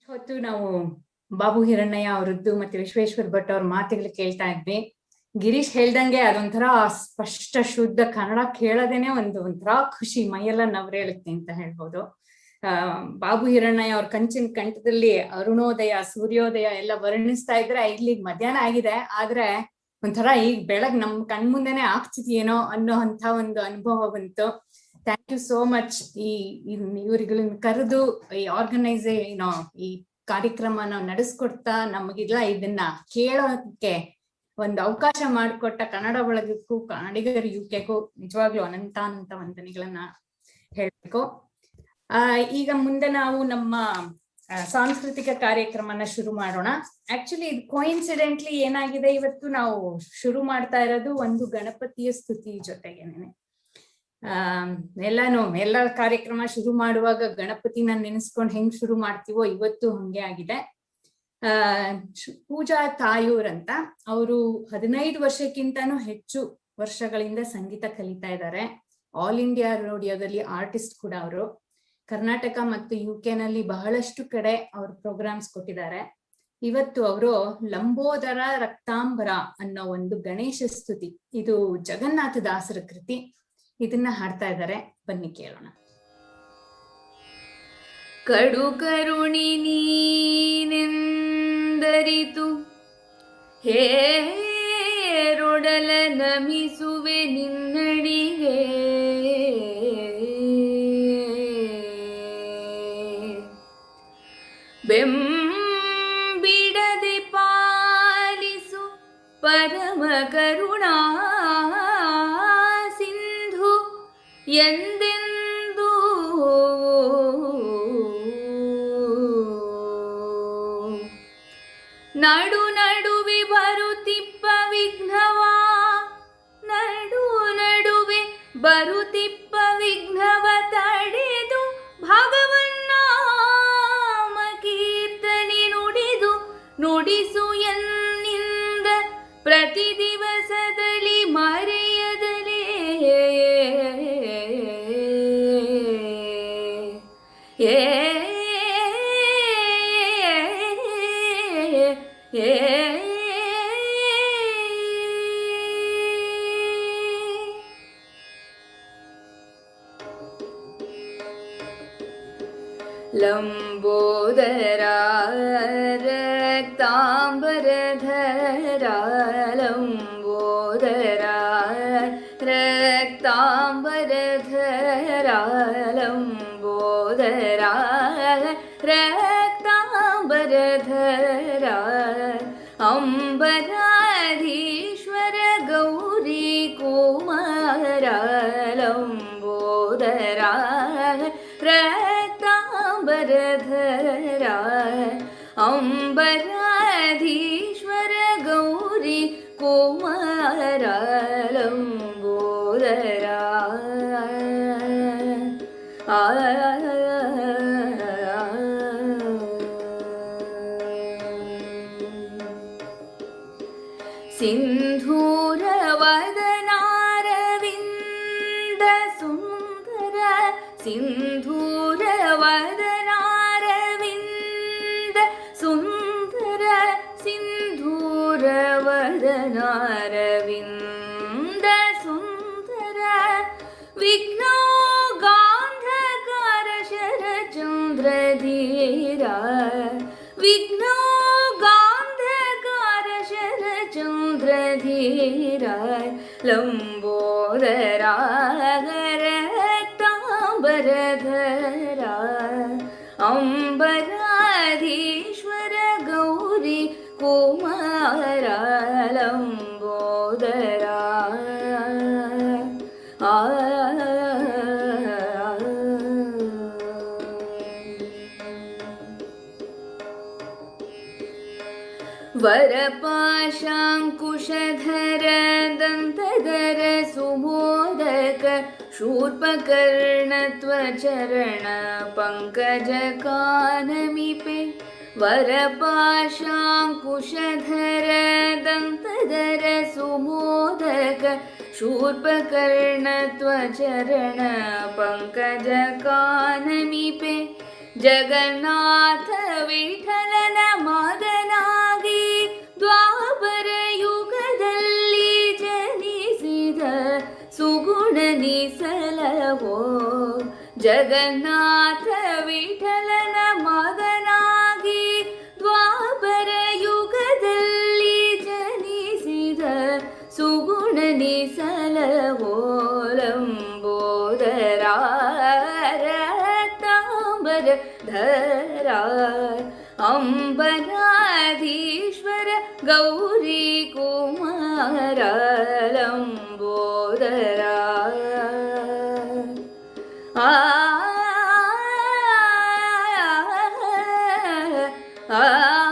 ಹೊತ್ತು ನಾವು ಬಾಬು ಹಿರಣ್ಣಯ್ಯ ಅವರದ್ದು ಮತ್ತೆ ವಿಶ್ವೇಶ್ವರ್ ಭಟ್ ಅವ್ರ ಮಾತುಗಳು ಕೇಳ್ತಾ ಇದ್ವಿ ಗಿರೀಶ್ ಹೇಳ್ದಂಗೆ ಅದೊಂಥರ ಸ್ಪಷ್ಟ ಶುದ್ಧ ಕನ್ನಡ ಕೇಳೋದೇನೆ ಒಂದು ಒಂಥರ ಖುಷಿ ಮೈಯೆಲ್ಲ ನವರೇಳುತ್ತೆ ಅಂತ ಹೇಳ್ಬೋದು ಆ ಬಾಬು ಹಿರಣ್ಣಯ್ಯ ಅವ್ರ ಕಂಚಿನ ಕಂಠದಲ್ಲಿ ಅರುಣೋದಯ ಸೂರ್ಯೋದಯ ಎಲ್ಲ ವರ್ಣಿಸ್ತಾ ಇದ್ರೆ ಇಲ್ಲಿ ಮಧ್ಯಾಹ್ನ ಆಗಿದೆ ಆದ್ರೆ ಒಂಥರ ಈಗ ಬೆಳಗ್ ನಮ್ ಕಣ್ಮುಂದೆನೆ ಆಗ್ತಿದ್ಯೇನೋ ಅನ್ನೋ ಅಂತ ಒಂದು ಅನುಭವ ಬಂತು ಥ್ಯಾಂಕ್ ಯು ಸೋ ಮಚ್ ಈ ಇವ್ರಿಗಳನ್ನ ಕರೆದು ಈ ಆರ್ಗನೈಸ್ ಏನೋ ಈ ಕಾರ್ಯಕ್ರಮನ ನಡೆಸ್ಕೊಡ್ತಾ ನಮಗಿಲ್ಲ ಇದನ್ನ ಕೇಳೋಕೆ ಒಂದು ಅವಕಾಶ ಮಾಡಿಕೊಟ್ಟ ಕನ್ನಡ ಬಳಗಕ್ಕೂ ಕನ್ನಡಿಗರ ಯುಕೆಗೂ ನಿಜವಾಗ್ಲೂ ಅನಂತ ಅನಂತ ವಂದನೆಗಳನ್ನ ಹೇಳ್ಬೇಕು ಆ ಈಗ ಮುಂದೆ ನಾವು ನಮ್ಮ ಸಾಂಸ್ಕೃತಿಕ ಕಾರ್ಯಕ್ರಮನ ಶುರು ಮಾಡೋಣ ಆಕ್ಚುಲಿ ಇದು ಕೋಇನ್ಸಿಡೆಂಟ್ಲಿ ಏನಾಗಿದೆ ಇವತ್ತು ನಾವು ಶುರು ಮಾಡ್ತಾ ಇರೋದು ಒಂದು ಗಣಪತಿಯ ಸ್ತುತಿ ಜೊತೆಗೇನೆ ಆ ಎಲ್ಲಾನು ಎಲ್ಲ ಕಾರ್ಯಕ್ರಮ ಶುರು ಮಾಡುವಾಗ ಗಣಪತಿನ ನೆನೆಸ್ಕೊಂಡು ಹೆಂಗ್ ಶುರು ಮಾಡ್ತೀವೋ ಇವತ್ತು ಹಂಗೆ ಆಗಿದೆ ಆ ಪೂಜಾ ತಾಯೂರ್ ಅಂತ ಅವರು ಹದಿನೈದು ವರ್ಷಕ್ಕಿಂತನೂ ಹೆಚ್ಚು ವರ್ಷಗಳಿಂದ ಸಂಗೀತ ಕಲಿತಾ ಇದ್ದಾರೆ ಆಲ್ ಇಂಡಿಯಾ ರೇಡಿಯೋದಲ್ಲಿ ಆರ್ಟಿಸ್ಟ್ ಕೂಡ ಅವರು ಕರ್ನಾಟಕ ಮತ್ತು ಯು ನಲ್ಲಿ ಬಹಳಷ್ಟು ಕಡೆ ಅವರು ಪ್ರೋಗ್ರಾಮ್ಸ್ ಕೊಟ್ಟಿದ್ದಾರೆ ಇವತ್ತು ಅವರು ಲಂಬೋದರ ರಕ್ತಾಂಬರ ಅನ್ನೋ ಒಂದು ಗಣೇಶ ಸ್ತುತಿ ಇದು ಜಗನ್ನಾಥ ದಾಸರ ಕೃತಿ ಇದನ್ನ ಹಾಡ್ತಾ ಇದ್ದಾರೆ ಬನ್ನಿ ಕೇಳೋಣ ಕಡು ಕರುಣಿ ನೀನೆಂದರಿತು ಹೇರೊಡಲ ನಮಿಸುವೆ ನಿನ್ನಡಿಗೆ ಬೆಂಬಿಡದೆ ಪಾಲಿಸು ಪರಮ ಕರುಣಾ ಸಿಂಧು ಎಂದೆಂದು ನಡು ನಡುವೆ ಬರುತ್ತಿಪ್ಪ ವಿಘ್ನವ ನಡು ನಡುವೆ ಬರುತ್ತಿಪ್ಪ ವಿಘ್ನವ ತಡೆದು ಭಗವನ್ನಾಮ ಕೀರ್ತನೆ ನುಡಿದು ನುಡಿಸು ಎನ್ನಿಂದ ಪ್ರತಿ ದಿವಸದಲ್ಲಿ ಮರೆಯದಲೇ ಏ ಏ ಲಂಬೋದರ ರಕ್ತಾಂಬರಧರ ಲಂಬೋದರ ರಕ್ತಾಂಬರಧರ ಲಂಬೋದರ ರಕ್ತಾಂಬರಧರ ಅಂಬರಾಧೀಶ್ವರ ಗೌರಿ ಕುಮಾರ ಲಂಬೋದರ ರಕ್ತಾಂಬರಧರ ಅಂಬರಾಧೀಶ್ವರ ಗೌರಿ ಕುಮಾರ ಲಂಬೋದರ ಆ ಸಿಂಧೂರವದನಾರವಿಂದ ಸುಂದರ ಸಿಂಧೂರವದನಾರವಿಂದ ಸುಂದರ ಸಿಂಧೂರವದನಾರವಿಂದ ಸುಂದರ ವಿಘ್ನೋ ಗಾಂಧಕಾರ ಶರಚಂದ್ರಧೀರ ವಿಘ್ನೋ ಗಾಂಧಕಾರ ಶರಚಂದ್ರಧೀರ ಲಂಬೋದರ ರಕ್ತಾಂಬರಧರ ಅಂಬರಾಧೀಶ್ವರ ಗೌರಿ ಕುಮಾರ ಲಂಬೋದರ ಆ वरपाशाङ्कुशधर दन्तधर सुमोदक शूर्पकर्णत्वचरण पङ्कजकानमिपे वरपाशाङ्कुशधर दन्तधर सुमोदक शूर्पकर्णत्वचरण पङ्कजकानमिपे ಜಗನ್ನಾಥ ವಿಠಲನ ಮಗನಾಗಿ ದ್ವಾಪರ ಯುಗದಲ್ಲಿ ಜನಿಸಿದ ಸುಗುಣ ನಿಸಲವೋ ಜಗನ್ನಾಥ ವಿಠಲನ ಮಗನಾಗಿ ದ್ವಾಪರ ಯುಗದಲ್ಲಿ ಜನಿಸಿದ ಸುಗುಣ ನಿಸಲವೋ ಲಂಬೋದರ ತಾಂಬರ ಧರ ಅಂಬನಾಧೀಶ್ವರ ಗೌರಿ ಕುಮಾರ ಲಂಬೋದರ ಆ ಆ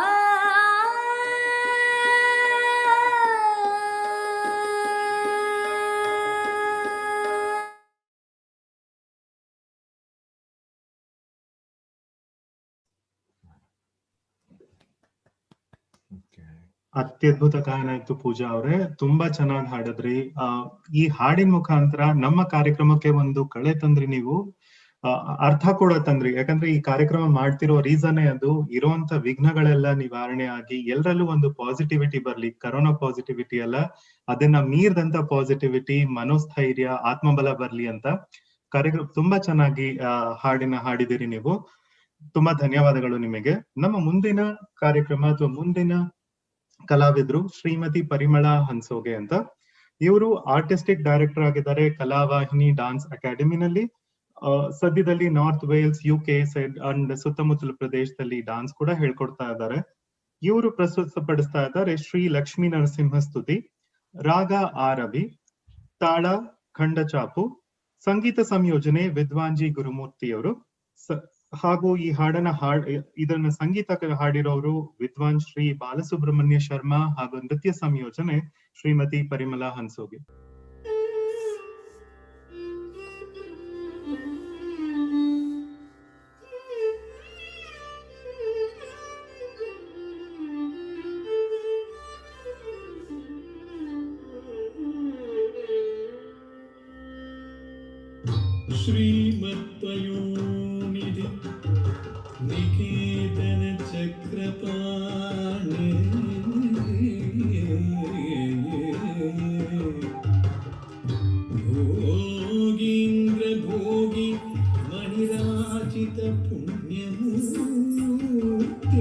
ಅತ್ಯದ್ಭುತ ಗಾಯನ ಇತ್ತು ಪೂಜಾ ಅವರೇ ತುಂಬಾ ಚೆನ್ನಾಗಿ ಹಾಡಿದ್ರಿ ಆ ಈ ಹಾಡಿನ ಮುಖಾಂತರ ನಮ್ಮ ಕಾರ್ಯಕ್ರಮಕ್ಕೆ ಒಂದು ಕಳೆ ತಂದ್ರಿ ನೀವು ಆ, ಅರ್ಥ ಕೂಡ ತಂದ್ರಿ ಯಾಕಂದ್ರೆ ಈ ಕಾರ್ಯಕ್ರಮ ಮಾಡ್ತಿರೋ ರೀಸನ್ನೇ ಅದು ಇರುವಂತ ವಿಘ್ನಗಳೆಲ್ಲ ನಿವಾರಣೆ ಆಗಿ ಎಲ್ಲರಲ್ಲೂ ಒಂದು ಪಾಸಿಟಿವಿಟಿ ಬರ್ಲಿ ಕರೋನಾ ಪಾಸಿಟಿವಿಟಿ ಅಲ್ಲ ಅದನ್ನ ಮೀರ್ದಂತ ಪಾಸಿಟಿವಿಟಿ ಮನೋಸ್ಥೈರ್ಯ ಆತ್ಮಬಲ ಬರ್ಲಿ ಅಂತ ಕಾರ್ಯಕ್ರಮ ತುಂಬಾ ಚೆನ್ನಾಗಿ ಆ, ಹಾಡಿನ ಹಾಡಿದಿರಿ ನೀವು ತುಂಬಾ ಧನ್ಯವಾದಗಳು ನಿಮಗೆ ನಮ್ಮ ಮುಂದಿನ ಕಾರ್ಯಕ್ರಮ ಅಥವಾ ಮುಂದಿನ ಕಲಾವಿದ್ರು ಶ್ರೀಮತಿ ಪರಿಮಳ ಹನ್ಸೋಗೆ ಅಂತ ಇವರು ಆರ್ಟಿಸ್ಟಿಕ್ ಡೈರೆಕ್ಟರ್ ಆಗಿದ್ದಾರೆ ಕಲಾವಾಹಿನಿ ಡಾನ್ಸ್ ಅಕಾಡೆಮಿನಲ್ಲಿ ಆ, ಸದ್ಯದಲ್ಲಿ North Wales U K side and ಸುತ್ತಮುತ್ತಲ ಪ್ರದೇಶದಲ್ಲಿ ಡಾನ್ಸ್ ಕೂಡ ಹೇಳ್ಕೊಡ್ತಾ ಇದ್ದಾರೆ ಇವರು ಪ್ರಸ್ತುತಪಡಿಸ್ತಾ ಇದ್ದಾರೆ ಶ್ರೀ ಲಕ್ಷ್ಮೀ ನರಸಿಂಹ ಸ್ತುತಿ ರಾಗ ಆರವಿ ತಾಳ ಖಂಡಚಾಪು ಸಂಗೀತ ಸಂಯೋಜನೆ ವಿದ್ವಾಂಜಿ ಗುರುಮೂರ್ತಿಯವರು ಸ- ಹಾಗೂ ಈ ಹಾಡನ್ನ ಹಾಡ್ ಇದನ್ನ ಸಂಗೀತ ಹಾಡಿರೋರು ವಿದ್ವಾನ್ ಶ್ರೀ ಬಾಲಸುಬ್ರಹ್ಮಣ್ಯ ಶರ್ಮಾ ಹಾಗೂ ನೃತ್ಯ ಸಂಯೋಜನೆ ಶ್ರೀಮತಿ ಪರಿಮಲಾ ಹನ್ಸೋಗೆ श्रीमत्पयोनिधि निकेतन चक्रपाणि भोगीन्द्र भोगि मणिराजित पुण्यमूर्ते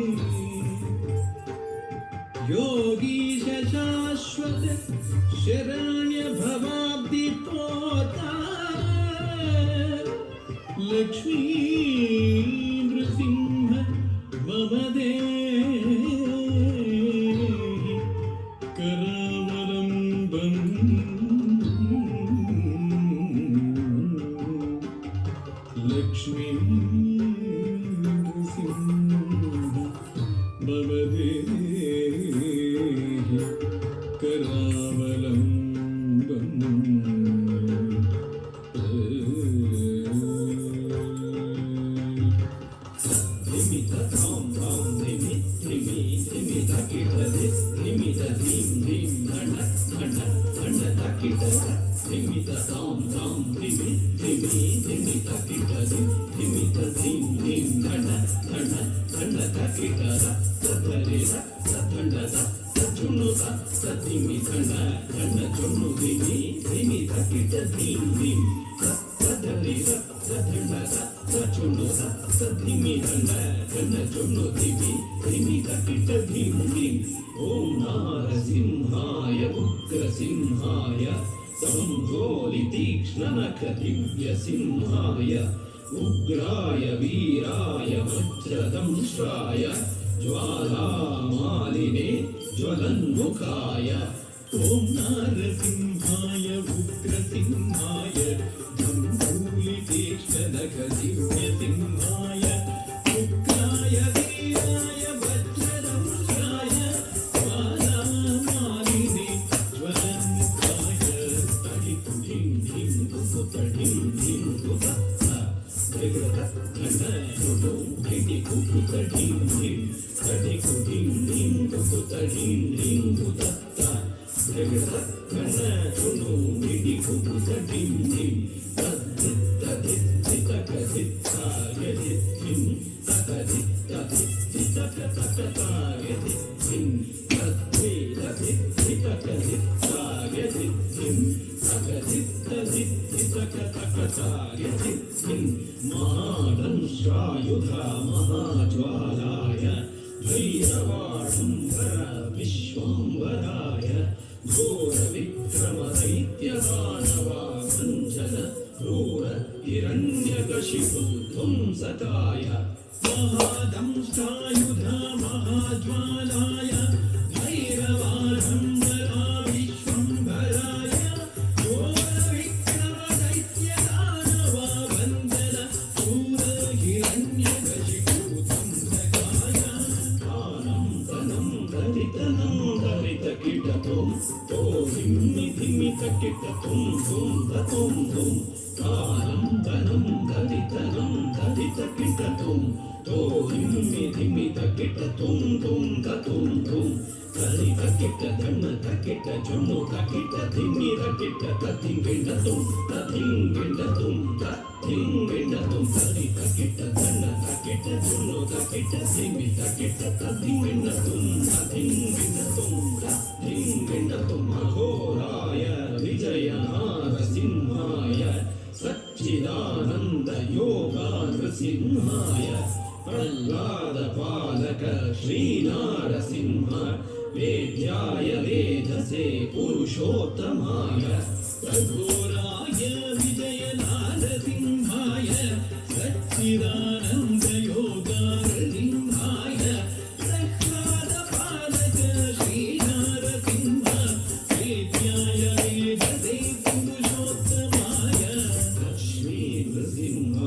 योगीश शाश्वत शरण्य भवाब्दि पोता लक्ष्मी नृसिंह मम देहि करावलम्बम् लक्ष्मी नृसिंह मम देहि करावलम्बम् ॐ नारसिंहाय उग्रसिंहाय सम्भोलितीक्ष्णनखदिव्यसिंहाय उग्राय वीराय वज्रदंष्ट्राय ज्वालामालिने ज्वलन्मुखाय ॐ नारसिंहाय उग्रसिंहाय सम्भूलितीक्ष्णनखदिव्यसिंहाय उग्राय वीराय वज्रदंष्ट्राय ज्वालामालिने ज्वलन्मुखाय तडितुडिं धिं कुपुतडिं धिं कुपत्ता ಿಂ महादंष्ट्रायुध महाज्वालाय भैरवाडम्बर विश्वम्बराय घोरविक्रमदैत्यदानवासञ्जन क्रूर हिरण्यकशिपुध्वंसकाय महादंष्ट्रायुध महाज्वालाय भैरवाडम्बरा विश्वम्भराय घोरविक्रमदैत्यदानवावन्दन क्रूर हिरण्यकशिपुध्वंसकाय आनं तनं दरितनं दरितकिटतुं तो धिम्मि धिमितकिटतुं धुं ततुं धुं कालं तनं दरितनं दरितकिटतुं तो धिम्मि धिमितकिटतुं धुं ततुं धुं कलितकिट धन्नतकिट जुम्मुतकिट धिम्मितकिट तथिङ्गिण्डतुं तथिङ्गिण्डतुं तथिङ्गिण्डतुं कलितकिट धन्नतकिट जुम्मुतकिट धिम्मितकिट तथिङ्गिण्डतुं तथिङ्गिण्डतुं तथिङ्गिण्डतुं अघोराय विजयनारसिंहाय सच्चिदानन्द योगानृसिंहाय प्रह्लादपालक श्रीनारसिंह वेद्याय वेदसे पुरुषोत्तमाय प्रघोराय विजयनारसिंहाय सच्चिदानन्द योगानृसिंहाय प्रह्लादपालक श्रीनारसिंह वेद्याय वेदसे पुरुषोत्तमाय लक्ष्मी नृसिंह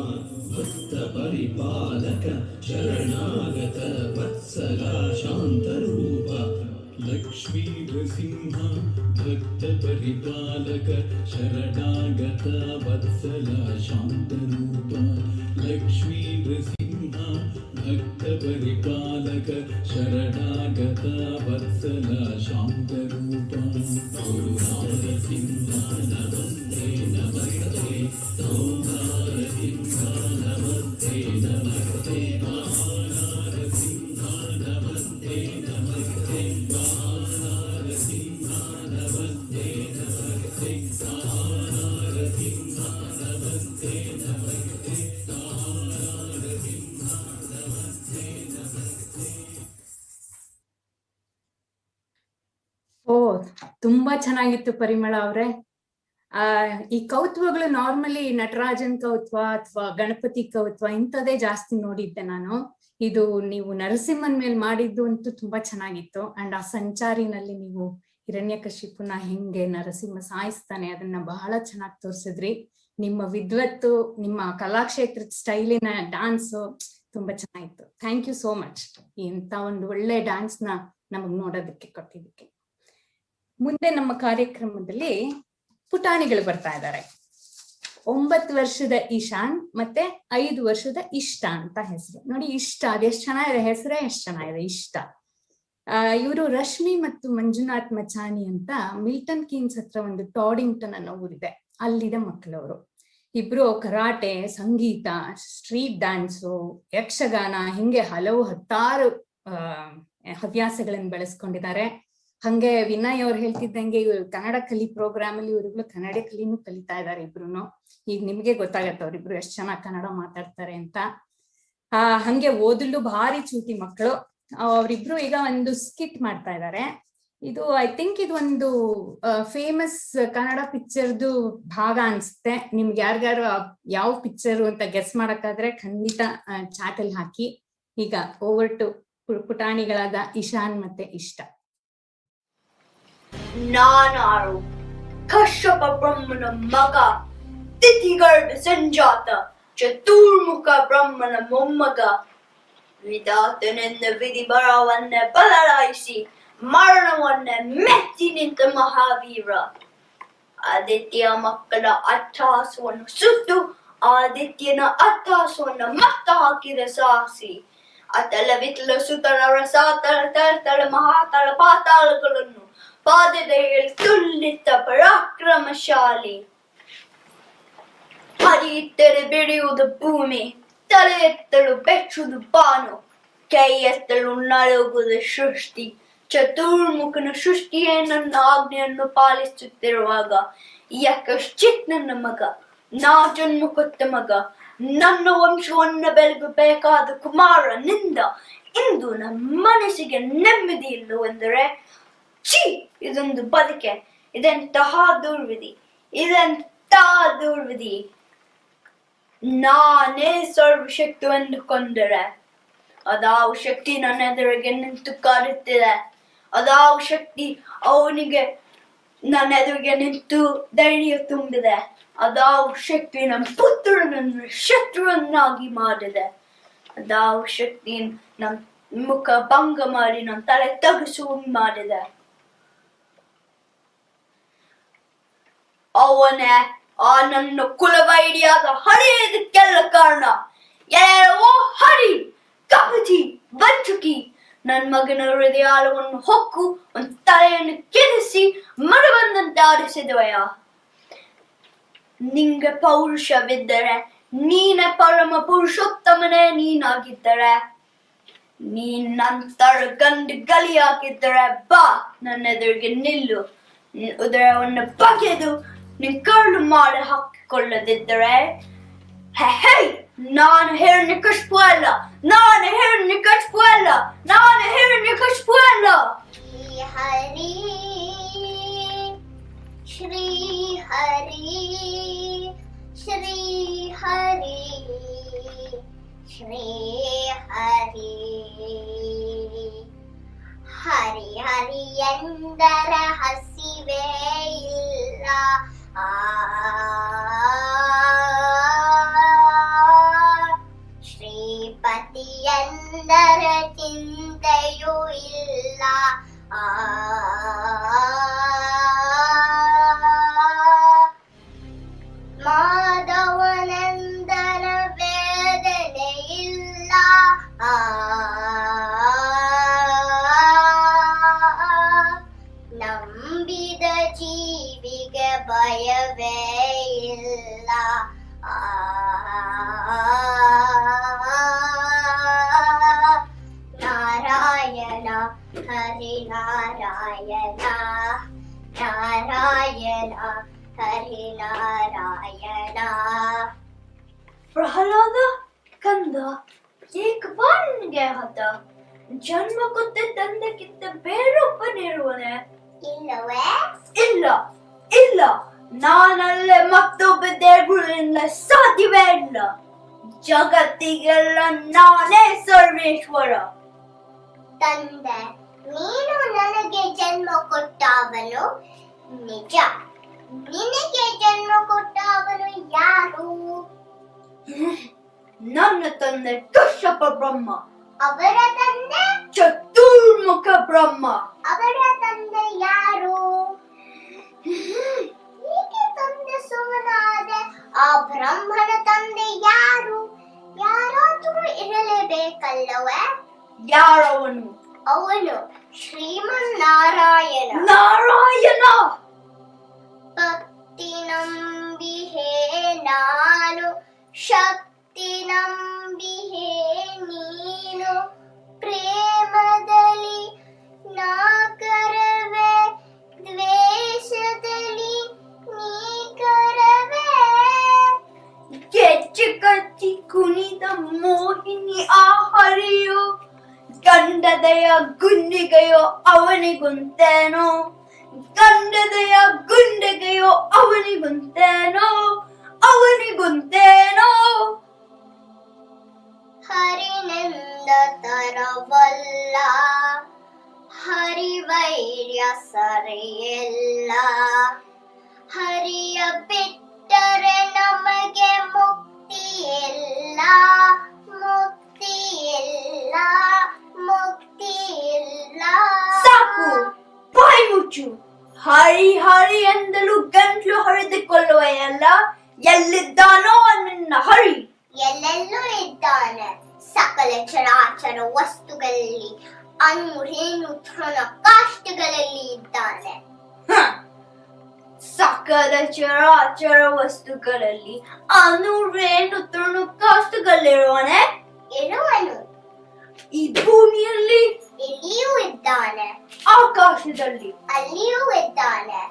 भक्तपरिपालक शरणागत वत्सल शान्तरूप लक्ष्मी नृसिंह भक्तपरिपालक शरणागत वत्सल शान्तरूप लक्ष्मी नृसिंह भक्तपरिपालक शरणागत वत्सल शान्तरूप गुरु नारसिंह नमस्ते नमस्ते ॐ नारसिंह नमस्ते नमस्ते नारसिंह नमस्ते नमस्ते नारसिंह नमस्ते नमस्ते नारसिंह नमस्ते नमस्ते नारसिंह नमस्ते नमस्ते ಓ ತುಂಬಾ ಚೆನ್ನಾಗಿತ್ತು ಪರಿಮಳ ಅವ್ರೆ ಆ ಈ ಕೌತ್ವಗಳು ನಾರ್ಮಲಿ ನಟರಾಜನ್ ಕೌತ್ವ ಅಥವಾ ಗಣಪತಿ ಕೌತ್ವ ಇಂಥದೇ ಜಾಸ್ತಿ ನೋಡಿದ್ದೆ ನಾನು ಇದು ನೀವು ನರಸಿಂಹನ್ ಮೇಲ್ ಮಾಡಿದ್ದು ಅಂತೂ ತುಂಬಾ ಚೆನ್ನಾಗಿತ್ತು ಅಂಡ್ ಆ ಸಂಚಾರಿನಲ್ಲಿ ನೀವು ಹಿರಣ್ಯಕಶಿಪುನ ಹೆಂಗೆ ನರಸಿಂಹ ಸಾಯಿಸ್ತಾನೆ ಅದನ್ನ ಬಹಳ ಚೆನ್ನಾಗಿ ತೋರಿಸಿದ್ರಿ ನಿಮ್ಮ ವಿದ್ವತ್ತು ನಿಮ್ಮ ಕಲಾಕ್ಷೇತ್ರದ ಸ್ಟೈಲಿನ ಡ್ಯಾನ್ಸ್ ತುಂಬಾ ಚೆನ್ನಾಗಿತ್ತು ಥ್ಯಾಂಕ್ ಯು ಸೋ ಮಚ್ ಇಂಥ ಒಂದು ಒಳ್ಳೆ ಡ್ಯಾನ್ಸ್ ನ ನಮಗ್ ನೋಡೋದಕ್ಕೆ ಕೊಟ್ಟಿದ್ದಕ್ಕೆ ಮುಂದೆ ನಮ್ಮ ಕಾರ್ಯಕ್ರಮದಲ್ಲಿ ಪುಟಾಣಿಗಳು ಬರ್ತಾ ಇದ್ದಾರೆ ಒಂಬತ್ತು ವರ್ಷದ ಈಶಾನ್ ಮತ್ತೆ ಐದು ವರ್ಷದ ಇಷ್ಟ ಅಂತ ಹೆಸರು ನೋಡಿ ಇಷ್ಟ ಅದೆಷ್ಟು ಚೆನ್ನಾಗಿದೆ ಹೆಸರೇ ಎಷ್ಟು ಚೆನ್ನಾಗಿದೆ ಇಷ್ಟ ಆ ಇವರು ರಶ್ಮಿ ಮತ್ತು ಮಂಜುನಾಥ್ ಮಚಾನಿ ಅಂತ ಮಿಲ್ಟನ್ ಕೀನ್ಸ್ ಹತ್ರ ಒಂದು ಟಾಡಿಂಗ್ಟನ್ ಅನ್ನೋ ಊರಿದೆ ಅಲ್ಲಿದೆ ಮಕ್ಕಳವರು ಇಬ್ರು ಕರಾಟೆ ಸಂಗೀತ ಸ್ಟ್ರೀಟ್ ಡ್ಯಾನ್ಸು ಯಕ್ಷಗಾನ ಹಿಂಗೆ ಹಲವು ಹತ್ತಾರು ಆ ಹವ್ಯಾಸಗಳನ್ನು ಬೆಳೆಸ್ಕೊಂಡಿದ್ದಾರೆ ಹಂಗೆ ವಿನಯ್ ಅವ್ರು ಹೇಳ್ತಿದ್ದಂಗೆ ಇವ್ರು ಕನ್ನಡ ಕಲಿ ಪ್ರೋಗ್ರಾಮ್ ಅಲ್ಲಿ ಇವ್ರಿಬ್ರು ಕನ್ನಡ ಕಲಿನೂ ಕಲಿತಾ ಇದ್ದಾರೆ ಇಬ್ರುನು ಈಗ ನಿಮ್ಗೆ ಗೊತ್ತಾಗತ್ತೆ ಅವ್ರಿಬ್ರು ಎಷ್ಟ್ ಚೆನ್ನಾಗಿ ಕನ್ನಡ ಮಾತಾಡ್ತಾರೆ ಅಂತ ಆ ಹಂಗೆ ಓದಲು ಭಾರಿ ಚೂಟಿ ಮಕ್ಕಳು ಅವರಿಬ್ರು ಈಗ ಒಂದು ಸ್ಕಿಟ್ ಮಾಡ್ತಾ ಇದ್ದಾರೆ ಇದು ಐ ಥಿಂಕ್ ಇದು ಒಂದು ಫೇಮಸ್ ಕನ್ನಡ ಪಿಕ್ಚರ್ದು ಭಾಗ ಅನ್ಸುತ್ತೆ ನಿಮ್ಗೆ ಯಾರ್ಯಾರು ಯಾವ ಪಿಕ್ಚರ್ ಅಂತ ಗೆಸ್ ಮಾಡಕ್ಕಾದ್ರೆ ಖಂಡಿತ ಚಾಟ್ ಅಲ್ಲಿ ಹಾಕಿ ಈಗ ಓವರ್ ಟು ಪುಟಾಣಿಗಳಾದ ಇಶಾನ್ ಮತ್ತೆ ಇಷ್ಟ ನಾನಾರು ಕಶ್ಯಪ ಬ್ರಹ್ಮನ ಮಗ ತಿಥಿಗರ್ಭ ಸಂಜಾತ ಚತುರ್ಮುಖ ಬ್ರಹ್ಮನ ಮೊಮ್ಮಗ ವಿಧಾತನೆಂದ ವಿಧಿ ಬರವನ್ನ ಬದಲಾಯಿಸಿ ಮರಣವನ್ನ ಮೆಚ್ಚಿ ನಿಂತ ಮಹಾವೀರ ಆದಿತ್ಯ ಮಕ್ಕಳ ಅಟ್ಟಾಸವನ್ನು ಸುಟ್ಟು ಆದಿತ್ಯನ ಅಟ್ಟಾಸವನ್ನು ಮತ್ತ ಹಾಕಿದ ಸಾಹಸಿ ಅತಲ ವಿತಲ ಸುತಳ ರಸಾತಳ ತಳತಳ ಮಹಾತಳ ಪಾತಾಳಗಳನ್ನು ಪಾದದಲ್ಲಿ ತುಲ್ಲಿತ್ತ ಪರಾಕ್ರಮಶಾಲಿ ಹರಿಯುತ್ತದೆ ಬೆಳೆಯುವುದು ಭೂಮಿ ತಲೆ ಎತ್ತಲು ಬೆಚ್ಚುದು ಬಾನು ಕೈ ಎತ್ತಲು ನಡುಗುವುದು ಸೃಷ್ಟಿ ಚತುರ್ಮುಖನ ಸೃಷ್ಟಿಯೇ ನನ್ನ ಆಜ್ಞೆಯನ್ನು ಪಾಲಿಸುತ್ತಿರುವಾಗ ಯಕಶ್ಚಿತ್ ನನ್ನ ಮಗ ನಾ ಜನ್ಮ ಕೊಟ್ಟ ಮಗ ನನ್ನ ವಂಶವನ್ನ ಬೆಳಗಬೇಕಾದ ಕುಮಾರನಿಂದ ಇಂದು ನಮ್ಮ ಮನಸ್ಸಿಗೆ ನೆಮ್ಮದಿ ಇಲ್ಲವೆಂದರೆ ಛೀ ಇದೊಂದು ಬದುಕೆ ಇದೆಂತಹ ದುರ್ವಿಧಿ ಇದೆಂತಹ ದುರ್ವಿಧಿ ನಾನೇ ಸರ್ವಶಕ್ತಿ ಎಂದುಕೊಂಡರೆ ಅದಾವ ಶಕ್ತಿ ನನ್ನ ಎದುರಿಗೆ ನಿಂತು ಕಾಡುತ್ತಿದೆ ಅದಾವ ಶಕ್ತಿ ಅವನಿಗೆ ನನ್ನ ಎದುರಿಗೆ ನಿಂತು ಧೈರ್ಯ ತುಂಬಿದೆ ಅದಾವ ಶಕ್ತಿ ನಮ್ಮ ಪುತ್ರನನ್ನು ಶತ್ರುವನ್ನಾಗಿ ಮಾಡಿದೆ ಅದಾವ ಶಕ್ತಿ ನಮ್ಮ ಮುಖ ಭಂಗ ಮಾಡಿ ನಮ್ಮ ತಲೆ ತಗ್ಗಿಸುವ ಮಾಡಿದೆ ಅವನೇ ಆ ನನ್ನ ಕುಲವೈಡಿಯಾದ ಹರಿಯೋದಕ್ಕೆಲ್ಲ ಕಾರಣ ಎಲ್ಲವೋ ಹರಿ ಕಪಟಿ ಬಂಚುಕಿ ನನ್ನ ಮಗನ ಹೃದಯಾಳವನ್ನು ಹೊಕ್ಕು ಒಂದು ತಲೆಯನ್ನು ಕೆಡಿಸಿ ಮರಬಂದಂತೆ ಆರಿಸಿದವಯ್ಯ ನಿಂಗೆ ಪೌರುಷವಿದ್ದರೆ ನೀನೆ ಪರಮ ಪುರುಷೋತ್ತಮನೇ ನೀನಾಗಿದ್ದರೆ ನೀನ್ ನಂತರ ಗಂಡು ಗಲಿಯಾಗಿದ್ದರೆ ಬಾ ನನ್ನ ಎದುರಿಗೆ ನಿಲ್ಲು ನಿನ್ ಉದರವನ್ನು ಬಗೆದು ನಿನ್ ಕರ್ಳು ಮಾಡಿ ಹಾಕಿಕೊಳ್ಳದಿದ್ದರೆ ಹೇ ಹೇ ನಾನು ಹಿರಣ್ಯ ಕಶ್ಪು ಅಲ್ಲ ನಾನು ಹಿರಣ್ಯ ಕಶ್ಪು ಅಲ್ಲ ನಾನು ಹಿರಣ್ಯ ಕಶ್ಪು ಅಲ್ಲ श्री हरि श्री हरि श्री हरि ಹರಿ ಹರಿ ಎಂದರ ಹಸಿವೆ ಇಲ್ಲ ಆ ಶ್ರೀಪತಿ ಎಂದರ ಚಿಂತೆಯೂ ಇಲ್ಲ ಆ ಮಾಧವನಂದನ ವೇದನೆ ಇಲ್ಲ ಆ ನಂಬಿದ ಜೀವಿಗೆ ಭಯವೇ ಇಲ್ಲ ಆ ನಾರಾಯಣ ಹರಿ ನಾರಾಯಣ ನಾರಾಯಣ ಹರಿ ನಾರಾಯಣ ಪ್ರಹ್ಲಾದ ಕಂದ ಏಕ ಬಾನಿಗೆ ಹತ ಜನ್ಮ ಕೊಟ್ಟ ತಂದಕ್ಕಿಂತ ಬೇರೊಬ್ಬನಿರುವನೆ ಇಲ್ಲವೇ ಇಲ್ಲ ಇಲ್ಲ ನಾನಲ್ಲೇ ಮತ್ತೊಬ್ಬ ದೇವರಿಂದ ಸಾಧ್ಯವೇ ಇಲ್ಲ ಜಗತ್ತಿಗೆಲ್ಲ ನಾನೇ ಸರ್ವೇಶ್ವರ ತಂದೆ ನೀನು ನನಗೆ ಜನ್ಮ ಕೊಟ್ಟವನು ನಿಜ ನಿನಗೆ ಜನ್ಮ ಕೊಟ್ಟವನು ಯಾರು ನನ್ನ ತಂದೆ ಕಶ್ಯಪ ಬ್ರಹ್ಮ ಅವರ ತಂದೆ ಚತುರ್ಮುಖ ಬ್ರಹ್ಮ ಅವರ ತಂದೆ ಯಾರು ಹೀಗೆ ತಂದೆ ಸುಮ್ಮನಾದೆ ಆ ಬ್ರಹ್ಮನ ತಂದೆ ಯಾರು ಯಾರಾದರೂ ಇರಲೇಬೇಕಲ್ಲವೇ ಯಾರವನು ಅವನು ಶ್ರೀಮನ್ನಾರಾಯಣ ನಾರಾಯಣ ಭಕ್ತಿ ನಂಬಿಹೇ ನಾನು ಶಕ್ತಿ ನಂಬಿಹೇ ನೀನು ಪ್ರೇಮದಲ್ಲಿ ನಾ ಕರವೆ ದ್ವೇಷದಲ್ಲಿ ನೀ ಕರವೆ ಗೆಜ್ಜೆ ಕಟ್ಟಿ ಕುಣಿದ ಮೋಹಿನಿ ಆ ಹರಿಯೋ ಗಂಡದಯ ಗುಂಡಿಗೆಯೋ ಅವನಿಗುಂತೇನೋ ಗಂಡದಯ ಗುಂಡಿಗೆಯೋ ಅವನಿಗುಂತೇನೋ ಅವನಿಗುಂತೇನೋ ಹರಿನೆಂದ ತರವಲ್ಲ ಹರಿವೈರ್ಯ ಸರಿಯಲ್ಲ ಹರಿಯ ಬಿಟ್ಟರೆ ನಮಗೆ ಮುಕ್ತಿ ಇಲ್ಲ ಮುಕ್ತಿ ಇಲ್ಲ ಮುಕ್ತಿ ಇಲ್ಲ ಸಾಕು ಬಾಯಿ ಮುಚ್ಚು ಹರಿ ಹರಿ ಎಂದಲೂ ಗಂಟ್ಲು ಹರಿದುಕೊಳ್ಳುವೆಯಲ್ಲ ಎಲ್ಲಿದ್ದಾನೋ ನಿನ್ನ ಹರಿ ಎಲ್ಲೆಲ್ಲೂ ಇದ್ದಾನೆ ಸಕಲ ಚರಾಚರ ವಸ್ತುಗಳಲ್ಲಿ ಅಣು ರೇಣು ತೃಣ ಕಾಷ್ಟಗಳಲ್ಲಿ ಇದ್ದಾನೆ ಹ. ಸಕಲ ಚರಾಚರ ವಸ್ತುಗಳಲ್ಲಿ ಅನು ರೇಣು ತೃಣುಕಾಷ್ಟುಗಳಿರುವನೆ ಇರುವನು ಈ ಭೂಮಿಯಲ್ಲಿ ಇಲ್ಲಿಯೂ ಇದ್ದಾನೆ ಆಕಾಶದಲ್ಲಿ ಅಲ್ಲಿಯೂ ಇದ್ದಾನೆ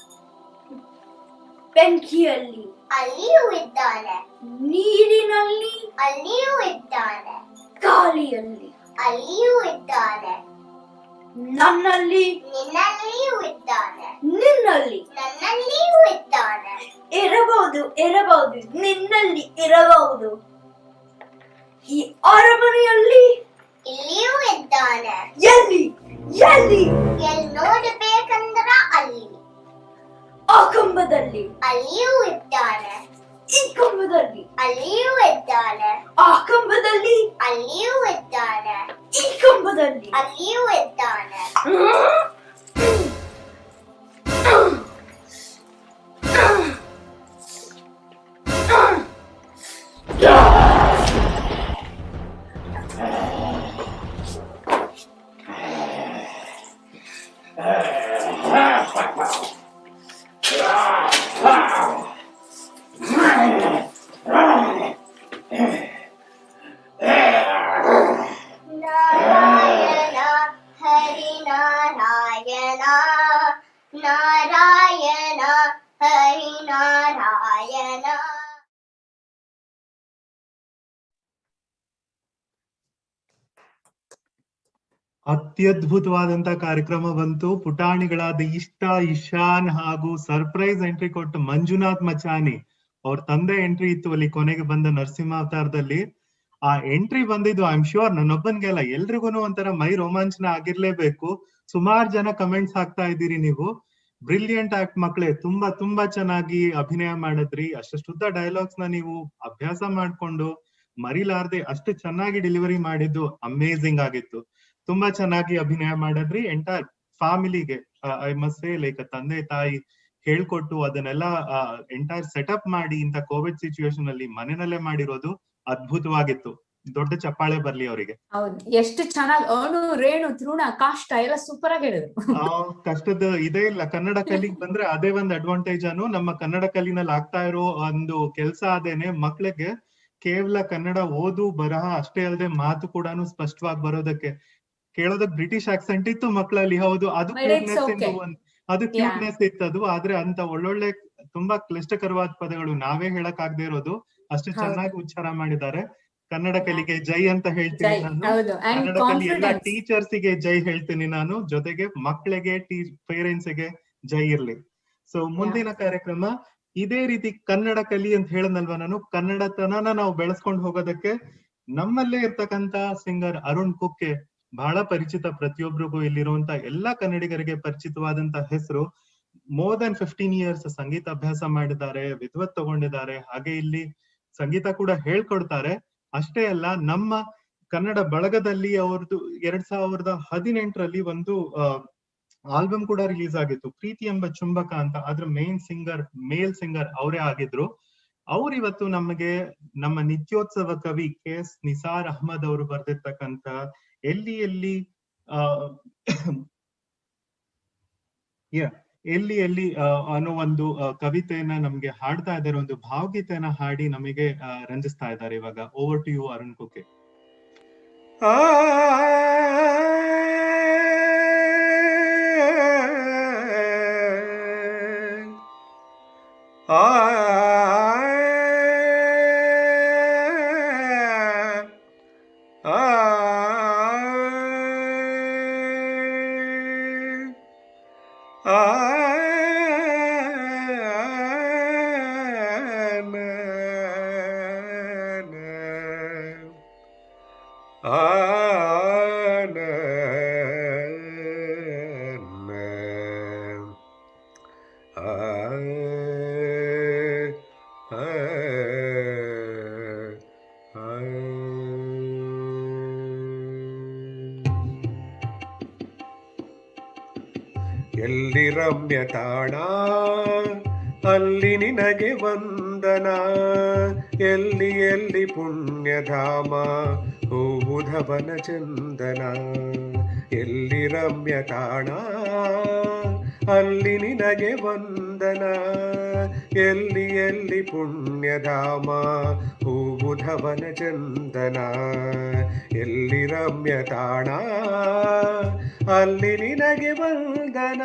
ಬೆಂಕಿಯಲ್ಲಿ ಅಲ್ಲಿಯೂ ಇದ್ದಾನೆ ನೀರಿನಲ್ಲಿ ಅಲ್ಲಿಯೂ ಇದ್ದಾನೆ ಗಾಳಿಯಲ್ಲಿ ಅಲ್ಲಿಯೂ ಇದ್ದಾನೆ ನನ್ನಲ್ಲಿ ನಿನ್ನಲ್ಲಿಯೂ ಇದ್ದಾನೆ ನಿನ್ನಲ್ಲಿ ನನ್ನಲ್ಲಿಯೂ ಇದ್ದಾನೆ ಇರಬಹುದು ಇರಬಹುದು ನಿನ್ನಲ್ಲಿ ಇರಬಹುದು ಈ ಅರಮನೆಯಲ್ಲಿ ಇಲ್ಲಿಯೂ ಇದ್ದಾನೆ ಎಲ್ಲಿ ಎಲ್ಲಿ ಎಲ್ ನೋಡಬೇಕಂದ್ರ ಅಲ್ಲಿ ಆ ಕಂಬದಲ್ಲಿ ಅಲ್ಲಿಯೂ ಇದ್ದಾನೆ ಈ ಕಂಬದಲ್ಲಿ ಅಲ್ಲಿಯೂ ಇದ್ದಾನೆ ಆ ಕಂಬದಲ್ಲಿ ಅಲ್ಲಿಯೂ ಇದ್ದಾನೆ ಈ ಕಂಬದಲ್ಲಿ ಅಲ್ಲಿಯೂ ಇದ್ದಾನೆ ನಾರಾಯಣ ಹರಿ ನಾರಾಯಣ ನಾರಾಯಣ ಹರಿ ನಾರಾಯಣ ಅತ್ಯದ್ಭುತವಾದಂತ ಕಾರ್ಯಕ್ರಮ ಬಂತು ಪುಟಾಣಿಗಳಾದ ಇಷ್ಟ ಇಶಾನ್ ಹಾಗೂ ಸರ್ಪ್ರೈಸ್ ಎಂಟ್ರಿ ಕೊಟ್ಟು ಮಂಜುನಾಥ್ ಮಚಾನಿ ಅವ್ರ ತಂದೆ ಎಂಟ್ರಿ ಇತ್ತು ಅಲ್ಲಿ ಕೊನೆಗೆ ಬಂದ ನರಸಿಂಹ ಅವತಾರದಲ್ಲಿ ಆ ಎಂಟ್ರಿ ಬಂದಿದ್ದು ಐ ಆಮ್ ಶ್ಯೂರ್ ನನ್ನೊಬ್ಬನ್ಗೆ ಅಲ್ಲ ಎಲ್ರಿಗೂ ಒಂಥರ ಮೈ ರೋಮಾಂಚನ ಆಗಿರ್ಲೇಬೇಕು ಸುಮಾರು ಜನ ಕಮೆಂಟ್ಸ್ ಹಾಕ್ತಾ ಇದ್ದೀರಿ ನೀವು ಬ್ರಿಲಿಯಂಟ್ ಆಕ್ಟ್ ಮಕ್ಳೇ ತುಂಬಾ ತುಂಬಾ ಚೆನ್ನಾಗಿ ಅಭಿನಯ ಮಾಡಿದ್ರಿ ಅಷ್ಟುದ್ದ ಡೈಲಾಗ್ಸ್ ನ ನೀವು ಅಭ್ಯಾಸ ಮಾಡ್ಕೊಂಡು ಮರಿಲಾರ್ದೆ ಅಷ್ಟು ಚೆನ್ನಾಗಿ ಡೆಲಿವರಿ ಮಾಡಿದ್ದು ಅಮೇಸಿಂಗ್ ಆಗಿತ್ತು ತುಂಬಾ ಚೆನ್ನಾಗಿ ಅಭಿನಯ ಮಾಡಿದ್ರಿ ಎಂಟೈರ್ ಫ್ಯಾಮಿಲಿಗೆ ಐ ಮಸ್ಟ್ ಸೇ ಲೈಕ್ ತಂದೆ ತಾಯಿ ಹೇಳ್ಕೊಟ್ಟು ಅದನ್ನೆಲ್ಲ ಎಂಟೈರ್ ಸೆಟಪ್ ಮಾಡಿ ಇಂತ ಕೋವಿಡ್ ಸಿಚುವೇಶನ್ ಅಲ್ಲಿ ಮನೆಯಲ್ಲೇ ಮಾಡಿರೋದು ಅದ್ಭುತವಾಗಿತ್ತು ದೊಡ್ಡ ಚಪ್ಪಾಳೆ ಬರ್ಲಿ ಅವರಿಗೆ ಹೌದು ಎಷ್ಟು ಚೆನ್ನಾಗಿ ಅಣು ರೇಣು ತೃಣ ಕಾಷ್ಟ ಎಲ್ಲ ಸೂಪರ್ ಆಗಿ ಹೇಳಿದ್ರು ಆ ಕಷ್ಟದ ಇದೇ ಇಲ್ಲ ಕನ್ನಡ ಕಲಿಗ್ ಬಂದ್ರೆ ಅದೇ ಒಂದ್ ಅಡ್ವಾಂಟೇಜ್ ಅನ್ನು ನಮ್ಮ ಕನ್ನಡ ಕಲಿನಲ್ಲಿ ಆಗ್ತಾ ಇರೋ ಒಂದು ಕೆಲ್ಸ ಅದೇನೆ ಮಕ್ಳಿಗೆ ಕೇವಲ ಕನ್ನಡ ಓದು ಬರಹ ಅಷ್ಟೇ ಅಲ್ಲದೆ ಮಾತು ಕೂಡ ಸ್ಪಷ್ಟವಾಗಿ ಬರೋದಕ್ಕೆ ಕೇಳೋದಕ್ ಬ್ರಿಟಿಷ್ ಆಕ್ಸೆಂಟ್ ಇತ್ತು ಮಕ್ಕಳಲ್ಲಿ ಹೌದು ಅದು But it's cuteness ಇಂದ okay. ಒಂದ್ ಅದು Yeah. ಕ್ಯೂಟ್ನೆಸ್ ಇತ್ತು ಅದು ಆದ್ರೆ ಅಂತ ಒಳ್ಳೊಳ್ಳೆ ತುಂಬಾ ಕ್ಲಿಷ್ಟಕರವಾದ ಪದಗಳು ನಾವೇ ಹೇಳಕ್ ಆಗದೆ ಇರೋದು ಅಷ್ಟು ಹೌದು. ಚೆನ್ನಾಗಿ ಉಚ್ಚಾರ ಮಾಡಿದ್ದಾರೆ ಕನ್ನಡ ಕಲಿಗೆ ಜೈ ಅಂತ ಹೇಳ್ತೀನಿ ಜೈ ನಾನು ಹೌದು ಅಂಡ್ ಕನ್ನಡ ಕಲಿ ಎಲ್ಲ ಕಾನ್ಫಿಡೆನ್ಸ್ ಟೀಚರ್ಸ್ ಗೆ ಜೈ ಹೇಳ್ತೀನಿ ನಾನು ಜೊತೆಗೆ ಮಕ್ಕಳಿಗೆ ಪೇರೆಂಟ್ಸ್ ಗೆ ಜೈ ಇರ್ಲಿ ಸೊ ಮುಂದಿನ ಕಾರ್ಯಕ್ರಮ ಇದೇ ರೀತಿ ಕನ್ನಡ ಕಲಿ ಅಂತ ಹೇಳನಲ್ವಾ ನಾನು ಕನ್ನಡತನನ ನಾವು ಬೆಳೆಸ್ಕೊಂಡು ಹೋಗೋದಕ್ಕೆ ನಮ್ಮಲ್ಲೇ ಇರ್ತಕ್ಕಂತ ಸಿಂಗರ್ ಅರುಣ್ ಕುಕ್ಕೆ ಬಹಳ ಪರಿಚಿತ ಪ್ರತಿಯೊಬ್ಬರಿಗೂ ಇಲ್ಲಿರುವಂತ ಎಲ್ಲಾ ಕನ್ನಡಿಗರಿಗೆ ಪರಿಚಿತವಾದಂತ ಹೆಸರು ಮೋರ್ ದನ್ ಫಿಫ್ಟೀನ್ ಇಯರ್ಸ್ ಸಂಗೀತ ಅಭ್ಯಾಸ ಮಾಡಿದ್ದಾರೆ ವಿದ್ವತ್ ತಗೊಂಡಿದ್ದಾರೆ ಹಾಗೆ ಇಲ್ಲಿ ಸಂಗೀತ ಕೂಡ ಹೇಳ್ಕೊಡ್ತಾರೆ ಅಷ್ಟೇ ಅಲ್ಲ ನಮ್ಮ ಕನ್ನಡ ಬಳಗದಲ್ಲಿ ಅವ್ರದ್ದು ಎರಡ್ ಸಾವಿರದ ಹದಿನೆಂಟರಲ್ಲಿ ಒಂದು ಆಲ್ಬಮ್ ಕೂಡ ರಿಲೀಸ್ ಆಗಿತ್ತು ಪ್ರೀತಿ ಎಂಬ ಚುಂಬಕ ಅಂತ ಅದ್ರ ಮೇನ್ ಸಿಂಗರ್ ಮೇಲ್ ಸಿಂಗರ್ ಅವರೇ ಆಗಿದ್ರು ಅವ್ರು ಇವತ್ತು ನಮಗೆ ನಮ್ಮ ನಿತ್ಯೋತ್ಸವ ಕವಿ ಕೆ ಎಸ್ ನಿಸಾರ್ ಅಹಮದ್ ಅವರು ಬರ್ದಿರ್ತಕ್ಕಂತ ಎಲ್ಲಿ ಎಲ್ಲಿ ಆ yeah, ಎಲ್ಲಿ ಎಲ್ಲಿ ಆ, ಅನ್ನೋ ಒಂದು ಆ, ಕವಿತೆಯನ್ನ ನಮ್ಗೆ ಹಾಡ್ತಾ ಇದ್ದಾರೆ ಒಂದು ಭಾವಗೀತೆಯನ್ನ ಹಾಡಿ ನಮಗೆ ಆ, ರಂಜಿಸ್ತಾ ಇದ್ದಾರೆ ಇವಾಗ ಓವರ್ ಟು ಯು ಅರುಣ್ ಕುಕೆ ಎಲ್ಲಿ ರಮ್ಯ ತಾಣ ಅಲ್ಲಿ ನಿನಗೆ ವಂದನ ಎಲ್ಲಿ ಎಲ್ಲಿ ಪುಣ್ಯಧಾಮ ಹೂವುಧವನ ಚಂದನ ಎಲ್ಲಿ ರಮ್ಯ ತಾಣ ಅಲ್ಲಿ ನಿನಗೆ ವಂದನ ಎಲ್ಲಿ ಎಲ್ಲಿ ಪುಣ್ಯಧಾಮ ಹೂಬುಧವನ ಚಂದನ ಎಲ್ಲಿ ರಮ್ಯ ತಾಣ ಅಲ್ಲಿ ನಿನಗೆ ವಂದನ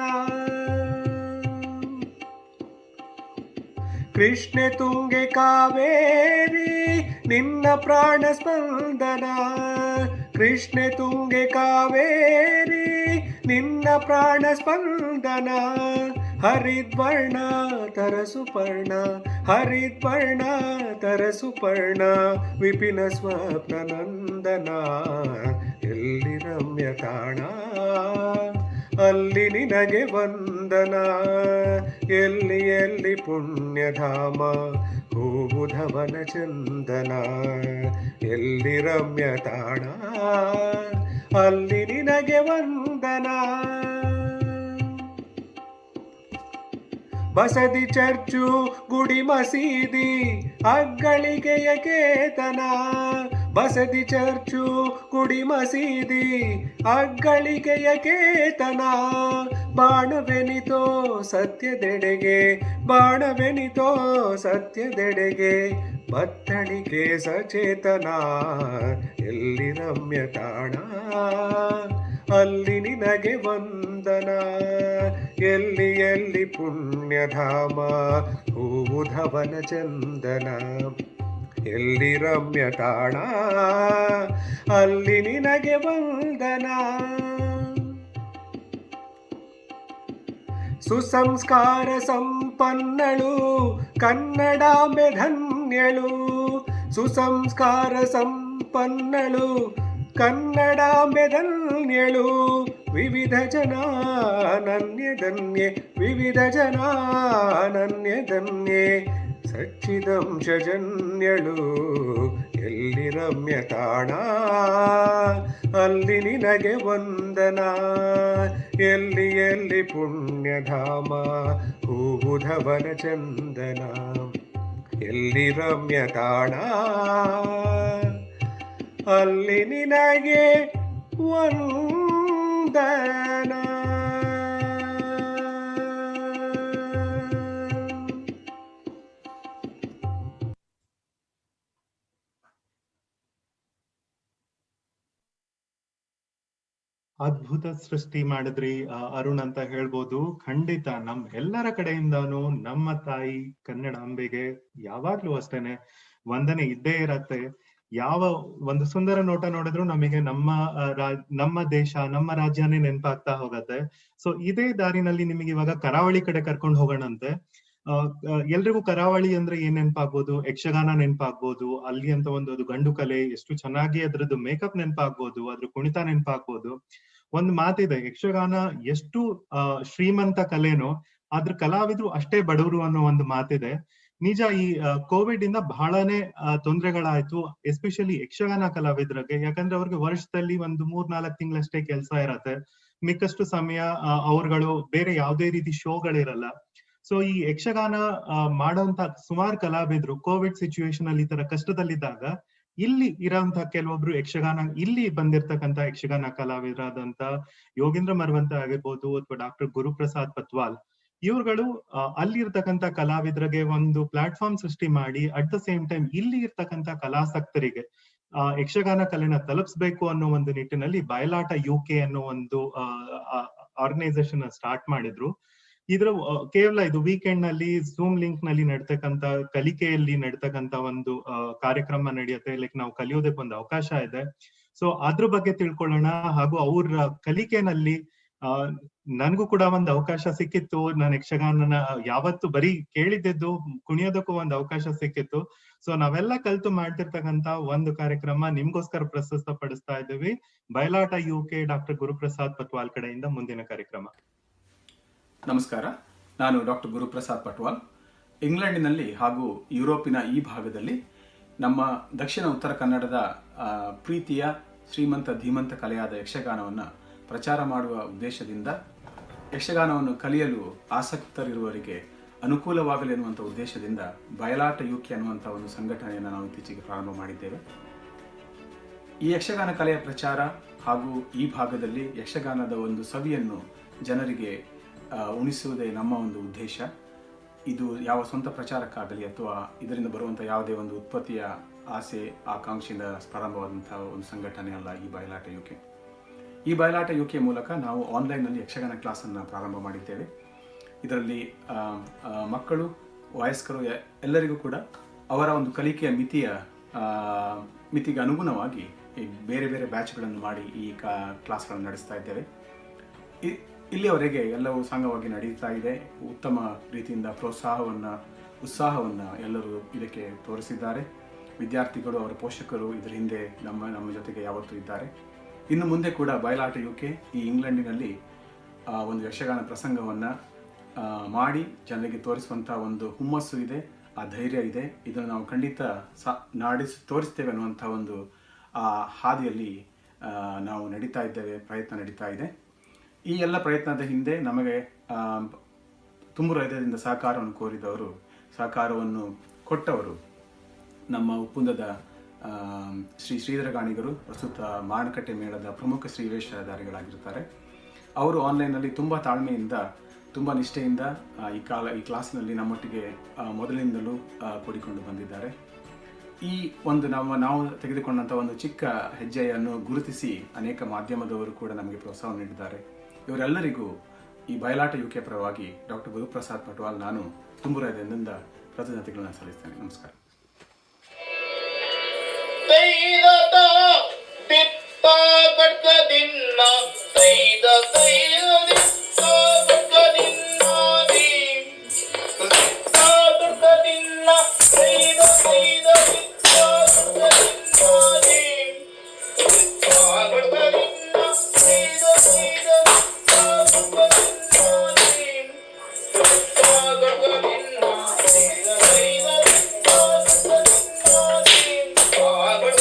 ಕೃಷ್ಣ ತುಂಗೆ ಕಾವೇರಿ ನಿನ್ನ ಪ್ರಾಣ ಸ್ಪಂದನ ಕೃಷ್ಣ ತುಂಗೆ ಕಾವೇರಿ ನಿನ್ನ ಪ್ರಾಣ ಸ್ಪಂದನ ಹರಿದ್ವರ್ಣ ತರಸುಪರ್ಣ ಹರಿದ್ವರ್ಣ ತರಸುಪರ್ಣ ವಿಪಿನ ಸ್ವಪ್ನ ನಂದನ ಎಲ್ಲಿ ರಮ್ಯ ತಾಣ ಅಲ್ಲಿ ನಿನಗೆ ವಂದನ ಎಲ್ಲಿ ಎಲ್ಲಿ ಪುಣ್ಯಧಾಮ ಹೂಬುಧವನ ಚಂದನ ಎಲ್ಲಿ ರಮ್ಯ ತಾಣ ಅಲ್ಲಿ ನಿನಗೆ ವಂದನ ಬಸದಿ ಚರ್ಚು ಗುಡಿ ಮಸೀದಿ ಅಗ್ಗಳಿಗೆಯ ಕೇತನ ಬಸದಿ ಚರ್ಚು ಗುಡಿ ಮಸೀದಿ ಅಗ್ಗಳಿಗೆಯ ಕೇತನ ಬಾಣವೆನಿತೋ ಸತ್ಯದೆಡೆಗೆ ಬಾಣವೆನಿತೋ ಸತ್ಯದೆಡೆಗೆ ಬತ್ತಳಿಕೆ ಸಚೇತನ ಎಲ್ಲಿ ರಮ್ಯ ತಾಣ ಅಲ್ಲಿ ನಿನಗೆ ವಂದನ ಎಲ್ಲಿ ಎಲ್ಲಿ ಪುಣ್ಯಧಾಮ ಹೂಬುಧವನ ಚಂದನ ಎಲ್ಲಿ ರಮ್ಯ ತಾಣ ಅಲ್ಲಿ ನಿನಗೆ ವಂದನ ಸುಸಂಸ್ಕಾರ ಸಂಪನ್ನಳು ಕನ್ನಡಾಂಬೆ ಧನ್ಯಳು ಸುಸಂಸ್ಕಾರ ಸಂಪನ್ನಳು ಕನ್ನಡಾಂಬೆ ಧನ್ಯಳು ವಿವಿಧ ಜನ ಅನನ್ಯಧನ್ಯೆ ವಿವಿಧ ಜನ ಅನನ್ಯಧನ್ಯೆ ಸಚ್ಚಿದಂಶಜನ್ಯಳು ಎಲ್ಲಿ ರಮ್ಯ ತಾಣ ಅಲ್ಲಿ ನಿನಗೆ ವಂದನ ಎಲ್ಲಿ ಎಲ್ಲಿ ಪುಣ್ಯಧಾಮ ಹೂಬುಧವನ ಚಂದನ ಎಲ್ಲಿ ರಮ್ಯ ತಾಣ ಅಲ್ಲಿ ನಿನಗೆ ವಂದನ ಅದ್ಭುತ ಸೃಷ್ಟಿ ಮಾಡಿದ್ರಿ ಆ, ಅರುಣ್ ಅಂತ ಹೇಳ್ಬೋದು ಖಂಡಿತ ನಮ್ ಎಲ್ಲರ ಕಡೆಯಿಂದಾನು ನಮ್ಮ ತಾಯಿ ಕನ್ನಡಾಂಬೆಗೆ ಯಾವಾಗ್ಲೂ ಅಷ್ಟೇನೆ ವಂದನೆ ಇದ್ದೇ ಇರತ್ತೆ ಯಾವ ಒಂದು ಸುಂದರ ನೋಟ ನೋಡಿದ್ರು ನಮಗೆ ನಮ್ಮ ಆ, ರಾ- ನಮ್ಮ ದೇಶ ನಮ್ಮ ರಾಜ್ಯನೇ ನೆನಪಾಗ್ತಾ ಹೋಗತ್ತೆ ಸೊ ಇದೇ ದಾರಿನಲ್ಲಿ ನಿಮಗೆ ಇವಾಗ ಕರಾವಳಿ ಕಡೆ ಕರ್ಕೊಂಡು ಹೋಗೋಣಂತೆ ಆ, ಆ, ಎಲ್ರಿಗೂ ಕರಾವಳಿ ಅಂದ್ರೆ ಏನ್ ನೆನಪಾಗ್ಬೋದು ಯಕ್ಷಗಾನ ನೆನಪಾಗ್ಬೋದು ಅಲ್ಲಿ ಅಂತ ಒಂದು ಅದು ಗಂಡು ಕಲೆ ಎಷ್ಟು ಚೆನ್ನಾಗಿ ಅದ್ರದ್ದು ಮೇಕಪ್ ನೆನಪಾಗ್ಬೋದು ಅದ್ರ ಕುಣಿತ ನೆನಪಾಗ್ಬೋದು ಒಂದ್ ಮಾತಿದೆ ಯಕ್ಷಗಾನ ಎಷ್ಟು ಆ ಶ್ರೀಮಂತ ಕಲೆನೋ ಅದ್ರ ಕಲಾವಿದ್ರು ಅಷ್ಟೇ ಬಡವರು ಅನ್ನೋ ಒಂದು ಮಾತಿದೆ ನಿಜ ಈ ಕೋವಿಡ್ ಇಂದ ಬಹಳನೇ ಆ, ತೊಂದ್ರೆಗಳಾಯ್ತು ಎಸ್ಪೆಷಲಿ ಯಕ್ಷಗಾನ ಕಲಾವಿದ್ರಿಗೆ ಯಾಕಂದ್ರೆ ಅವ್ರಿಗೆ ವರ್ಷದಲ್ಲಿ ಒಂದು ಮೂರ್ ನಾಲ್ಕು ತಿಂಗಳಷ್ಟೇ ಕೆಲಸ ಇರತ್ತೆ ಮಿಕ್ಕಷ್ಟು ಸಮಯ ಆ, ಅವ್ರುಗಳು ಬೇರೆ ಯಾವುದೇ ರೀತಿ ಶೋಗಳಿರಲ್ಲ ಸೊ ಈ ಯಕ್ಷಗಾನ ಆ, ಮಾಡೋಂತ ಸುಮಾರು ಕಲಾವಿದ್ರು ಕೋವಿಡ್ ಸಿಚುವೇಶನ್ ಅಲ್ಲಿ ಈ ತರ ಕಷ್ಟದಲ್ಲಿದ್ದಾಗ ಇಲ್ಲಿ ಇರೋಂತ ಕೆಲವೊಬ್ರು ಯಕ್ಷಗಾನ ಇಲ್ಲಿ ಬಂದಿರ್ತಕ್ಕಂತ ಯಕ್ಷಗಾನ ಕಲಾವಿದರಾದಂತ ಯೋಗೇಂದ್ರ ಮರವಂತ ಆಗಿರ್ಬೋದು ಅಥವಾ ಡಾಕ್ಟರ್ ಗುರುಪ್ರಸಾದ್ ಪತ್ವಾಲ್ ಇವ್ರುಗಳು ಆ, ಅಲ್ಲಿ ಇರ್ತಕ್ಕಂತ ಕಲಾವಿದರಿಗೆ ಒಂದು ಪ್ಲಾಟ್ಫಾರ್ಮ್ ಸೃಷ್ಟಿ ಮಾಡಿ ಅಟ್ ದ ಸೇಮ್ ಟೈಮ್ ಇಲ್ಲಿ ಇರ್ತಕ್ಕಂತ ಕಲಾಸಕ್ತರಿಗೆ ಆ ಯಕ್ಷಗಾನ ಕಲೆನ ತಲುಪಿಸ್ಬೇಕು ಅನ್ನೋ ಒಂದು ನಿಟ್ಟಿನಲ್ಲಿ ಬಯಲಾಟ ಯು ಕೆ ಅನ್ನೋ ಒಂದು ಆರ್ಗನೈಸೇಷನ್ ಸ್ಟಾರ್ಟ್ ಮಾಡಿದ್ರು ಇದ್ರ ಆ, ಕೇವಲ ಇದು ವೀಕೆಂಡ್ ನಲ್ಲಿ ಝೂಮ್ ಲಿಂಕ್ ನಲ್ಲಿ ನಡ್ತಕ್ಕಂತ ಕಲಿಕೆಯಲ್ಲಿ ನಡ್ತಕ್ಕಂತ ಒಂದು ಆ, ಕಾರ್ಯಕ್ರಮ ನಡೆಯುತ್ತೆ ಲೈಕ್ ನಾವು ಕಲಿಯೋದಕ್ಕೆ ಒಂದು ಅವಕಾಶ ಇದೆ ಸೊ ಅದ್ರ ಬಗ್ಗೆ ತಿಳ್ಕೊಳ್ಳೋಣ ಹಾಗೂ ಅವ್ರ ಕಲಿಕೆನಲ್ಲಿ ಆ ನನ್ಗೂ ಕೂಡ ಒಂದು ಅವಕಾಶ ಸಿಕ್ಕಿತ್ತು ನಾನು ಯಕ್ಷಗಾನನ ಯಾವತ್ತು ಬರೀ ಕೇಳಿದ್ದೆದ್ದು ಕುಣಿಯೋದಕ್ಕೂ ಒಂದು ಅವಕಾಶ ಸಿಕ್ಕಿತ್ತು ಸೊ ನಾವೆಲ್ಲ ಕಲ್ತು ಮಾಡ್ತಿರ್ತಕ್ಕಂತ ಒಂದು ಕಾರ್ಯಕ್ರಮ ನಿಮ್ಗೋಸ್ಕರ ಪ್ರಸ್ತುತ ಪಡಿಸ್ತಾ ಇದ್ದೀವಿ Bayalata U K doctor Guruprasad Patwal ಕಡೆಯಿಂದ ಮುಂದಿನ ಕಾರ್ಯಕ್ರಮ ನಮಸ್ಕಾರ ನಾನು ಡಾಕ್ಟರ್ ಗುರುಪ್ರಸಾದ್ ಪಟ್ವಾಲ್ ಇಂಗ್ಲೆಂಡಿನಲ್ಲಿ ಹಾಗೂ ಯುರೋಪಿನ ಈ ಭಾಗದಲ್ಲಿ ನಮ್ಮ ದಕ್ಷಿಣ ಉತ್ತರ ಕನ್ನಡದ ಆ, ಪ್ರೀತಿಯ ಶ್ರೀಮಂತ ಧೀಮಂತ ಕಲೆಯಾದ ಯಕ್ಷಗಾನವನ್ನು ಪ್ರಚಾರ ಮಾಡುವ ಉದ್ದೇಶದಿಂದ ಯಕ್ಷಗಾನವನ್ನು ಕಲಿಯಲು ಆಸಕ್ತರಿರುವವರಿಗೆ ಅನುಕೂಲವಾಗಲಿ ಅನ್ನುವಂಥ ಉದ್ದೇಶದಿಂದ ಬಯಲಾಟ ಯುಕೆ ಅನ್ನುವಂಥ ಒಂದು ಸಂಘಟನೆಯನ್ನು ನಾವು ಇತ್ತೀಚೆಗೆ ಪ್ರಾರಂಭ ಮಾಡಿದ್ದೇವೆ ಈ ಯಕ್ಷಗಾನ ಕಲೆಯ ಪ್ರಚಾರ ಹಾಗೂ ಈ ಭಾಗದಲ್ಲಿ ಯಕ್ಷಗಾನದ ಒಂದು ಸವಿಯನ್ನು ಜನರಿಗೆ ಆ, ಉಣಿಸುವುದೇ ನಮ್ಮ ಒಂದು ಉದ್ದೇಶ ಇದು ಯಾವ ಸ್ವಂತ ಪ್ರಚಾರಕ್ಕಾಗಲಿ ಅಥವಾ ಇದರಿಂದ ಬರುವಂಥ ಯಾವುದೇ ಒಂದು ಉತ್ಪತ್ತಿಯ ಆಸೆ ಆಕಾಂಕ್ಷೆಯಿಂದ ಪ್ರಾರಂಭವಾದಂತಹ ಒಂದು ಸಂಘಟನೆ ಅಲ್ಲ ಈ ಬಯಲಾಟ ಯುಕೆ ಈ ಬಯಲಾಟ ಯುಕೆ ಮೂಲಕ ನಾವು ಆನ್ಲೈನ್ನಲ್ಲಿ ಯಕ್ಷಗಾನ ಕ್ಲಾಸನ್ನು ಪ್ರಾರಂಭ ಮಾಡಿದ್ದೇವೆ ಇದರಲ್ಲಿ ಆ, ಆ, ಮಕ್ಕಳು ವಯಸ್ಕರು ಎ- ಎಲ್ಲರಿಗೂ ಕೂಡ ಅವರ ಒಂದು ಕಲಿಕೆಯ ಮಿತಿಯ ಆ, ಮಿತಿಗೆ ಅನುಗುಣವಾಗಿ ಈ ಬೇರೆ ಬೇರೆ ಬ್ಯಾಚ್ಗಳನ್ನು ಮಾಡಿ ಈ ಕಾ ಕ್ಲಾಸ್ಗಳನ್ನು ನಡೆಸ್ತಾ ಇದ್ದೇವೆ ಇ- ಇಲ್ಲಿಯವರೆಗೆ ಎಲ್ಲವೂ ಸಾಂಗವಾಗಿ ನಡೀತಾ ಇದೆ ಉತ್ತಮ ರೀತಿಯಿಂದ ಪ್ರೋತ್ಸಾಹವನ್ನು ಉತ್ಸಾಹವನ್ನು ಎಲ್ಲರೂ ಇದಕ್ಕೆ ತೋರಿಸಿದ್ದಾರೆ ವಿದ್ಯಾರ್ಥಿಗಳು ಅವರ ಪೋಷಕರು ಇದರ ಹಿಂದೆ ನಮ್ಮ ನಮ್ಮ ಜೊತೆಗೆ ಯಾವತ್ತೂ ಇದ್ದಾರೆ ಇನ್ನು ಮುಂದೆ ಕೂಡ ಬಯಲಾಟ ಯುಕೆ ಈ ಇಂಗ್ಲೆಂಡಿನಲ್ಲಿ ಆ, ಒಂದು ಯಕ್ಷಗಾನ ಪ್ರಸಂಗವನ್ನು ಮಾಡಿ ಜನರಿಗೆ ತೋರಿಸುವಂಥ ಒಂದು ಹುಮ್ಮಸ್ಸು ಇದೆ ಆ ಧೈರ್ಯ ಇದೆ ಇದನ್ನು ನಾವು ಖಂಡಿತ ಸಾ ನಾಡಿಸಿ ತೋರಿಸ್ತೇವೆ ಅನ್ನುವಂಥ ಒಂದು ಆ ಹಾದಿಯಲ್ಲಿ ಆ, ನಾವು ನಡೀತಾ ಇದ್ದೇವೆ ಪ್ರಯತ್ನ ನಡೀತಾ ಇದೆ ಈ ಎಲ್ಲ ಪ್ರಯತ್ನದ ಹಿಂದೆ ನಮಗೆ ಆ, ತುಂಬು ಹೃದಯದಿಂದ ಸಹಕಾರವನ್ನು ಕೋರಿದವರು ಸಹಕಾರವನ್ನು ಕೊಟ್ಟವರು ನಮ್ಮ ಒಪ್ಪಂದದ ಆ, ಶ್ರೀ ಶ್ರೀಧರ ಗಾಣಿಗರು ಪ್ರಸ್ತುತ ಮಾಣಕಟ್ಟೆ ಮೇಳದ ಪ್ರಮುಖ ಶ್ರೀ ವೇಷಧಾರಿಗಳಾಗಿರ್ತಾರೆ ಅವರು ಆನ್ಲೈನಲ್ಲಿ ತುಂಬ ತಾಳ್ಮೆಯಿಂದ ತುಂಬ ನಿಷ್ಠೆಯಿಂದ ಆ, ಈ ಕಾಲ ಈ ಕ್ಲಾಸಿನಲ್ಲಿ ನಮ್ಮೊಟ್ಟಿಗೆ ಆ, ಮೊದಲಿನಿಂದಲೂ ಆ, ಕೂಡಿಕೊಂಡು ಬಂದಿದ್ದಾರೆ ಈ ಒಂದು ನಮ್ಮ ನಾವು ತೆಗೆದುಕೊಂಡಂಥ ಒಂದು ಚಿಕ್ಕ ಹೆಜ್ಜೆಯನ್ನು ಗುರುತಿಸಿ ಅನೇಕ ಮಾಧ್ಯಮದವರು ಕೂಡ ನಮಗೆ ಪ್ರೋತ್ಸಾಹ ನೀಡಿದ್ದಾರೆ ಇವರೆಲ್ಲರಿಗೂ ಈ ಬಯಲಾಟ ಯುಕೆ ಪರವಾಗಿ ಡಾಕ್ಟರ್ ಗುರುಪ್ರಸಾದ್ ಪಟ್ವಾಲ್ ನಾನು ತುಂಬು ಹೃದಯದಿಂದ ಕೃತಜ್ಞತೆಗಳನ್ನು ಸಲ್ಲಿಸ್ತೇನೆ ನಮಸ್ಕಾರ ಸೈದತ ದಿತ್ತ ಕಟ್ಕದಿನ್ನ ಸೈದ ಸೈದ ದಿತ್ತ ಕಟ್ಕದಿನ್ನಾದಿ ದಿತ್ತ ಕಟ್ಕದಿನ್ನ ಸೈದ ಸೈದ ದಿತ್ತ ಕಟ್ಕದಿನ್ನಾದಿ ದಿತ್ತ ಕಟ್ಕದಿನ್ನ ಸೈದ ಸೈದ ದಿತ್ತ ಕಟ್ಕದಿನ್ನಾದಿ ದಿತ್ತ ಕಟ್ಕದಿನ್ನ ಸೈದ ಸೈದ ದಿತ್ತ ಕಟ್ಕದಿನ್ನಾದಿ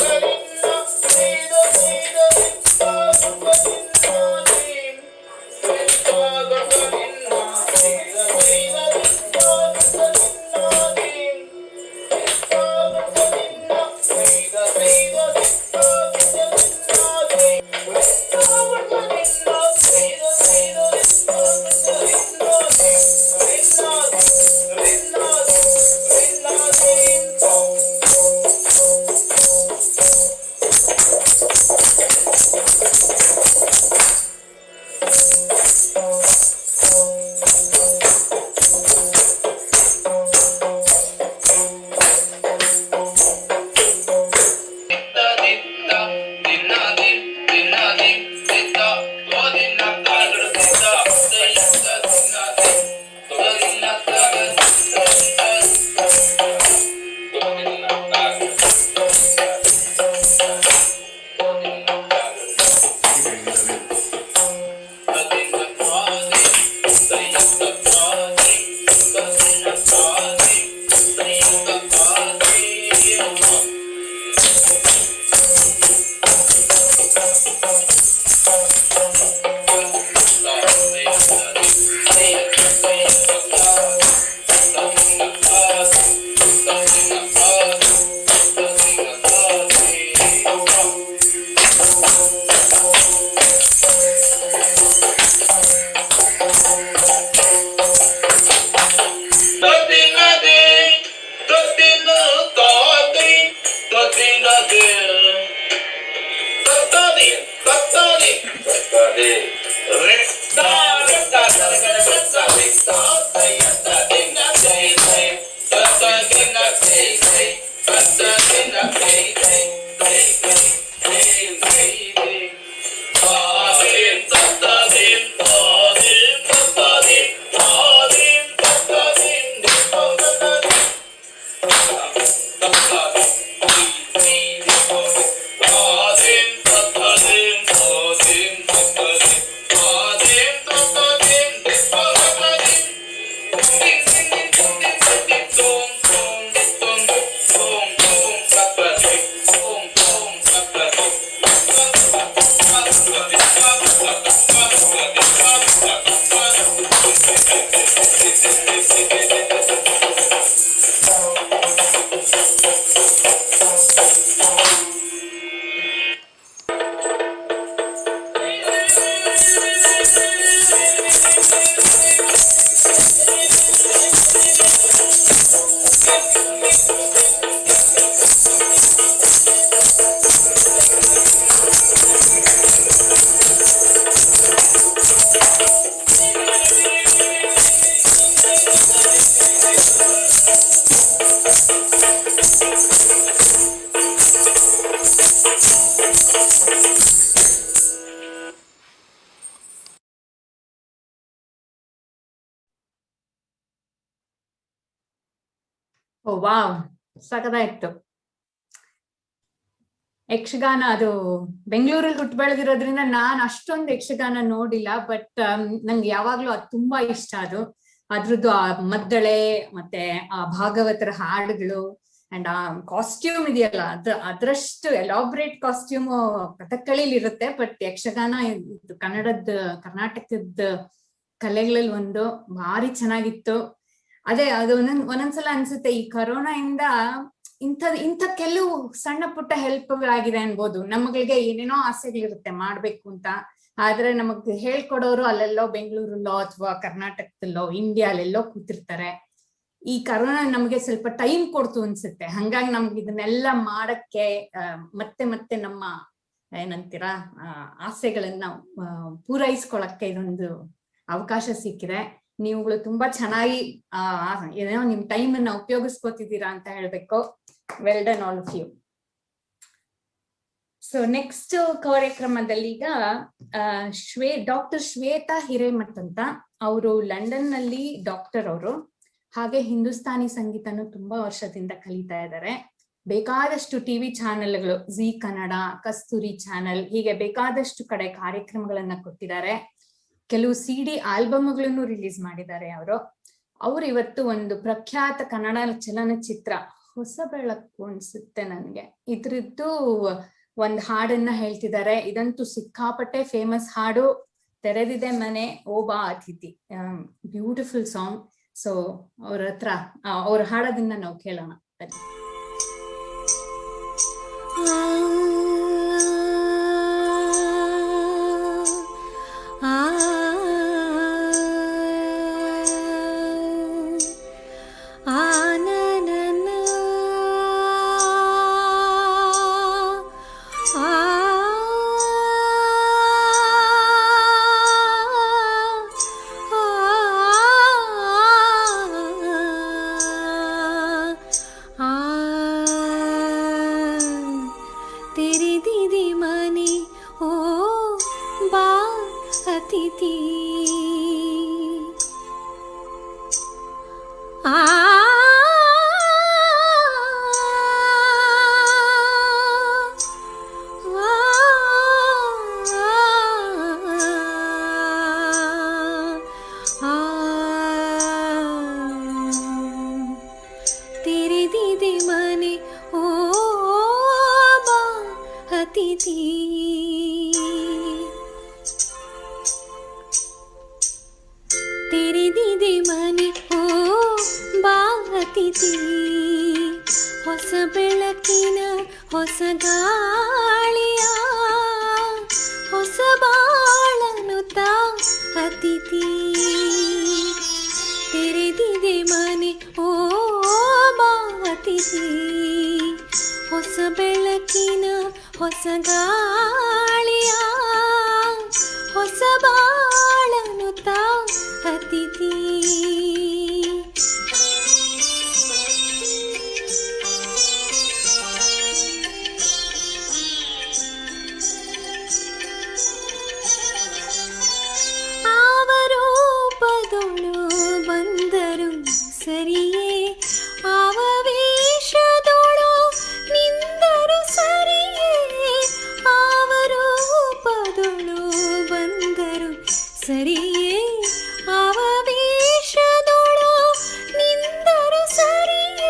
ಓ ವಾವ್ ಸಖದಾಯ್ತು ಯಕ್ಷಗಾನ ಅದು ಬೆಂಗಳೂರಲ್ಲಿ ಹುಟ್ಟು ಬೆಳೆದಿರೋದ್ರಿಂದ ನಾನ್ ಅಷ್ಟೊಂದು ಯಕ್ಷಗಾನ ನೋಡಿಲ್ಲ ಬಟ್ ನಂಗೆ ಯಾವಾಗ್ಲೂ ಅದು ತುಂಬಾ ಇಷ್ಟ ಅದು ಅದ್ರದ್ದು ಆ ಮದ್ದಳೆ ಮತ್ತೆ ಆ ಭಾಗವತರ ಹಾಡುಗಳು ಅಂಡ್ ಆ ಕಾಸ್ಟ್ಯೂಮ್ ಇದೆಯಲ್ಲ ಅದ್ರ ಅದ್ರಷ್ಟು ಎಲಾಬ್ರೇಟ್ ಕಾಸ್ಟ್ಯೂಮ್ ಕಥಕ್ಕಳಿಲಿ ಇರುತ್ತೆ ಬಟ್ ಯಕ್ಷಗಾನ ಇದು ಕನ್ನಡದ ಕರ್ನಾಟಕದ ಕಲೆಗಳಲ್ಲಿ ಒಂದು ಭಾರಿ ಚೆನ್ನಾಗಿತ್ತು ಅದೇ ಅದು ಒಂದೊಂದ್ ಒಂದೊಂದ್ಸಲ ಅನ್ಸುತ್ತೆ ಈ ಕರೋನಾ ಇಂದ ಇಂಥ ಇಂಥ ಕೆಲವು ಸಣ್ಣ ಪುಟ್ಟ ಹೆಲ್ಪ್ಗಳಾಗಿದೆ ಅನ್ಬೋದು ನಮ್ಗಳಿಗೆ ಏನೇನೋ ಆಸೆಗಳಿರುತ್ತೆ ಮಾಡ್ಬೇಕು ಅಂತ ಆದ್ರೆ ನಮಗ್ ಹೇಳ್ಕೊಡೋರು ಅಲ್ಲೆಲ್ಲೋ ಬೆಂಗಳೂರಲ್ಲೋ ಅಥವಾ ಕರ್ನಾಟಕದಲ್ಲೋ ಇಂಡಿಯಾ ಅಲ್ಲೆಲ್ಲೋ ಕೂತಿರ್ತಾರೆ ಈ ಕರೋನಾ ನಮ್ಗೆ ಸ್ವಲ್ಪ ಟೈಮ್ ಕೊಡ್ತು ಅನ್ಸುತ್ತೆ ಹಂಗಾಗಿ ನಮ್ಗೆ ಇದನ್ನೆಲ್ಲ ಮಾಡಕ್ಕೆ ಆ, ಮತ್ತೆ ಮತ್ತೆ ನಮ್ಮ ಏನಂತೀರಾ ಆ, ಆಸೆಗಳನ್ನ ಆ, ಪೂರೈಸ್ಕೊಳಕ್ಕೆ ಇದೊಂದು ಅವಕಾಶ ಸಿಕ್ಕಿದೆ ನೀವುಗಳು ತುಂಬಾ ಚೆನ್ನಾಗಿ ಆ ಆ- ಏನೋ ನಿಮ್ ಟೈಮ್ ಅನ್ನ ಉಪಯೋಗಿಸ್ಕೋತಿದ್ದೀರಾ ಅಂತ ಹೇಳ್ಬೇಕು well done all of you so next ಕಾರ್ಯಕ್ರಮದಲ್ಲಿ ಈಗ ಆ, ಶ್ವೇ ಡಾಕ್ಟರ್ ಶ್ವೇತಾ ಹಿರೇಮಠ್ ಅಂತ ಅವರು ಲಂಡನ್ ನಲ್ಲಿ ಡಾಕ್ಟರ್ ಅವರು ಹಾಗೆ ಹಿಂದೂಸ್ತಾನಿ ಸಂಗೀತನು ತುಂಬಾ ವರ್ಷದಿಂದ ಕಲಿತಾ ಇದ್ದಾರೆ ಬೇಕಾದಷ್ಟು ಟಿವಿ ಚಾನೆಲ್ಗಳು ಜಿ ಕನ್ನಡ ಕಸ್ತೂರಿ ಚಾನೆಲ್ ಹೀಗೆ ಬೇಕಾದಷ್ಟು ಕಡೆ ಕಾರ್ಯಕ್ರಮಗಳನ್ನ ಕೊಟ್ಟಿದ್ದಾರೆ ಕೆಲವು ಸಿ ಡಿ ಆಲ್ಬಮ್ಗಳನ್ನು ರಿಲೀಸ್ ಮಾಡಿದ್ದಾರೆ ಅವರು ಅವ್ರು ಇವತ್ತು ಒಂದು ಪ್ರಖ್ಯಾತ ಕನ್ನಡ ಚಲನಚಿತ್ರ ಹೊಸ ಬೆಳಕು ಅನ್ಸುತ್ತೆ ನನ್ಗೆ ಇದ್ರದ್ದು ಒಂದ್ ಹಾಡನ್ನ ಹೇಳ್ತಿದ್ದಾರೆ ಇದಂತೂ ಸಿಕ್ಕಾಪಟ್ಟೆ ಫೇಮಸ್ ಹಾಡು ತೆರೆದಿದೆ ಮನೆ ಓ ಬಾ ಅತಿಥಿ ಬ್ಯೂಟಿಫುಲ್ ಸಾಂಗ್ ಸೊ ಅವ್ರ ಹತ್ರ ಆ, ಅವ್ರ ಹಾಡೋದನ್ನ ನಾವು ಕೇಳೋಣ ಬನ್ನಿ ತೆರೆದಿದೆ ಮನೆ ಓ ಬಾ ಅತಿಥಿ ಆ ತೆರೆದಿದೆ ಮನೆ ಓ ಬಾ ಅತಿಥಿ ತೆರೆದಿದೆ ಮನೆ ಓ ಬಾ ಅತಿಥಿ ಹೊಸ ಬೆಳಕಿನ ಹೊಸ ಗಾಳಿಯ ಹೊಸ ಬಾಳನು ತಾ ಅತಿಥಿ ತೆರೆದಿದೆ ಮನೆ ಓ ಬಾ ಅತಿಥಿ ಹೊಸ ಬೆಳಕಿನ ಹೊಸ ಗಾಳಿಯ ಹೊಸ ಬಾಳನು ತಾ ಅತಿಥಿ ಆವರೂಪದೊಳು ಬಂದರು ಸರಿಯೇ ಆವವೇಶದೊಳು ನಿಂದರು ಸರಿಯೇ ಆವರೂಪದೊಳು ಬಂದರು ಸರಿಯೇ ಆವವೇಶದೊಳು ನಿಂದರು ಸರಿಯೇ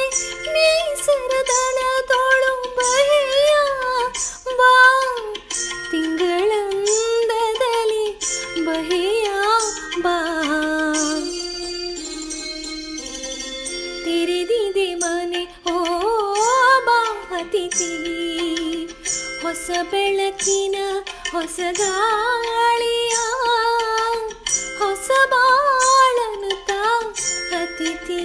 ನೇಸರದಳದೊಳು ಬಗೆಯ ಬಾ ತಿಂಗಳಂದದಲ್ಲಿ ಬಗೆಯ ಬಾ ತೆರೆದಿದೆ ಮನೆ ಓ ಬಾ ಅತಿಥಿ ಹೊಸ ಬೆಳಕಿನ ಹೊಸ ಗಾಳಿಯ ಹೊಸ ಬಾಳನು ತಾ ಅತಿಥಿ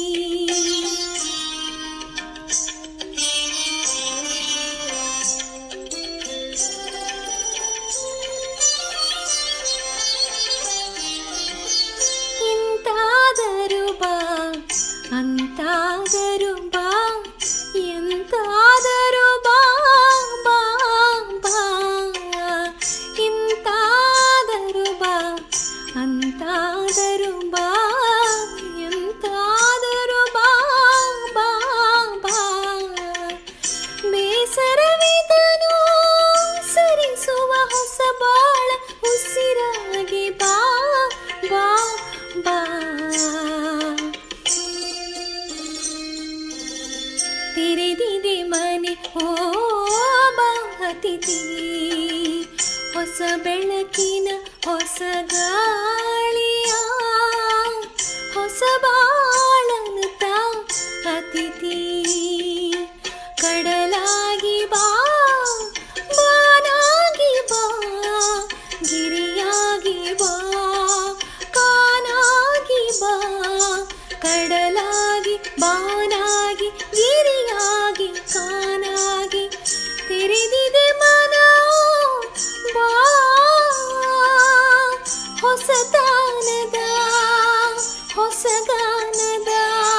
ಇಂತಾದರೂ ಬಾ ಅಂತಾದರೂ ಬಾ ಎಂತಾದರೂ ಬಾ ಬಾ ಬಾ ಇಂತಾದರೂ ಬಾ ಅಂತಾದರೂ ಬಾ ಎಂತಾದರೂ ಅತಿಥಿ ಹೊಸ ಬೆಳಕಿನ ಹೊಸ ಗಾಳಿಯ ಹೊಸ ಬಾಳನು ತಾ ಅತಿಥಿ ಕಡಲಾಗಿ ಬಾ ಬಾನಾಗಿ ಬಾ ಗಿರಿಯಾಗಿ ಬಾ ಕಾನಾಗಿ ಬಾ ಕಡಲಾಗಿ ಬಾನಾಗಿ ಗಿರಿಯಾಗಿ ಕಾನಾಗಿ ತೆರೆದಿದೆ ಮನ ಬಾ ಹೊಸತಾನದ ಹೊಸಗಾನದ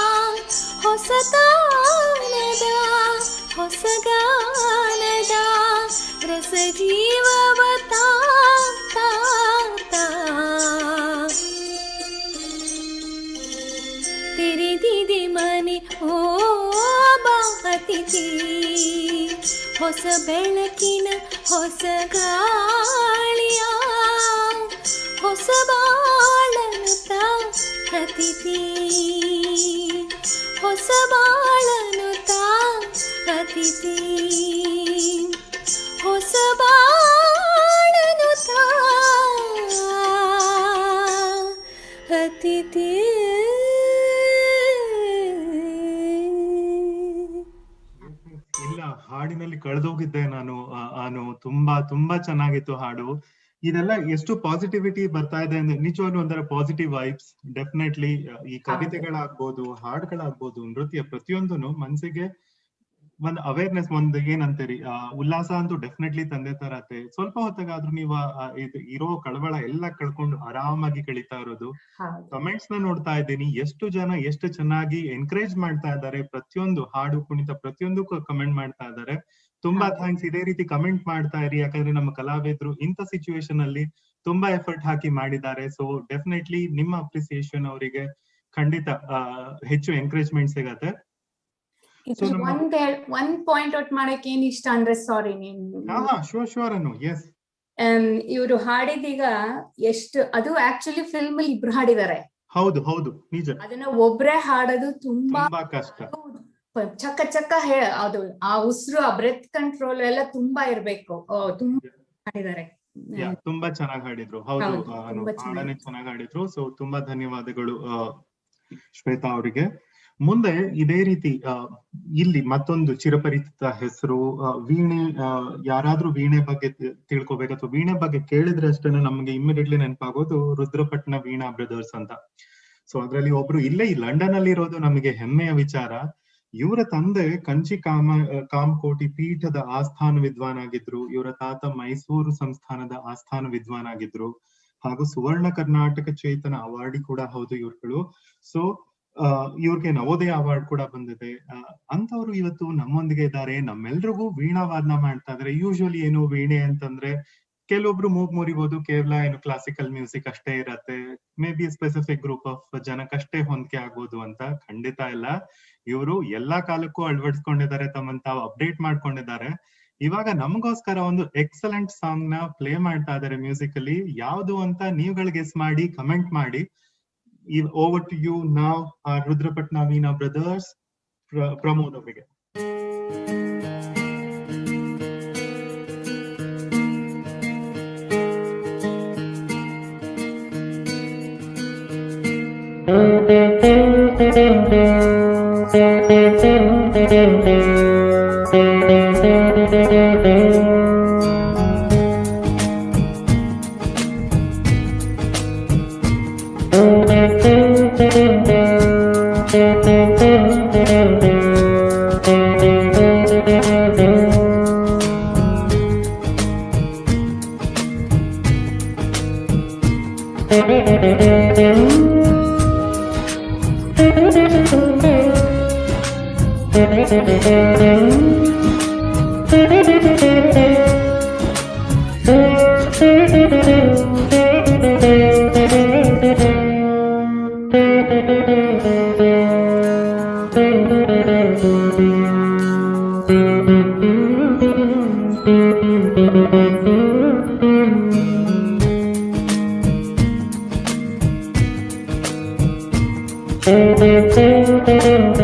ಹೊಸತಾನದ ಹೊಸಗಾನದ ರಸ ಜೀವವತ ತೆರೆದಿದೆ ಮನೆ ಓ ಬಾ ಅತಿಥಿ ಹೊಸ ಬೆಳಕಿನ ಹೊಸ ಗಾಳಿಯ ಹೊಸ ಬಾಳನು ತಾ ಅತಿಥಿ ಹೊಸ ಬಾಳನು ತಾ ಅತಿಥಿ ಹೊಸ ಬಾಳನು ತಾ ಅತಿಥಿ ಇಲ್ಲ ಹಾಡಿನಲ್ಲಿ ಕಳೆದೋಗಿದ್ದೆ ನಾನು ಆ, ನಾನು ತುಂಬಾ ತುಂಬಾ ಚೆನ್ನಾಗಿತ್ತು ಹಾಡು ಇದೆಲ್ಲ ಎಷ್ಟು ಪಾಸಿಟಿವಿಟಿ ಬರ್ತಾ ಇದೆ ಅಂದ್ರೆ ನಿಜವಾಗ್ಲೂ ಒಂಥರ ಪಾಸಿಟಿವ್ ವೈಬ್ಸ್ ಡೆಫಿನೆಟ್ಲಿ ಈ ಕವಿತೆಗಳಾಗ್ಬೋದು ಹಾಡುಗಳಾಗ್ಬೋದು ನೃತ್ಯ ಪ್ರತಿಯೊಂದನು ಮನ್ಸಿಗೆ ಒಂದ್ ಅವೇರ್ನೆಸ್ ಒಂದ್ ಏನಂತೀರಿ ಆ, ಉಲ್ಲಾಸ ಅಂತೂ ಡೆಫಿನೆಟ್ಲಿ ತಂದೆ ತರತ್ತೆ ಸ್ವಲ್ಪ ಹೊತ್ತಾಗಾದ್ರೂ ನೀವು ಆ- ಆ ಇದು ಇರೋ ಕಳವಳ ಎಲ್ಲ ಕಳ್ಕೊಂಡು ಆರಾಮಾಗಿ ಕಳೀತಾ ಇರೋದು ಹೌದು ಕಮೆಂಟ್ಸ್ ನ ನೋಡ್ತಾ ಇದ್ದೀನಿ ಎಷ್ಟು ಜನ ಎಷ್ಟು ಚೆನ್ನಾಗಿ ಎನ್ಕರೇಜ್ ಮಾಡ್ತಾ ಇದ್ದಾರೆ ಪ್ರತಿಯೊಂದು ಹಾಡು ಕುಣಿತ ಪ್ರತಿಯೊಂದು ಕಮೆಂಟ್ ಮಾಡ್ತಾ ಇದ್ದಾರೆ ತುಂಬಾ ಹೌದು. ಥ್ಯಾಂಕ್ಸ್ ಇದೇ ರೀತಿ ಕಮೆಂಟ್ ಮಾಡ್ತಾ ಇರಿ ಯಾಕಂದ್ರೆ ನಮ್ಮ ಕಲಾವಿದ್ರು ಇಂಥ ಸಿಚುವೇಶನ್ ಅಲ್ಲಿ ತುಂಬಾ ಎಫರ್ಟ್ ಹಾಕಿ ಮಾಡಿದ್ದಾರೆ ಸೊ ಡೆಫಿನೆಟ್ಲಿ ನಿಮ್ಮ ಅಪ್ರಿಸಿಯೇಷನ್ ಅವರಿಗೆ ಖಂಡಿತ ಆ, ಹೆಚ್ಚು ಎಂಕರೇಜ್ಮೆಂಟ್ ಸಿಗತ್ತೆ So, ನಮ್ಮ- ಒಂದ್ ಹೇಳ್- ಒಂದ್ ಪಾಯಿಂಟ್ ಔಟ್ ಮಾಡಕ್ ಏನ್ ಇಷ್ಟ ಅಂದ್ರೆ ಸಾರಿ ನೀನ್ ಹಾ ಹಾ ಶೋರ್ ಶೋರ್ ಅನ್ನು ಎಸ್ ಇವರು ಹಾಡಿದೀಗ ಎಷ್ಟು ಅದು ಆಕ್ಚುಲಿ ಫಿಲ್ಮ್ ಅಲ್ಲಿ ಇಬ್ರು ಹಾಡಿದ್ದಾರೆ ಹೌದು ಹೌದು ನಿಜ ಅದನ್ನ ಒಬ್ರೇ ಹಾಡೋದು ತುಂಬಾ ತುಂಬಾ ಕಷ್ಟ ಪ- ಚಕ್ಕ ಚಕ್ಕ ಹೇ ಅದು ಆ ಉಸಿರು ಆ ಬ್ರೆತ್ ಕಂಟ್ರೋಲ್ ಎಲ್ಲ ತುಂಬಾ ಇರ್ಬೇಕು ಆ, ತುಂಬಾ ಹಾಡಿದ್ದಾರೆ ಯಾ ತುಂಬಾ ಚೆನ್ನಾಗಿ ಹಾಡಿದ್ರು ಹೌದು ಹೌದು, ಆ, ತುಂಬಾ ಹಾಡನೆ ಚೆನ್ನಾಗಿತ್ತು. ಚೆನ್ನಾಗಿ ಹಾಡಿದ್ರು ಸೊ ತುಂಬಾ ಧನ್ಯವಾದಗಳು ಆ, ಶ್ವೇತಾ ಅವರಿಗೆ ಮುಂದೆ ಇದೇ ರೀತಿ ಆ, ಇಲ್ಲಿ ಮತ್ತೊಂದು ಚಿರಪರಿಚಿತ ಹೆಸರು ಆ, ವೀಣೆ ಆ, ಯಾರಾದ್ರೂ ವೀಣೆ ಬಗ್ಗೆ ತಿ- ತಿಳ್ಕೊಬೇಕು ಅಥವಾ ವೀಣೆ ಬಗ್ಗೆ ಕೇಳಿದ್ರೆ ಅಷ್ಟೇ ನಮಗೆ ಇಮಿಡಿಯೇಟ್ಲಿ ನೆನಪಾಗೋದು ರುದ್ರಪಟ್ನ ವೀಣಾ ಬ್ರದರ್ಸ್ ಅಂತ ಸೊ ಅದ್ರಲ್ಲಿ ಒಬ್ರು ಇಲ್ಲೇ ಈ ಲಂಡನ್ ಅಲ್ಲಿ ಇರೋದು ನಮಗೆ ಹೆಮ್ಮೆಯ ವಿಚಾರ ಇವರ ತಂದೆ ಕಂಚಿ ಕಾಮ ಕಾಮಕೋಟಿ ಪೀಠದ ಆಸ್ಥಾನ ವಿದ್ವಾನ್ ಆಗಿದ್ರು ಇವರ ತಾತ ಮೈಸೂರು ಸಂಸ್ಥಾನದ ಆಸ್ಥಾನ ವಿದ್ವಾನ್ ಆಗಿದ್ರು ಹಾಗೂ ಸುವರ್ಣ ಕರ್ನಾಟಕ ಚೇತನ ಅವಾರ್ಡಿ ಕೂಡ ಹೌದು ಇವ್ರುಗಳು ಸೊ ಇವ್ರಿಗೆ ನವೋದಯ ಅವಾರ್ಡ್ ಕೂಡ ಬಂದಿದೆ ಆ, ಅಂತವ್ರು ಇವತ್ತು ನಮ್ಮೊಂದಿಗೆ ಇದ್ದಾರೆ ನಮ್ಮೆಲ್ರಿಗೂ ವೀಣಾ ವಾದನ ಮಾಡ್ತಾ ಇದಾರೆ ಯೂಶುವಲಿ ಏನು ವೀಣೆ ಅಂತಂದ್ರೆ ಕೆಲವೊಬ್ರು ಮೂಗ್ ಮುರಿಬಹುದು ಕೇವಲ ಏನು ಕ್ಲಾಸಿಕಲ್ ಮ್ಯೂಸಿಕ್ ಅಷ್ಟೇ ಇರತ್ತೆ maybe specific group of ಜನಕ್ಕಷ್ಟೇ ಹೊಂದಿಕೆ ಆಗ್ಬೋದು ಅಂತ ಖಂಡಿತ ಇಲ್ಲ ಇವರು ಎಲ್ಲಾ ಕಾಲಕ್ಕೂ ಅಳವಡಿಸ್ಕೊಂಡಿದ್ದಾರೆ ತಮ್ಮನ್ನ ತಾವು ಅಪ್ಡೇಟ್ ಮಾಡ್ಕೊಂಡಿದ್ದಾರೆ ಇವಾಗ ನಮಗೋಸ್ಕರ ಒಂದು ಎಕ್ಸಲೆಂಟ್ ಸಾಂಗ್ ನ ಪ್ಲೇ ಮಾಡ್ತಾ ಇದ್ದಾರೆ ಮ್ಯೂಸಿಕಲಿ ಯಾವ್ದು ಅಂತ ನೀವುಗಳು ಗೆಸ್ ಮಾಡಿ ಕಮೆಂಟ್ ಮಾಡಿ ಓವರ್ ಟು ಯು ನಾವ್ ರುದ್ರಪಟ್ನ ವೀಣಾ ಬ್ರದರ್ಸ್ ಪ್ರಮೋದ್ ಅವರಿಗೆ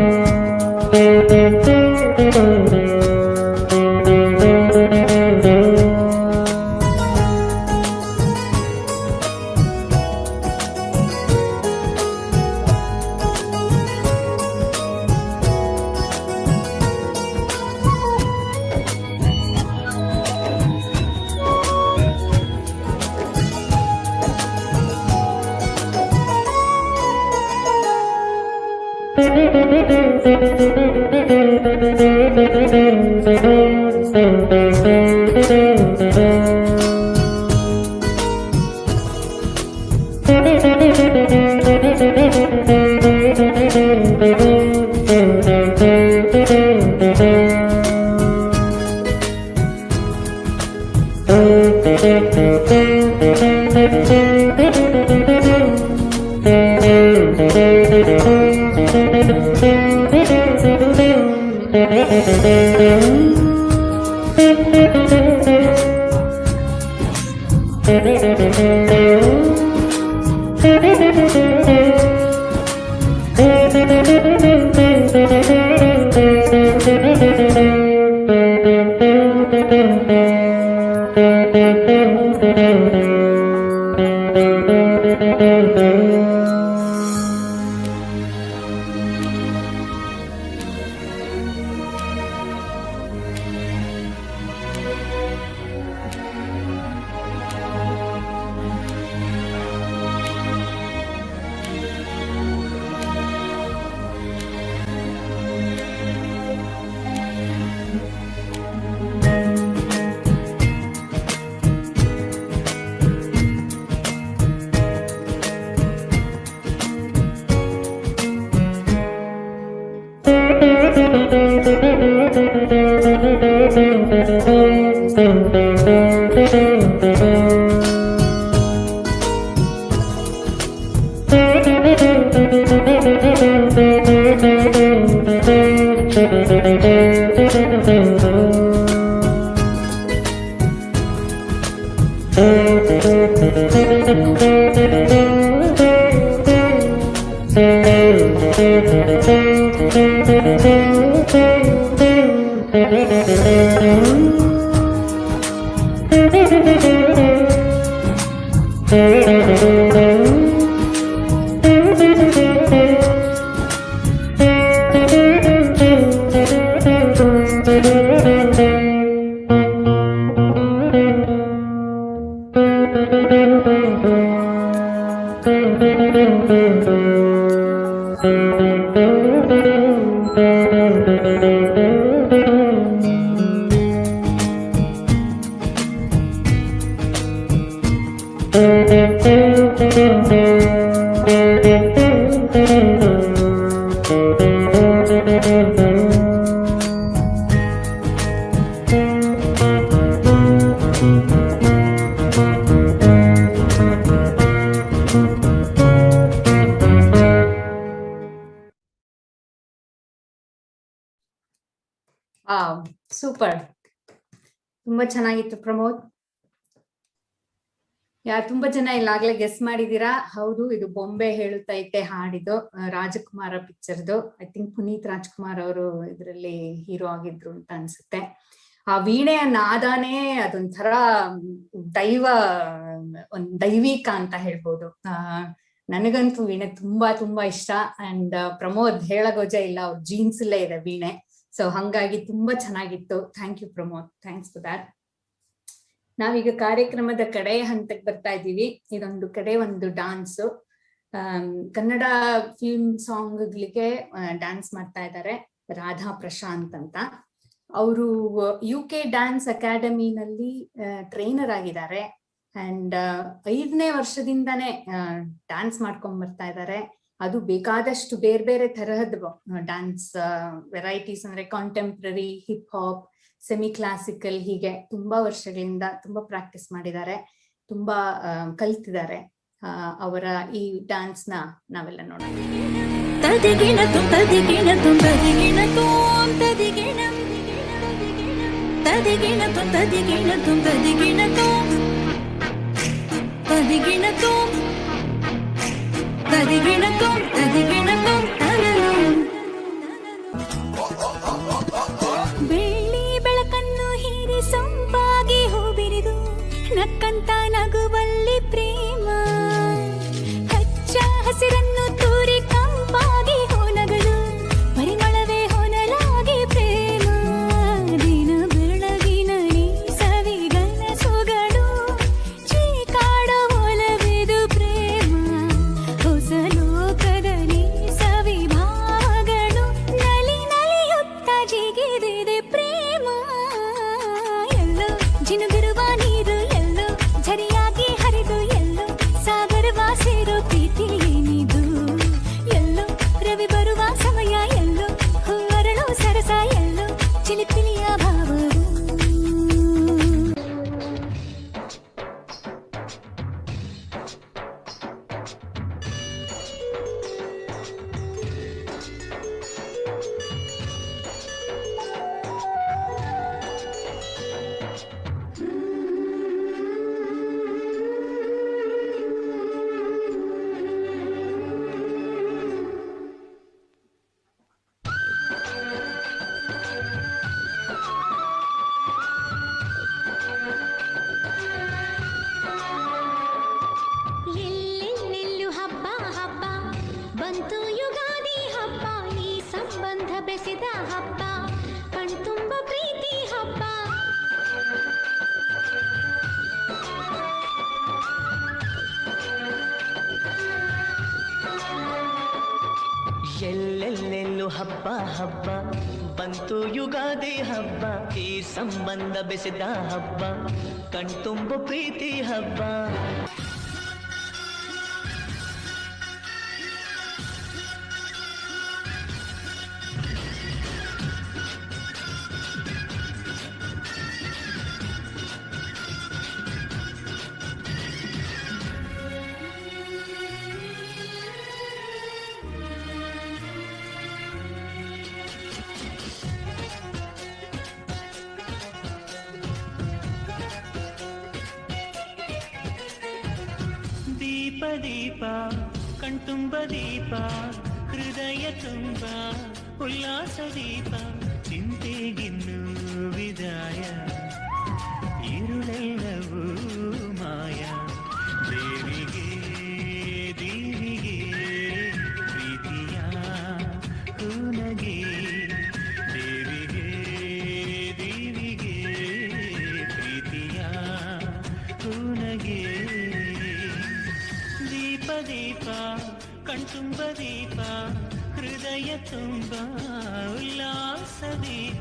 Thank you. ಆ ಸೂಪರ್ ತುಂಬಾ ಚೆನ್ನಾಗಿತ್ತು ಪ್ರಮೋದ್ ಯಾ ತುಂಬಾ ಜನ ಇಲ್ಲಾಗ್ಲೇ ಗೆಸ್ ಮಾಡಿದೀರಾ ಹೌದು ಇದು ಬೊಂಬೆ ಹೇಳುತ್ತೈತೆ ಹಾಡಿದು ಆ, ರಾಜಕುಮಾರ ಪಿಕ್ಚರ್ದು ಐ ಥಿಂಕ್ ಪುನೀತ್ ರಾಜ್ಕುಮಾರ್ ಅವರು ಇದರಲ್ಲಿ ಹೀರೋ ಆಗಿದ್ರು ಅಂತ ಅನ್ಸುತ್ತೆ ಆ ವೀಣೆಯ ನಾದಾನೇ ಅದೊಂಥರ ದೈವ ಒಂದ್ ದೈವಿಕ ಅಂತ ಹೇಳ್ಬೋದು ಆ ನನಗಂತೂ ವೀಣೆ ತುಂಬಾ ತುಂಬಾ ಇಷ್ಟ ಅಂಡ್ ಪ್ರಮೋದ್ ಹೇಳಗೋಜ ಇಲ್ಲ ಅವ್ರ ಜೀನ್ಸ್ ಅಲ್ಲೇ ಇದೆ ವೀಣೆ ಸೊ ಹಂಗಾಗಿ ತುಂಬಾ ಚೆನ್ನಾಗಿತ್ತು thank you Pramod thanks for that ನಾವೀಗ ಕಾರ್ಯಕ್ರಮದ ಕಡೆ ಹಂತಕ್ಕೆ ಬರ್ತಾ ಇದ್ದೀವಿ ಇದೊಂದು ಕಡೆ ಒಂದು ಡಾನ್ಸ್ ಕನ್ನಡ ಫಿಲ್ಮ್ ಸಾಂಗ್ಗಳಿಗೆ ಡ್ಯಾನ್ಸ್ ಮಾಡ್ತಾ ಇದ್ದಾರೆ ರಾಧಾ ಪ್ರಶಾಂತ್ ಅಂತ ಅವರು ಯು ಕೆ ಡ್ಯಾನ್ಸ್ ಅಕಾಡೆಮಿನಲ್ಲಿ ಟ್ರೈನರ್ ಆಗಿದ್ದಾರೆ ಅಂಡ್ ಐದನೇ ವರ್ಷದಿಂದಾನೇ ಡ್ಯಾನ್ಸ್ ಮಾಡ್ಕೊಂಡ್ ಬರ್ತಾ ಇದ್ದಾರೆ ಅದು ಬೇಕಾದಷ್ಟು ಬೇರೆ ಬೇರೆ ತರಹದ ಡ್ಯಾನ್ಸ್ ವೆರೈಟೀಸ್ ಅಂದ್ರೆ contemporary hip hop semi classical ಹೀಗೆ ತುಂಬಾ ವರ್ಷಗಳಿಂದ ತುಂಬಾ ಪ್ರಾಕ್ಟೀಸ್ ಮಾಡಿದ್ದಾರೆ ತುಂಬಾ ಆ, ಕಲ್ತಿದ್ದಾರೆ ಆ, ಅವರ ಈ ಡ್ಯಾನ್ಸ್ ನ ನಾವೆಲ್ಲ ನೋಡೋಣ ತದಿಗಿಣ ತುಂ ತದಿಗಿಣ ತುಂ ತದಿಗಿಣ ತೋಂ ತದಿಗಿಣ ತದಿಗಿಣ ತುಂ ತದಿಗಿಣ ತುಂ ತದಿಗಿಣ ತೋಂ ತದಿಗಿಣ ತೋಂ ತದಿಗಿಣ ತೋಂ ತದಿಗಿಣ ತೋಂ ತನನಂ. ಬೆಳ್ಳಿ ಬೆಳಕನ್ನು ಹೀರಿ ಸೊಂಪಾಗಿ ಹೂಬಿರಿದು ನಕ್ಕಂತ ನಗುವಲ್ಲಿ ಪ್ರೇಮ ಹಚ್ಚ ಹಸಿರನ್ನು ತೂರಿ ಕಂಪಾಗಿ ಹೋನಗಳು ಪರಿಮಳವೇ ಹೊನಲಾಗಿ ಪ್ರೇಮ ದಿನ ಬೆಳಗಿನ ನೀ ಸವಿಗನಸುಗಳು ಚೀಕಾಡ ಒಲವಿದು ಪ್ರೇಮ ಹೊಸ ಲೋಕದಲ್ಲಿ ಸವಿಭಾಗಗಳು ನಲಿ ನಲಿಯುತ್ತ ಜಿಗಿದಿದೆ ಪ್ರೇಮ ಎಲ್ಲೋ ಜಿನುಗಿರುವ ನೀರು ಎಲ್ಲೋ ಝರಿಯಾಗಿ ಬೆಸೆದ ಹಬ್ಬ ಕಣ್ತುಂಬ ಪ್ರೀತಿ ಹಬ್ಬ ಎಲ್ಲೆಲ್ಲೆಲ್ಲೂ ಹಬ್ಬ ಹಬ್ಬ ಬಂತು ಯುಗಾದಿ ಹಬ್ಬ ಈ ಸಂಬಂಧ ಬೆಸೆದ ಹಬ್ಬ ಕಣ್ತುಂಬು ಪ್ರೀತಿ ಹಬ್ಬ ದೀಪ ದೀಪ ಕಣ್ತುಂಬ ದೀಪ ಹೃದಯ ತುಂಬ ಉಲ್ಲಾಸ ದೀಪ ಚಿಂತೆಗಿನ್ನು ವಿದಾಯ ഇരുളെല്ലവൂ മായ ದೇವಿಗೆ ದೇವಿಗೆ ಪ್ರೀತಿಯ ಕೂನಗೆ ದೇವಿಗೆ ದೇವಿಗೆ ಪ್ರೀತಿಯ ಕೂನಗೆ ದೀಪ ದೀಪ ಕಣ್ತುಂಬ ದೀಪ ಹೃದಯ ತುಂಬ ಉಲ್ಲಾಸ ದೀಪ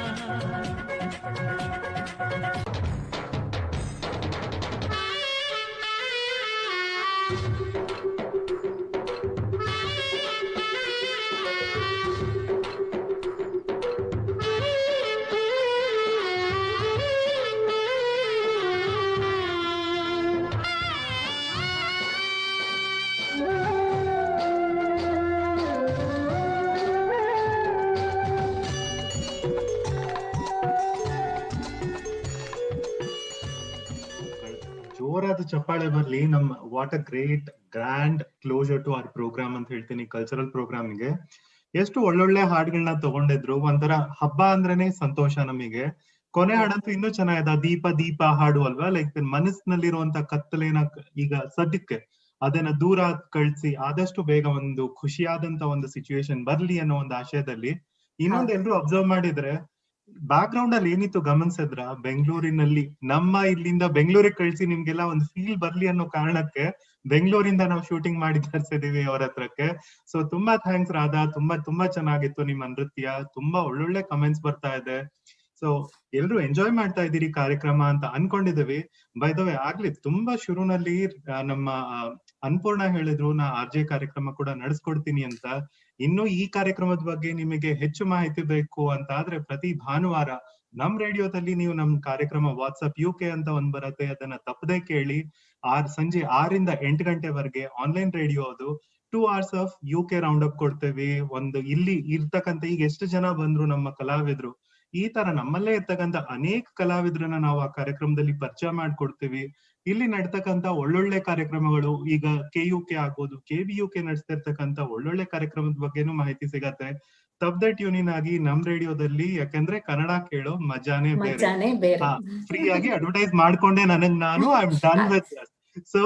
ಜೋರಾದ ಚಪ್ಪಾಳೆ ಬರ್ಲಿ ನಮ್ what a great grand closure to our programme ಅಂತ ಹೇಳ್ತೀನಿ ಕಲ್ಚರಲ್ ಪ್ರೋಗ್ರಾಮ್ಗೆ ಎಷ್ಟು ಒಳ್ಳೊಳ್ಳೆ ಹಾಡುಗಳನ್ನ ತಗೊಂಡಿದ್ರು ಒಂಥರ ಹಬ್ಬ ಅಂದ್ರೇನೆ ಸಂತೋಷ ನಮಗೆ ಕೊನೆ ಹಾಡಂತೂ ಇನ್ನೂ ಚೆನ್ನಾಗಿದೆ ಆ ದೀಪ ದೀಪ ಹಾಡು ಅಲ್ವಾ ಲೈಕ್ ಮನಸ್ಸಿನಲ್ಲಿರುವಂತ ಕತ್ತಲೇನ ಈಗ ಸದ್ಯಕ್ಕೆ ಅದನ್ನ ದೂರ ಕಳ್ಸಿ ಆದಷ್ಟು ಬೇಗ ಒಂದು ಖುಷಿಯಾದಂತ ಒಂದು ಸಿಚುವೇಶನ್ ಬರ್ಲಿ ಅನ್ನೋ ಒಂದು ಆಶಯದಲ್ಲಿ ಇನ್ನೊಂದ್ ಎಲ್ರು ಅಬ್ಸರ್ವ್ ಮಾಡಿದ್ರೆ ಬ್ಯಾಕ್ ಗ್ರೌಂಡ್ ಅಲ್ಲಿ ಏನಿತ್ತು ಗಮನಿಸಿದ್ರ ಬೆಂಗಳೂರಿನಲ್ಲಿ ನಮ್ಮ ಇಲ್ಲಿಂದ ಬೆಂಗಳೂರಿಗೆ ಕಳ್ಸಿ ನಿಮ್ಗೆಲ್ಲ ಒಂದು ಫೀಲ್ ಬರ್ಲಿ ಅನ್ನೋ ಕಾರಣಕ್ಕೆ ಬೆಂಗಳೂರಿಂದ ನಾವು ಶೂಟಿಂಗ್ ಮಾಡಿ ತರಿಸಿದೀವಿ ಅವ್ರ ಹತ್ರಕ್ಕೆ ಸೊ ತುಂಬಾ ಥ್ಯಾಂಕ್ಸ್ ರಾಧಾ ತುಂಬಾ ತುಂಬಾ ಚೆನ್ನಾಗಿತ್ತು ನಿಮ್ಮ ನೃತ್ಯ ತುಂಬಾ ಒಳ್ಳೊಳ್ಳೆ ಕಮೆಂಟ್ಸ್ ಬರ್ತಾ ಇದೆ ಸೊ ಎಲ್ರು ಎಂಜಾಯ್ ಮಾಡ್ತಾ ಇದ್ದೀರಿ ಕಾರ್ಯಕ್ರಮ ಅಂತ ಅನ್ಕೊಂಡಿದೀವಿ ಬೈ ದ ವೇ ಆಗ್ಲಿ ತುಂಬಾ ಶುರುನಲ್ಲಿ ಆ, ನಮ್ಮ ಆ, ಅನ್ಪೂರ್ಣ ಹೇಳಿದ್ರು ನಾ ಆರ್ ಜೆ ಕಾರ್ಯಕ್ರಮ ಕೂಡ ನಡೆಸ್ಕೊಡ್ತೀನಿ ಅಂತ ಇನ್ನು ಈ ಕಾರ್ಯಕ್ರಮದ ಬಗ್ಗೆ ನಿಮಗೆ ಹೆಚ್ಚು ಮಾಹಿತಿ ಬೇಕು ಅಂತ ಆದ್ರೆ ಪ್ರತಿ ಭಾನುವಾರ ನಮ್ ರೇಡಿಯೋದಲ್ಲಿ ನೀವು ನಮ್ ಕಾರ್ಯಕ್ರಮ ವಾಟ್ಸ್ಆಪ್ ಯು ಕೆ ಅಂತ ಒಂದ್ ಬರುತ್ತೆ ಅದನ್ನ ತಪ್ಪದೆ ಕೇಳಿ ಆರ್ ಸಂಜೆ ಆರಿಂದ ಎಂಟು ಗಂಟೆವರೆಗೆ ಆನ್ಲೈನ್ ರೇಡಿಯೋ ಅದು two hours of U K round up ಕೊಡ್ತೇವೆ ಒಂದು ಇಲ್ಲಿ ಇರ್ತಕ್ಕಂತ ಈಗ ಎಷ್ಟು ಜನ ಬಂದ್ರು ನಮ್ಮ ಕಲಾವಿದ್ರು ಈ ತರ ನಮ್ಮಲ್ಲೇ ಇರ್ತಕ್ಕಂತ ಅನೇಕ ಕಲಾವಿದ್ರನ್ನ ನಾವು ಆ ಕಾರ್ಯಕ್ರಮದಲ್ಲಿ ಪರಿಚಯ ಮಾಡ್ಕೊಡ್ತೀವಿ ಇಲ್ಲಿ ನಡ್ತಕ್ಕಂತ ಒಳ್ಳೊಳ್ಳೆ ಕಾರ್ಯಕ್ರಮಗಳು ಈಗ ಕೆ ಯು ಕೆ ಆಗ್ಬೋದು ಕೆ ಬಿ ಯು ಕೆ ನಡೆಸ್ತಿರ್ತಕ್ಕಂತ ಒಳ್ಳೊಳ್ಳೆ ಕಾರ್ಯಕ್ರಮದ ಬಗ್ಗೆನೂ ಮಾಹಿತಿ ಸಿಗತ್ತೆ ತಪ್ಪದೆ ಟ್ಯೂನಿನ್ ಆಗಿ ನಮ್ ರೇಡಿಯೋದಲ್ಲಿ ಯಾಕಂದ್ರೆ ಕನ್ನಡ ಕೇಳೋ ಮಜಾನೇ ಬೇರೆ ಮಜಾನೇ ಬೇರೆ ಫ್ರೀ ಆಗಿ ಅಡ್ವರ್ಟೈಸ್ ಮಾಡ್ಕೊಂಡೆ ನನಗ್ ನಾನು I am done with so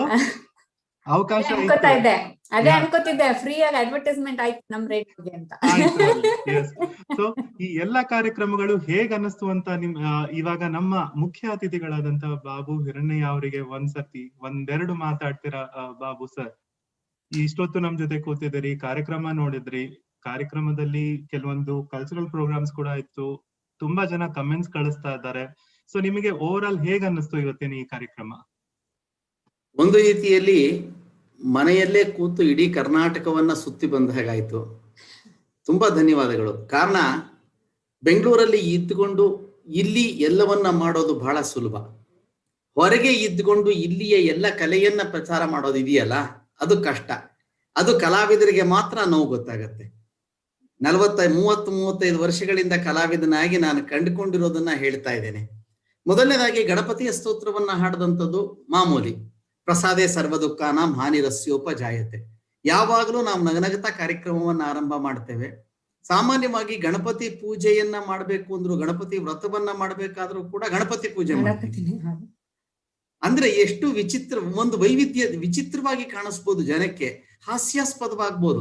ಅವಕಾಶ ಅನ್ಕೋತಾ ಐತೆ. ಇದ್ದೆ ಅದೇ Yeah. ಅನ್ಕೋತಿದ್ದೆ ಫ್ರೀ ಆಗಿ ಅಡ್ವರ್ಟೈಸ್ಮೆಂಟ್ ಆಯ್ತು ನಮ್ ರೇಡಿಯೋಗೆ ಅಂತ ಸೊ ಈ ಎಲ್ಲಾ ಕಾರ್ಯಕ್ರಮಗಳು ಹೇಗ್ ಅನ್ನಿಸ್ತು ಅಂತ ನಿಮ್ ಆ, ಇವಾಗ ನಮ್ಮ ಮುಖ್ಯ ಅತಿಥಿಗಳಾದಂತ ಬಾಬು ಹಿರಣ್ಣಯ್ಯ ಅವರಿಗೆ ಒಂದ್ಸತಿ ಒಂದೆರಡು ಮಾತಾಡ್ತೀರಾ ಆ, ಬಾಬು ಸರ್ ಇಷ್ಟೊತ್ತು ನಮ್ ಜೊತೆ ಕೂತಿದ್ದೀರಿ ಕಾರ್ಯಕ್ರಮ ನೋಡಿದ್ರಿ ಕಾರ್ಯಕ್ರಮದಲ್ಲಿ ಕೆಲವೊಂದು ಕಲ್ಚರಲ್ ಪ್ರೋಗ್ರಾಮ್ಸ್ ಕೂಡ ಇತ್ತು ತುಂಬಾ ಜನ ಕಮೆಂಟ್ಸ್ ಕಳಿಸ್ತಾ ಇದ್ದಾರೆ ಸೊ ನಿಮಗೆ ಓವರ್ ಆಲ್ ಹೇಗ್ ಅನ್ನಿಸ್ತು ಇವತ್ತಿನ ಈ ಕಾರ್ಯಕ್ರಮ ಒಂದು ರೀತಿಯಲ್ಲಿ ಮನೆಯಲ್ಲೇ ಕೂತು ಇಡೀ ಕರ್ನಾಟಕವನ್ನ ಸುತ್ತಿ ಬಂದ ಹಾಗಾಯ್ತು ತುಂಬಾ ಧನ್ಯವಾದಗಳು ಕಾರಣ ಬೆಂಗಳೂರಲ್ಲಿ ಇದ್ದುಕೊಂಡು ಇಲ್ಲಿ ಎಲ್ಲವನ್ನ ಮಾಡೋದು ಬಹಳ ಸುಲಭ ಹೊರಗೆ ಇದ್ದುಕೊಂಡು ಇಲ್ಲಿಯ ಎಲ್ಲ ಕಲೆಯನ್ನ ಪ್ರಚಾರ ಮಾಡೋದು ಇದೆಯಲ್ಲ ಅದು ಕಷ್ಟ ಅದು ಕಲಾವಿದರಿಗೆ ಮಾತ್ರ ನೋವು ಗೊತ್ತಾಗತ್ತೆ ನಲವತ್ತ ಮೂವತ್ತು ಮೂವತ್ತೈದು ವರ್ಷಗಳಿಂದ ಕಲಾವಿದನಾಗಿ ನಾನು ಕಂಡುಕೊಂಡಿರೋದನ್ನ ಹೇಳ್ತಾ ಇದ್ದೇನೆ ಮೊದಲನೇದಾಗಿ ಗಣಪತಿಯ ಸ್ತೋತ್ರವನ್ನ ಹಾಡದಂಥದ್ದು ಮಾಮೂಲಿ ಪ್ರಸಾದೇ ಸರ್ವ ದುಃಖಾನಾಂ ಹಾನಿರಸ್ಯೋಪಜಾಯತೆ ಯಾವಾಗಲೂ ನಾವು ನಗನಗತ ಕಾರ್ಯಕ್ರಮವನ್ನ ಆರಂಭ ಮಾಡ್ತೇವೆ ಸಾಮಾನ್ಯವಾಗಿ ಗಣಪತಿ ಪೂಜೆಯನ್ನ ಮಾಡ್ಬೇಕು ಅಂದ್ರು ಗಣಪತಿ ವ್ರತವನ್ನ ಮಾಡ್ಬೇಕಾದ್ರೂ ಕೂಡ ಗಣಪತಿ ಪೂಜೆ ಮಾಡ್ತೀವಿ ಅಂದ್ರೆ ಎಷ್ಟು ವಿಚಿತ್ರ ಒಂದು ವೈವಿಧ್ಯ ವಿಚಿತ್ರವಾಗಿ ಕಾಣಿಸ್ಬೋದು ಜನಕ್ಕೆ ಹಾಸ್ಯಾಸ್ಪದವಾಗ್ಬೋದು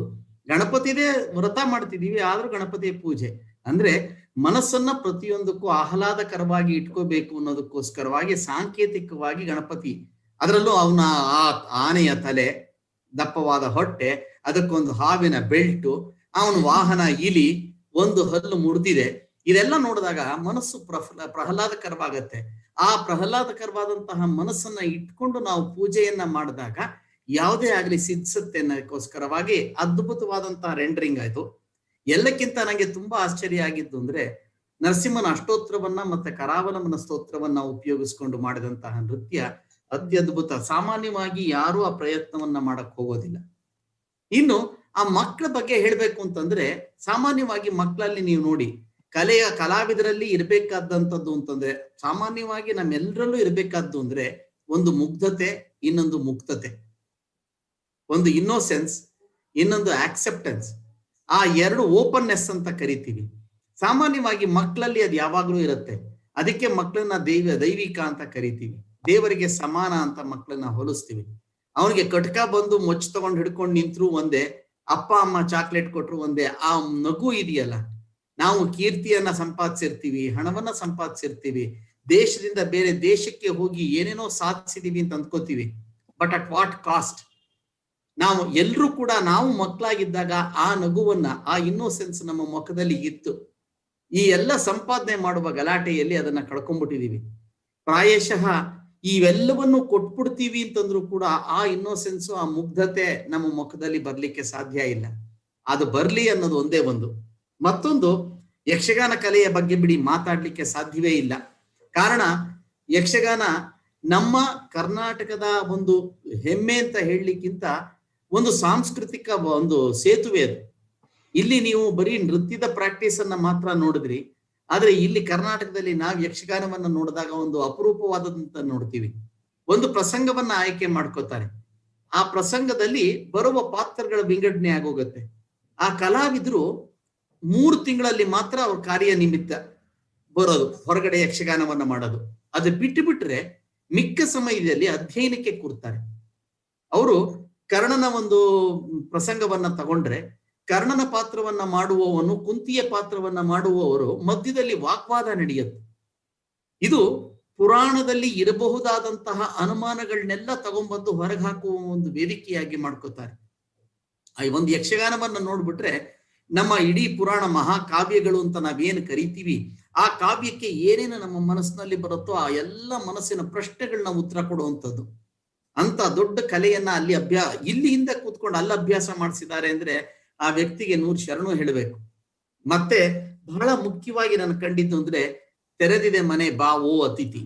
ಗಣಪತಿದೇ ವ್ರತ ಮಾಡ್ತಿದೀವಿ ಆದ್ರೂ ಗಣಪತಿಯ ಪೂಜೆ ಅಂದ್ರೆ ಮನಸ್ಸನ್ನ ಪ್ರತಿಯೊಂದಕ್ಕೂ ಆಹ್ಲಾದಕರವಾಗಿ ಇಟ್ಕೋಬೇಕು ಅನ್ನೋದಕ್ಕೋಸ್ಕರವಾಗಿ ಸಾಂಕೇತಿಕವಾಗಿ ಗಣಪತಿ ಅದರಲ್ಲೂ ಅವನ ಆ ಆನೆಯ ತಲೆ ದಪ್ಪವಾದ ಹೊಟ್ಟೆ ಅದಕ್ಕೊಂದು ಹಾವಿನ ಬೆಲ್ಟು ಅವನ ವಾಹನ ಇಲಿ ಒಂದು ಹಲ್ಲು ಮುರಿದಿದೆ ಇದೆಲ್ಲ ನೋಡಿದಾಗ ಮನಸ್ಸು ಪ್ರಫಲ ಪ್ರಹ್ಲಾದಕರವಾಗತ್ತೆ ಆ ಪ್ರಹ್ಲಾದಕರವಾದಂತಹ ಮನಸ್ಸನ್ನ ಇಟ್ಕೊಂಡು ನಾವು ಪೂಜೆಯನ್ನ ಮಾಡಿದಾಗ ಯಾವುದೇ ಆಗ್ಲಿ ಸಿದ್ಧತೆ ಅನ್ನೋಕ್ಕೋಸ್ಕರವಾಗಿ ಅದ್ಭುತವಾದಂತಹ ರೆಂಡರಿಂಗ್ ಆಯ್ತು ಎಲ್ಲಕ್ಕಿಂತ ನನಗೆ ತುಂಬಾ ಆಶ್ಚರ್ಯ ಆಗಿದ್ದು ಅಂದ್ರೆ ನರಸಿಂಹನ ಅಷ್ಟೋತ್ರವನ್ನ ಮತ್ತೆ ಕರಾವಲಂಬನ ಸ್ತೋತ್ರವನ್ನ ಉಪಯೋಗಿಸ್ಕೊಂಡು ಮಾಡಿದಂತಹ ನೃತ್ಯ ಅತ್ಯದ್ಭುತ ಸಾಮಾನ್ಯವಾಗಿ ಯಾರು ಆ ಪ್ರಯತ್ನವನ್ನ ಮಾಡಕ್ ಹೋಗೋದಿಲ್ಲ ಇನ್ನು ಆ ಮಕ್ಕಳ ಬಗ್ಗೆ ಹೇಳ್ಬೇಕು ಅಂತಂದ್ರೆ ಸಾಮಾನ್ಯವಾಗಿ ಮಕ್ಕಳಲ್ಲಿ ನೀವು ನೋಡಿ ಕಲೆಯ ಕಲಾವಿದರಲ್ಲಿ ಇರ್ಬೇಕಾದಂಥದ್ದು ಅಂತಂದ್ರೆ ಸಾಮಾನ್ಯವಾಗಿ ನಮ್ಮೆಲ್ಲರಲ್ಲೂ ಇರ್ಬೇಕಾದ್ದು ಅಂದ್ರೆ ಒಂದು ಮುಗ್ಧತೆ ಇನ್ನೊಂದು ಮುಕ್ತತೆ ಒಂದು ಇನ್ನೋಸೆನ್ಸ್ ಇನ್ನೊಂದು ಆಕ್ಸೆಪ್ಟೆನ್ಸ್ ಆ ಎರಡು ಓಪನ್ನೆಸ್ ಅಂತ ಕರಿತೀವಿ ಸಾಮಾನ್ಯವಾಗಿ ಮಕ್ಕಳಲ್ಲಿ ಅದು ಯಾವಾಗ್ಲೂ ಇರುತ್ತೆ ಅದಕ್ಕೆ ಮಕ್ಕಳನ್ನ ದೈವ ದೈವಿಕ ಅಂತ ಕರಿತೀವಿ ದೇವರಿಗೆ ಸಮಾನ ಅಂತ ಮಕ್ಕಳನ್ನ ಹೋಲಿಸ್ತೀವಿ ಅವನಿಗೆ ಕಟಕ ಬಂದು ಮೊಚ್ಚ ತಗೊಂಡು ಹಿಡ್ಕೊಂಡು ನಿಂತ್ರು ಒಂದೇ ಅಪ್ಪ ಅಮ್ಮ ಚಾಕ್ಲೇಟ್ ಕೊಟ್ರು ಒಂದೇ ಆ ನಗು ಇದೆಯಲ್ಲ ನಾವು ಕೀರ್ತಿಯನ್ನ ಸಂಪಾದಿಸಿರ್ತೀವಿ ಹಣವನ್ನ ಸಂಪಾದಿಸಿರ್ತೀವಿ ದೇಶದಿಂದ ಬೇರೆ ದೇಶಕ್ಕೆ ಹೋಗಿ ಏನೇನೋ ಸಾಧಿಸಿದೀವಿ ಅಂತ ಅಂದ್ಕೋತೀವಿ ಬಟ್ ಅಟ್ ವಾಟ್ ಕಾಸ್ಟ್ ನಾವು ಎಲ್ರೂ ಕೂಡ ನಾವು ಮಕ್ಕಳಾಗಿದ್ದಾಗ ಆ ನಗುವನ್ನ ಆ ಇನ್ನೋಸೆನ್ಸ್ ನಮ್ಮ ಮುಖದಲ್ಲಿ ಇತ್ತು ಈ ಎಲ್ಲ ಸಂಪಾದನೆ ಮಾಡುವ ಗಲಾಟೆಯಲ್ಲಿ ಅದನ್ನ ಕಳ್ಕೊಂಡ್ಬಿಟ್ಟಿದೀವಿ ಪ್ರಾಯಶಃ ಇವೆಲ್ಲವನ್ನು ಕೊಟ್ಬಿಡ್ತೀವಿ ಅಂತಂದ್ರೂ ಕೂಡ ಆ ಇನ್ನೋಸೆನ್ಸ್ ಆ ಮುಗ್ಧತೆ ನಮ್ಮ ಮುಖದಲ್ಲಿ ಬರ್ಲಿಕ್ಕೆ ಸಾಧ್ಯ ಇಲ್ಲ ಅದು ಬರ್ಲಿ ಅನ್ನೋದು ಒಂದೇ ಒಂದು ಮತ್ತೊಂದು ಯಕ್ಷಗಾನ ಕಲೆಯ ಬಗ್ಗೆ ಬಿಡಿ ಮಾತಾಡ್ಲಿಕ್ಕೆ ಸಾಧ್ಯವೇ ಇಲ್ಲ ಕಾರಣ ಯಕ್ಷಗಾನ ನಮ್ಮ ಕರ್ನಾಟಕದ ಒಂದು ಹೆಮ್ಮೆ ಅಂತ ಹೇಳಲಿಕ್ಕಿಂತ ಒಂದು ಸಾಂಸ್ಕೃತಿಕ ಒಂದು ಸೇತುವೆ ಅದು ಇಲ್ಲಿ ನೀವು ಬರೀ ನೃತ್ಯದ ಪ್ರಾಕ್ಟೀಸ್ ಅನ್ನ ಮಾತ್ರ ನೋಡಿದ್ರಿ ಆದ್ರೆ ಇಲ್ಲಿ ಕರ್ನಾಟಕದಲ್ಲಿ ನಾವು ಯಕ್ಷಗಾನವನ್ನ ನೋಡಿದಾಗ ಒಂದು ಅಪರೂಪವಾದಂತ ನೋಡ್ತೀವಿ ಒಂದು ಪ್ರಸಂಗವನ್ನ ಆಯ್ಕೆ ಮಾಡ್ಕೋತಾರೆ ಆ ಪ್ರಸಂಗದಲ್ಲಿ ಬರುವ ಪಾತ್ರಗಳ ವಿಂಗಡಣೆ ಆಗೋಗತ್ತೆ ಆ ಕಲಾವಿದರು ಮೂರು ತಿಂಗಳಲ್ಲಿ ಮಾತ್ರ ಅವ್ರ ಕಾರ್ಯ ನಿಮಿತ್ತ ಬರೋದು ಹೊರಗಡೆ ಯಕ್ಷಗಾನವನ್ನ ಮಾಡೋದು ಅದು ಬಿಟ್ಟು ಬಿಟ್ರೆ ಮಿಕ್ಕ ಸಮಯದಲ್ಲಿ ಅಧ್ಯಯನಕ್ಕೆ ಕೂರ್ತಾರೆ ಅವರು ಕರ್ಣನ ಒಂದು ಪ್ರಸಂಗವನ್ನ ತಗೊಂಡ್ರೆ ಕರ್ಣನ ಪಾತ್ರವನ್ನ ಮಾಡುವವನು ಕುಂತಿಯ ಪಾತ್ರವನ್ನ ಮಾಡುವವರು ಮಧ್ಯದಲ್ಲಿ ವಾಗ್ವಾದ ನಡೆಯುತ್ತೆ ಇದು ಪುರಾಣದಲ್ಲಿ ಇರಬಹುದಾದಂತಹ ಅನುಮಾನಗಳನ್ನೆಲ್ಲ ತಗೊಂಡ್ಬಂದು ಹೊರಗೆ ಹಾಕುವ ಒಂದು ವೇದಿಕೆಯಾಗಿ ಮಾಡ್ಕೋತಾರೆ ಆ ಒಂದು ಯಕ್ಷಗಾನವನ್ನ ನೋಡ್ಬಿಟ್ರೆ ನಮ್ಮ ಇಡೀ ಪುರಾಣ ಮಹಾಕಾವ್ಯಗಳು ಅಂತ ನಾವೇನು ಕರಿತೀವಿ ಆ ಕಾವ್ಯಕ್ಕೆ ಏನೇನು ನಮ್ಮ ಮನಸ್ಸಿನಲ್ಲಿ ಬರುತ್ತೋ ಆ ಎಲ್ಲ ಮನಸ್ಸಿನ ಪ್ರಶ್ನೆಗಳನ್ನ ಉತ್ತರ ಕೊಡುವಂಥದ್ದು ಅಂತ ದೊಡ್ಡ ಕಲೆಯನ್ನ ಅಲ್ಲಿ ಅಭ್ಯಾ ಇಲ್ಲಿ ಹಿಂದೆ ಕೂತ್ಕೊಂಡು ಅಲ್ಲಿ ಅಭ್ಯಾಸ ಮಾಡಿಸಿದ್ದಾರೆ ಅಂದ್ರೆ ಆ ವ್ಯಕ್ತಿಗೆ ನೂರು ಶರಣು ಹೇಳಬೇಕು ಮತ್ತೆ ಬಹಳ ಮುಖ್ಯವಾಗಿ ನಾನು ಕಂಡಿದ್ದು ಅಂದ್ರೆ ತೆರೆದಿದೆ ಮನೆ ಬಾ ಓ ಅತಿಥಿ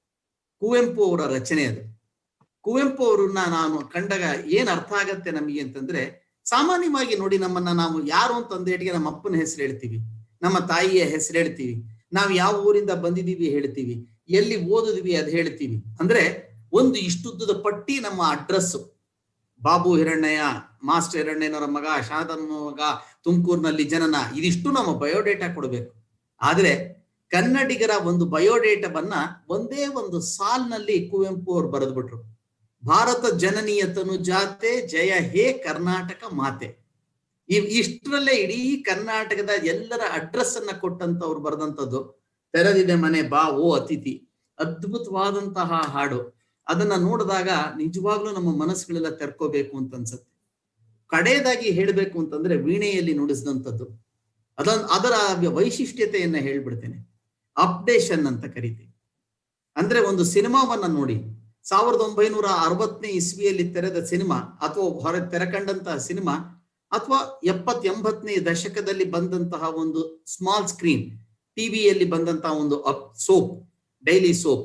ಕುವೆಂಪು ಅವರ ರಚನೆ ಅದು ಕುವೆಂಪು ಅವರನ್ನ ನಾನು ಕಂಡಾಗ ಏನ್ ಅರ್ಥ ಆಗತ್ತೆ ನಮಗೆ ಅಂತಂದ್ರೆ ಸಾಮಾನ್ಯವಾಗಿ ನೋಡಿ ನಮ್ಮನ್ನ ನಾವು ಯಾರು ಅಂತಂದೇಟಿಗೆ ನಮ್ಮ ಅಪ್ಪನ ಹೆಸರು ಹೇಳ್ತೀವಿ ನಮ್ಮ ತಾಯಿಯ ಹೆಸರು ಹೇಳ್ತೀವಿ ನಾವು ಯಾವ ಊರಿಂದ ಬಂದಿದೀವಿ ಹೇಳ್ತೀವಿ ಎಲ್ಲಿ ಓದಿದ್ವಿ ಅದ್ ಹೇಳ್ತೀವಿ ಅಂದ್ರೆ ಒಂದು ಇಷ್ಟುದ್ದದ ಪಟ್ಟಿ ನಮ್ಮ ಅಡ್ರೆಸ್ ಬಾಬು ಹಿರಣ್ಣಯ್ಯ ಮಾಸ್ಟರ್ ಹಿರಣ್ಣಯ್ಯನವರ ಮಗ ಶಾರದನ ಮಗ ತುಮಕೂರಿನಲ್ಲಿ ಜನನ ಇದಿಷ್ಟು ನಮ್ಮ ಬಯೋಡೇಟಾ ಕೊಡಬೇಕು ಆದ್ರೆ ಕನ್ನಡಿಗರ ಒಂದು ಬಯೋಡೇಟಾವನ್ನ ಒಂದೇ ಒಂದು ಸಾಲ್ನಲ್ಲಿ ಕುವೆಂಪು ಅವರು ಬರೆದ್ಬಿಟ್ರು ಭಾರತ ಜನನೀಯ ತನುಜಾತೆ ಜಯ ಹೇ ಕರ್ನಾಟಕ ಮಾತೆ ಈ ಇಷ್ಟರಲ್ಲೇ ಇಡೀ ಕರ್ನಾಟಕದ ಎಲ್ಲರ ಅಡ್ರೆಸ್ ಅನ್ನ ಕೊಟ್ಟಂತವ್ರು ಬರೆದಂತದ್ದು ತೆರೆದಿದೆ ಮನೆ ಬಾ ಓ ಅತಿಥಿ ಅದ್ಭುತವಾದಂತಹ ಹಾಡು ಅದನ್ನ ನೋಡಿದಾಗ ನಿಜವಾಗ್ಲೂ ನಮ್ಮ ಮನಸ್ಸುಗಳೆಲ್ಲ ತೆರ್ಕೋಬೇಕು ಅಂತ ಅನ್ಸುತ್ತೆ ಕಡೆಯದಾಗಿ ಹೇಳ್ಬೇಕು ಅಂತಂದ್ರೆ ವೀಣೆಯಲ್ಲಿ ನುಡಿಸಿದಂಥದ್ದು ಅದನ್ ಅದರ ವೈಶಿಷ್ಟ್ಯತೆಯನ್ನ ಹೇಳ್ಬಿಡ್ತೇನೆ ಅಪ್ಡೇಷನ್ ಅಂತ ಕರಿತೀವಿ ಅಂದ್ರೆ ಒಂದು ಸಿನಿಮಾವನ್ನ ನೋಡಿ ಸಾವಿರದ ಒಂಬೈನೂರ ಅರವತ್ತನೇ ಇಸ್ವಿಯಲ್ಲಿ ತೆರೆದ ಸಿನಿಮಾ ಅಥವಾ ಹೊರ ತೆರೆಕಂಡಂತಹ ಸಿನಿಮಾ ಅಥವಾ ಎಪ್ಪತ್ ಎಂಬತ್ತನೇ ದಶಕದಲ್ಲಿ ಬಂದಂತಹ ಒಂದು ಸ್ಮಾಲ್ ಸ್ಕ್ರೀನ್ ಟಿವಿಯಲ್ಲಿ ಬಂದಂತಹ ಒಂದು up soap daily soap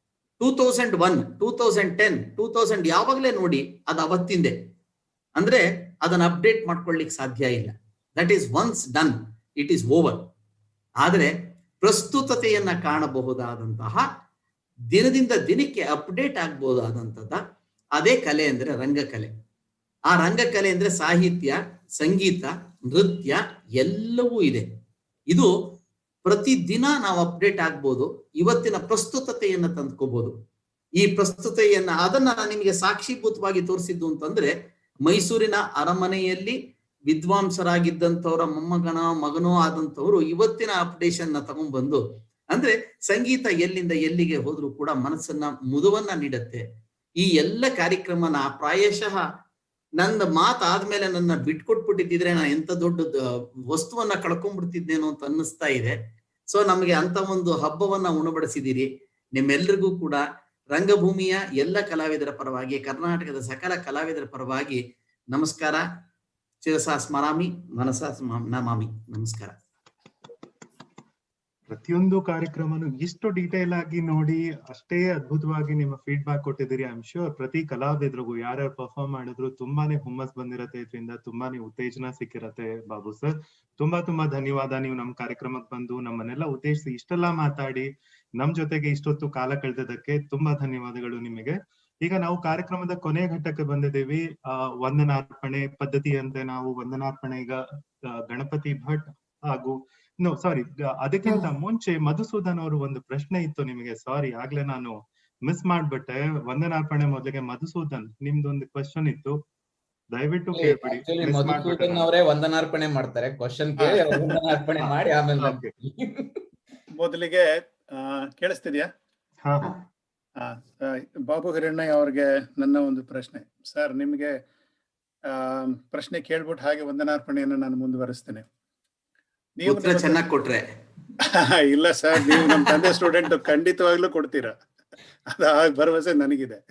two thousand one two thousand ten two thousand ಯಾವಾಗಲೇ ನೋಡಿ ಅದು ಅವತ್ತಿಂದೆ ಅಂದ್ರೆ ಅದನ್ನ ಅಪ್ಡೇಟ್ ಮಾಡ್ಕೊಳ್ಳಿಕ್ ಸಾಧ್ಯ ಇಲ್ಲ that is once done it is over ಆದರೆ ಪ್ರಸ್ತುತತೆಯನ್ನ ಕಾಣಬಹುದಾದಂತಹ ದಿನದಿಂದ ದಿನಕ್ಕೆ ಅಪ್ಡೇಟ್ ಆಗ್ಬಹುದಾದಂಥದ್ದ ಅದೇ ಕಲೆ ಅಂದ್ರೆ ರಂಗಕಲೆ ಆ ರಂಗಕಲೆ ಅಂದ್ರೆ ಸಾಹಿತ್ಯ ಸಂಗೀತ ನೃತ್ಯ ಎಲ್ಲವೂ ಇದೆ ಇದು ಪ್ರತಿದಿನ ನಾವು ಅಪ್ಡೇಟ್ ಆಗ್ಬೋದು ಇವತ್ತಿನ ಪ್ರಸ್ತುತತೆಯನ್ನ ತಂದ್ಕೋಬಹುದು ಈ ಪ್ರಸ್ತುತೆಯನ್ನ ಅದನ್ನ ನಾನು ನಿಮಗೆ ಸಾಕ್ಷೀಭೂತವಾಗಿ ತೋರಿಸಿದ್ದು ಅಂತಂದ್ರೆ ಮೈಸೂರಿನ ಅರಮನೆಯಲ್ಲಿ ವಿದ್ವಾಂಸರಾಗಿದ್ದಂಥವರ ಮೊಮ್ಮಗನ ಮಗನೋ ಆದಂಥವ್ರು ಇವತ್ತಿನ ಅಪ್ಡೇಷನ್ ನ ತಗೊಂಡ್ಬಂದು ಅಂದ್ರೆ ಸಂಗೀತ ಎಲ್ಲಿಂದ ಎಲ್ಲಿಗೆ ಹೋದ್ರೂ ಕೂಡ ಮನಸ್ಸನ್ನ ಮುದುವನ್ನ ನೀಡತ್ತೆ ಈ ಎಲ್ಲ ಕಾರ್ಯಕ್ರಮನ ಪ್ರಾಯಶಃ ನನ್ನ ಮಾತಾದ್ಮೇಲೆ ನನ್ನ ಬಿಟ್ಕೊಟ್ಬಿಟ್ಟಿದ್ರೆ ನಾನು ಎಂತ ದೊಡ್ಡ ವಸ್ತುವನ್ನ ಕಳ್ಕೊಂಡ್ಬಿಡ್ತಿದ್ದೇನೋ ಅಂತ ಅನ್ನಿಸ್ತಾ ಇದೆ ಸೊ ನಮಗೆ ಅಂತ ಒಂದು ಹಬ್ಬವನ್ನ ಉಣಬಡಿಸಿದಿರಿ ನಿಮ್ಮೆಲ್ರಿಗೂ ಕೂಡ ರಂಗಭೂಮಿಯ ಎಲ್ಲ ಕಲಾವಿದರ ಪರವಾಗಿ ಕರ್ನಾಟಕದ ಸಕಲ ಕಲಾವಿದರ ಪರವಾಗಿ ನಮಸ್ಕಾರ ಶಿರಸಾ ಸ್ಮರಾಮಿ ಮನಸ ಸ್ಮ- ನಮಾಮಿ ನಮಸ್ಕಾರ ಪ್ರತಿಯೊಂದು ಕಾರ್ಯಕ್ರಮನು ಇಷ್ಟು ಡೀಟೇಲ್ ಆಗಿ ನೋಡಿ ಅಷ್ಟೇ ಅದ್ಭುತವಾಗಿ ನಿಮ್ಮ ಫೀಡ್ಬ್ಯಾಕ್ ಕೊಟ್ಟಿದ್ದೀರಿ ಐ ಆಮ್ ಶ್ಯೂರ್ ಪ್ರತಿ ಕಲಾವಿದ್ರಿಗೂ ಯಾರ್ಯಾರು ಪರ್ಫಾರ್ಮ್ ಮಾಡಿದ್ರು ತುಂಬಾನೇ ಹುಮ್ಮಸ್ ಬಂದಿರತ್ತೆ ಇದರಿಂದ ತುಂಬಾನೇ ಉತ್ತೇಜನ ಸಿಕ್ಕಿರತ್ತೆ ಬಾಬು ಸರ್ ತುಂಬಾ ತುಂಬಾ ಧನ್ಯವಾದ ನೀವು ನಮ್ ಕಾರ್ಯಕ್ರಮಕ್ಕೆ ಬಂದು ನಮ್ಮನ್ನೆಲ್ಲ ಉದ್ದೇಶಿಸಿ ಇಷ್ಟೆಲ್ಲ ಮಾತಾಡಿ ನಮ್ ಜೊತೆಗೆ ಇಷ್ಟೊತ್ತು ಕಾಲ ಕಳೆದದಕ್ಕೆ ತುಂಬಾ ಧನ್ಯವಾದಗಳು ನಿಮಗೆ ಈಗ ನಾವು ಕಾರ್ಯಕ್ರಮದ ಕೊನೆಯ ಘಟ್ಟಕ್ಕೆ ಬಂದಿದ್ದೀವಿ ಆ ವಂದನಾರ್ಪಣೆ ಪದ್ಧತಿಯಂತೆ ನಾವು ವಂದನಾರ್ಪಣೆ ಈಗ ಆ, ಗಣಪತಿ ಭಟ್ ಹಾಗೂ ನೋ ಸಾರಿ ಅದಕ್ಕಿಂತ ಮುಂಚೆ ಮಧುಸೂದನ್ ಅವರು ಒಂದು ಪ್ರಶ್ನೆ ಇತ್ತು ನಿಮಗೆ ಸಾರಿ ಆಗ್ಲೇ ನಾನು ಮಿಸ್ ಮಾಡ್ಬಿಟ್ಟೆ ವಂದನಾರ್ಪಣೆ ಮೊದಲಿಗೆ ಮಧುಸೂದನ್ ನಿಮ್ದೊಂದು ಕ್ವಶನ್ ಇತ್ತು ದಯವಿಟ್ಟು ಕೇಳ್ಬಿಡಿ ಆಕ್ಚುಲಿ miss ಮಧುಸೂದನ್ ಮಾಡ್ಬಿಟ್ಟೆ ಅವರೇ ವಂದನಾರ್ಪಣೆ ಮಾಡ್ತಾರೆ ಕ್ವಶನ್ ಕೇಳಿ ಅವ್ರು ವಂದನಾರ್ಪಣೆ ಮಾಡಿ ಆಮೇಲೆ ನಾನು- ಮೊದಲಿಗೆ ಆ, ಕೇಳಿಸ್ತಿದ್ಯಾ ಹಾ ಆ, ಆ, ಬಾಬು ಹಿರಣ್ಣಯ್ಯ ಅವ್ರಿಗೆ ನನ್ನ ಒಂದು ಪ್ರಶ್ನೆ ಸರ್ ನಿಮಗೆ ಆ, ಪ್ರಶ್ನೆ ಕೇಳ್ಬಿಟ್ಟು ಹಾಗೆ ವಂದನಾರ್ಪಣೆಯನ್ನು ನಾನು ಮುಂದುವರಿಸ್ತೇನೆ ನೀವು ಉತ್ತರ ನಿಮ್ಮ- ಚೆನ್ನಾಗಿ ಕೊಟ್ರೆ ಇಲ್ಲ ಸರ್ ನೀವು ನಮ್ಮ ತಂದೆ ಸ್ಟೂಡೆಂಟ್ ಖಂಡಿತವಾಗ್ಲೂ ಕೊಡ್ತೀರಾ ಅದ ಆ ಭರವಸೆ ನನಗಿದೆ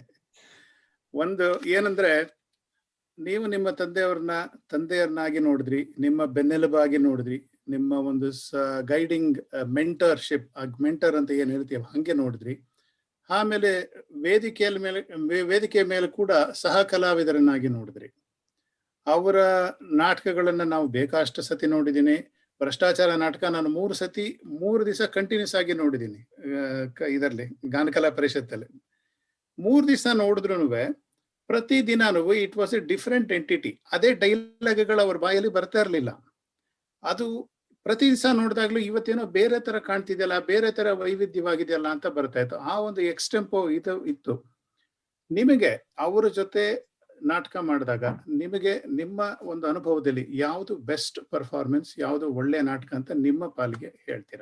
ಒಂದು ಏನಂದ್ರೆ ನೀವು ನಿಮ್ಮ ತಂದೆಯವ್ರನ್ನ ತಂದೆಯವ್ರನ್ನಾಗಿ ನೋಡಿದ್ರಿ ನಿಮ್ಮ ಬೆನ್ನೆಲುಬಾಗಿ ನೋಡಿದ್ರಿ ನಿಮ್ಮ ಒಂದು ಗೈಡಿಂಗ್ ಮೆಂಟರ್ಶಿಪ್ ಮೆಂಟರ್ ಅಂತ ಏನ್ ಹೇಳ್ತೀವಿ ಹಂಗೆ ನೋಡಿದ್ರಿ ಆಮೇಲೆ ವೇದಿಕೆಯ ಮೇಲೆ ವೇ- ವೇದಿಕೆಯ ಮೇಲೆ ಕೂಡ ಸಹ ಕಲಾವಿದರನ್ನಾಗಿ ನೋಡಿದ್ರಿ ಅವರ ನಾಟಕಗಳನ್ನ ನಾವು ಬೇಕಾಷ್ಟು ಸತಿ ನೋಡಿದ್ದೀನಿ ಭ್ರಷ್ಟಾಚಾರ ನಾಟಕ ನಾನು ಮೂರು ಸತಿ ಮೂರು ದಿವಸ ಕಂಟಿನ್ಯೂಸ್ ಆಗಿ ನೋಡಿದ್ದೀನಿ ಇದರಲ್ಲಿ ಗಾನಕಲಾ ಪರಿಷತ್ತಲ್ಲಿ ಮೂರು ದಿವಸ ನೋಡಿದ್ರು ಪ್ರತಿ ದಿನಾನು it was a different entity ಅದೇ ಡೈಲಾಗ್ಗಳು ಅವ್ರ ಬಾಯಲ್ಲಿ ಬರ್ತಾ ಇರಲಿಲ್ಲ ಅದು ಪ್ರತಿ ದಿವಸ ನೋಡಿದಾಗ್ಲೂ ಇವತ್ತೇನೋ ಬೇರೆ ತರ ಕಾಣ್ತಿದೆಯಲ್ಲ ಬೇರೆ ತರ ವೈವಿಧ್ಯವಾಗಿದೆಯಲ್ಲ ಅಂತ ಬರ್ತಾ ಇತ್ತು ಆ ಒಂದು ಎಕ್ಸ್ಟೆಂಪೋ ಇದು ಇತ್ತು ನಿಮಗೆ ಅವರ ಜೊತೆ ನಾಟಕ ಮಾಡಿದಾಗ ನಿಮಗೆ ನಿಮ್ಮ ಒಂದು ಅನುಭವದಲ್ಲಿ ಯಾವುದು ಬೆಸ್ಟ್ ಪರ್ಫಾರ್ಮೆನ್ಸ್ ಯಾವುದು ಒಳ್ಳೆ ನಾಟಕ ಅಂತ ನಿಮ್ಮ ಪಾಲಿಗೆ ಹೇಳ್ತೀರಾ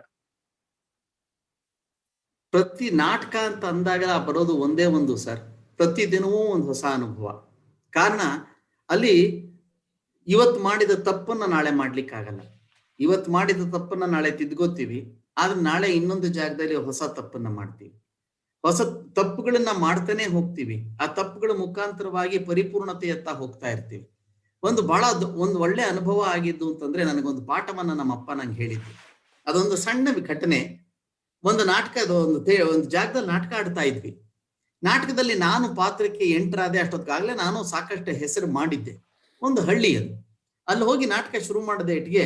ಪ್ರತಿ ನಾಟಕ ಅಂತ ಅಂದಾಗ ಬರೋದು ಒಂದೇ ಒಂದು ಸರ್ ಪ್ರತಿ ದಿನವೂ ಒಂದು ಹೊಸ ಅನುಭವ ಕಾರಣ ಅಲ್ಲಿ ಇವತ್ತು ಮಾಡಿದ ತಪ್ಪನ್ನ ನಾಳೆ ಮಾಡ್ಲಿಕ್ಕಾಗಲ್ಲ ಇವತ್ತು ಮಾಡಿದ ತಪ್ಪನ್ನ ನಾಳೆ ತಿದ್ಕೋತೀವಿ ಆದ್ರೆ ನಾಳೆ ಇನ್ನೊಂದು ಜಾಗದಲ್ಲಿ ಹೊಸ ತಪ್ಪನ್ನ ಮಾಡ್ತೀವಿ ಹೊಸ ತಪ್ಪುಗಳನ್ನ ಮಾಡ್ತಾನೆ ಹೋಗ್ತೀವಿ ಆ ತಪ್ಪುಗಳ ಮುಖಾಂತರವಾಗಿ ಪರಿಪೂರ್ಣತೆಯತ್ತ ಹೋಗ್ತಾ ಇರ್ತೀವಿ ಒಂದು ಬಹಳ ದ- ಒಂದು ಒಳ್ಳೆ ಅನುಭವ ಆಗಿದ್ದು ಅಂತಂದ್ರೆ ನನಗೊಂದು ಪಾಠವನ್ನ ನಮ್ಮ ಅಪ್ಪ ನಂಗೆ ಹೇಳಿದ್ದು ಅದೊಂದು ಸಣ್ಣ ಘಟನೆ ಒಂದು ನಾಟಕದ ಒಂದು ತೇ ಒಂದು ಜಾಗದಲ್ಲಿ ನಾಟಕ ಆಡ್ತಾ ಇದ್ವಿ ನಾಟಕದಲ್ಲಿ ನಾನು ಪಾತ್ರಕ್ಕೆ ಎಂಟರಾದೆ ಅಷ್ಟೊತ್ತಿಗಾಗಲೇ ನಾನು ಸಾಕಷ್ಟು ಹೆಸರು ಮಾಡಿದ್ದೆ ಒಂದು ಹಳ್ಳಿ ಅದು ಅಲ್ಲಿ ಹೋಗಿ ನಾಟಕ ಶುರು ಮಾಡಿದ ಇಟ್ಟಿಗೆ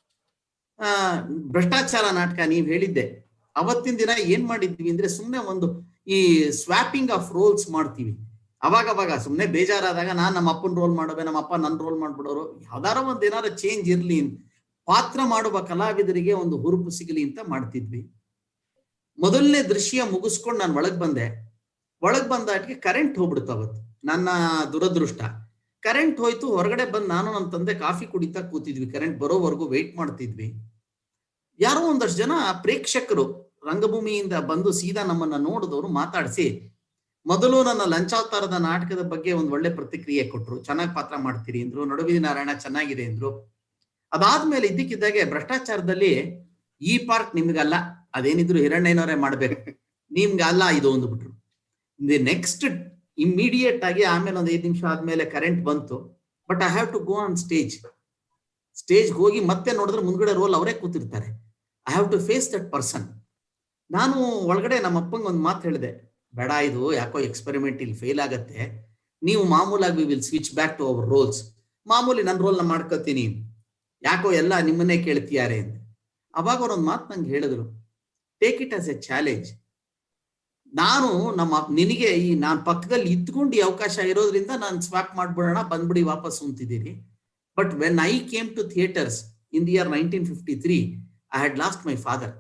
ಆ ಭ್ರಷ್ಟಾಚಾರ ನಾಟಕ ನೀವ್ ಹೇಳಿದ್ದೆ ಅವತ್ತಿನ ದಿನ ಏನ್ ಮಾಡಿದ್ವಿ ಅಂದ್ರೆ ಸುಮ್ಮನೆ ಒಂದು ಈ ಸ್ವಾಪಿಂಗ್ ಆಫ್ ರೋಲ್ಸ್ ಮಾಡ್ತೀವಿ ಅವಾಗ ಅವಾಗ ಸುಮ್ಮನೆ ಬೇಜಾರಾದಾಗ ನಾನ್ ನಮ್ಮ ಅಪ್ಪನ ರೋಲ್ ಮಾಡೋವೆ ನಮ್ಮ ಅಪ್ಪ ನನ್ನ ರೋಲ್ ಮಾಡ್ಬಿಡೋರು ಯಾವ್ದಾರ ಒಂದ್ ಏನಾರ ಚೇಂಜ್ ಇರ್ಲಿ ಪಾತ್ರ ಮಾಡುವ ಕಲಾವಿದರಿಗೆ ಒಂದು ಹುರುಪು ಸಿಗಲಿ ಅಂತ ಮಾಡ್ತಿದ್ವಿ ಮೊದಲನೇ ದೃಶ್ಯ ಮುಗಿಸ್ಕೊಂಡು ನಾನು ಒಳಗ್ ಬಂದೆ ಒಳಗ್ ಬಂದಾಟಿಗೆ ಕರೆಂಟ್ ಹೋಗ್ಬಿಡ್ತು ಅವತ್ತು ನನ್ನ ದುರದೃಷ್ಟ ಕರೆಂಟ್ ಹೋಯ್ತು ಹೊರಗಡೆ ಬಂದು ನಾನು ನಮ್ಮ ತಂದೆ ಕಾಫಿ ಕುಡಿತಾ ಕೂತಿದ್ವಿ ಕರೆಂಟ್ ಬರೋವರೆಗೂ ವೆಯ್ಟ್ ಮಾಡ್ತಿದ್ವಿ ಯಾರೋ ಒಂದಷ್ಟು ಜನ ಪ್ರೇಕ್ಷಕರು ರಂಗಭೂಮಿಯಿಂದ ಬಂದು ಸೀದಾ ನಮ್ಮನ್ನ ನೋಡಿದವರು ಮಾತಾಡಿಸಿ ಮೊದಲು ನನ್ನ ಲಂಚಾವತಾರದ ನಾಟಕದ ಬಗ್ಗೆ ಒಂದು ಒಳ್ಳೆ ಪ್ರತಿಕ್ರಿಯೆ ಕೊಟ್ರು ಚೆನ್ನಾಗಿ ಪಾತ್ರ ಮಾಡ್ತೀರಿ ಅಂದ್ರು ನಡುವಿನ ನಾರಾಯಣ ಚೆನ್ನಾಗಿದೆ ಅಂದ್ರು ಅದಾದ್ಮೇಲೆ ಇದ್ದಕ್ಕಿದ್ದಾಗೆ ಭ್ರಷ್ಟಾಚಾರದಲ್ಲಿ ಈ ಪಾರ್ಟ್ ನಿಮ್ಗಲ್ಲ ಅದೇನಿದ್ರು ಹಿರಣ್ಣಯ್ಯನವರೇ ಮಾಡ್ಬೇಕು ನಿಮ್ಗೆ ಅಲ್ಲ ಇದು ಒಂದು ಬಿಟ್ರು ನೆಕ್ಸ್ಟ್ ಇಮಿಡಿಯೇಟ್ ಆಗಿ ಆಮೇಲೆ ಒಂದು ಐದು ನಿಮಿಷ ಆದ್ಮೇಲೆ ಕರೆಂಟ್ ಬಂತು but I have to go on stage stage ಹೋಗಿ ಮತ್ತೆ ನೋಡಿದ್ರೆ ಮುಂದ್ಗಡೆ ರೋಲ್ ಅವರೇ ಕೂತಿರ್ತಾರೆ I have to face that person ನಾನು ಒಳಗಡೆ ನಮ್ಮ ಅಪ್ಪಂಗೆ ಒಂದು ಮಾತು ಹೇಳಿದೆ ಬೇಡ ಇದು ಯಾಕೋ ಎಕ್ಸ್ಪೆರಿಮೆಂಟ್ ಇಲ್ಲಿ ಫೇಲ್ ಆಗತ್ತೆ ನೀವು ಮಾಮೂಲಾಗಿ we will switch back to our roles ಮಾಮೂಲಿ ನನ್ನ ರೋಲ್ನ ಮಾಡ್ಕೋತೀನಿ ಯಾಕೋ ಎಲ್ಲ ನಿಮ್ಮನ್ನೇ ಕೇಳ್ತಿಯಾರೆ ಅಂತ ಅವಾಗ ಅವ್ರೊಂದು ಮಾತು ನಂಗೆ ಹೇಳಿದ್ರು take it as a challenge ನಾನು ನಮ್ಮ ನಿನಗೆ ಈ ನಾನು ಪಕ್ಕದಲ್ಲಿ ಇದ್ಕೊಂಡು ಈ ಅವಕಾಶ ಇರೋದ್ರಿಂದ ನಾನು ಸ್ವಾಪ್ ಮಾಡ್ಬಿಡೋಣ ಬಂದ್ಬಿಡಿ ವಾಪಸ್ ಅಂತಿದ್ದೀರಿ but when I came to theatres in the year nineteen fifty three I had lost my father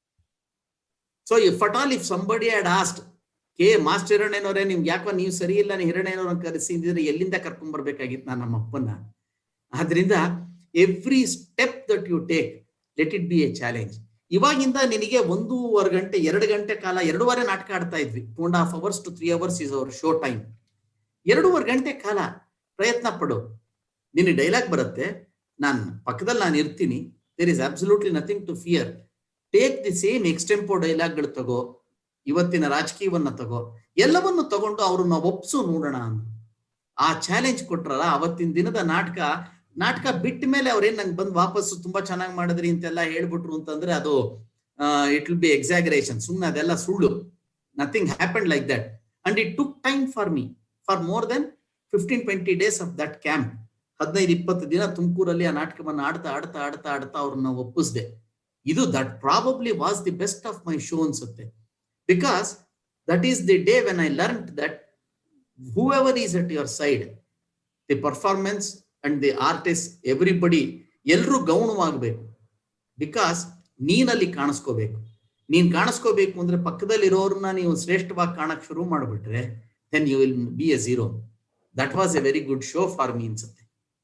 so if at all if somebody had asked K master ಹಿರಣ್ಣನವರೇ ನಿಮ್ಗೆ ಯಾಕೋ ನೀವು ಸರಿ ಇಲ್ಲ ನೀವು ಹಿರಣ್ಣನವ್ರನ್ನ ಕರೆಸಿದ್ರೆ ಎಲ್ಲಿಂದ ಕರ್ಕೊಂಡ್ ಬರ್ಬೇಕಾಗಿತ್ತು ನಾನು ನಮ್ಮ ಅಪ್ಪನ್ನ ಆದ್ರಿಂದ every step that you take let it be a challenge ಇವಾಗಿಂದ ನಿನಗೆ ಒಂದೂವರೆ ಗಂಟೆ ಎರಡು ಗಂಟೆ ಕಾಲ ಎರಡೂವರೆ ನಾಟಕ ಆಡ್ತಾ ಇದ್ವಿ two and half hours to three hours is our show time ಎರಡೂವರೆ ಗಂಟೆ ಕಾಲ ಪ್ರಯತ್ನ ಪಡು ನಿನ್ನ ಡೈಲಾಗ್ ಬರುತ್ತೆ ನಾನು ಪಕ್ಕದಲ್ಲಿ ನಾನು ಇರ್ತೀನಿ there is absolutely nothing to fear take the same extempo ಡೈಲಾಗ್ಗಳು ತಗೋ ಇವತ್ತಿನ ರಾಜಕೀಯವನ್ನ ತಗೋ ಎಲ್ಲವನ್ನು ತಗೊಂಡು ಅವ್ರನ್ನ ಒಪ್ಸು ನೋಡೋಣ ಅಂತ ಆ ಚಾಲೆಂಜ್ ಕೊಟ್ರಲ್ಲ ಅವತ್ತಿನ ದಿನದ ನಾಟಕ ನಾಟಕ ಬಿಟ್ಟ ಮೇಲೆ ಅವ್ರೇನ್ ನಂಗೆ ಬಂದು ವಾಪಸ್ಸು ತುಂಬಾ ಚೆನ್ನಾಗಿ ಮಾಡಿದ್ರಿ ಅಂತೆಲ್ಲ ಹೇಳ್ಬಿಟ್ರು ಅಂತಂದ್ರೆ ಅದು ಇಟ್ ವಿಲ್ ಬಿ ಎಕ್ಸಾಗರೇಷನ್ ಸುಮ್ಮನೆ ಅದೆಲ್ಲ ಸುಳ್ಳು nothing happen like that and it took time for me for more than fifteen twenty days of that camp ಹದಿನೈದು ಇಪ್ಪತ್ತು ದಿನ ತುಮಕೂರಲ್ಲಿ ಆ ನಾಟಕವನ್ನು ಆಡ್ತಾ ಆಡ್ತಾ ಆಡ್ತಾ ಆಡ್ತಾ ಅವ್ರನ್ನ ಒಪ್ಪಿಸ್ದೆ ಇದು that probably was the best of my show ಅನ್ಸುತ್ತೆ because that is the day when I learn that whoever is at your side the performance and the artist everybody ಎಲ್ಲರೂ ಗೌಣವಾಗಬೇಕು ಬಿಕಾಸ್ ನೀನಲ್ಲಿ ಕಾಣಿಸ್ಕೋಬೇಕು ನೀನ್ ಕಾಣಿಸ್ಕೋಬೇಕು ಅಂದ್ರೆ ಪಕ್ಕದಲ್ಲಿರೋರನ್ನ ನೀವು ಶ್ರೇಷ್ಠವಾಗಿ ಕಾಣಕ್ ಶುರು ಮಾಡ್ಬಿಟ್ರೆ then you will be a zero that was a very good show for me ಅನ್ಸುತ್ತೆ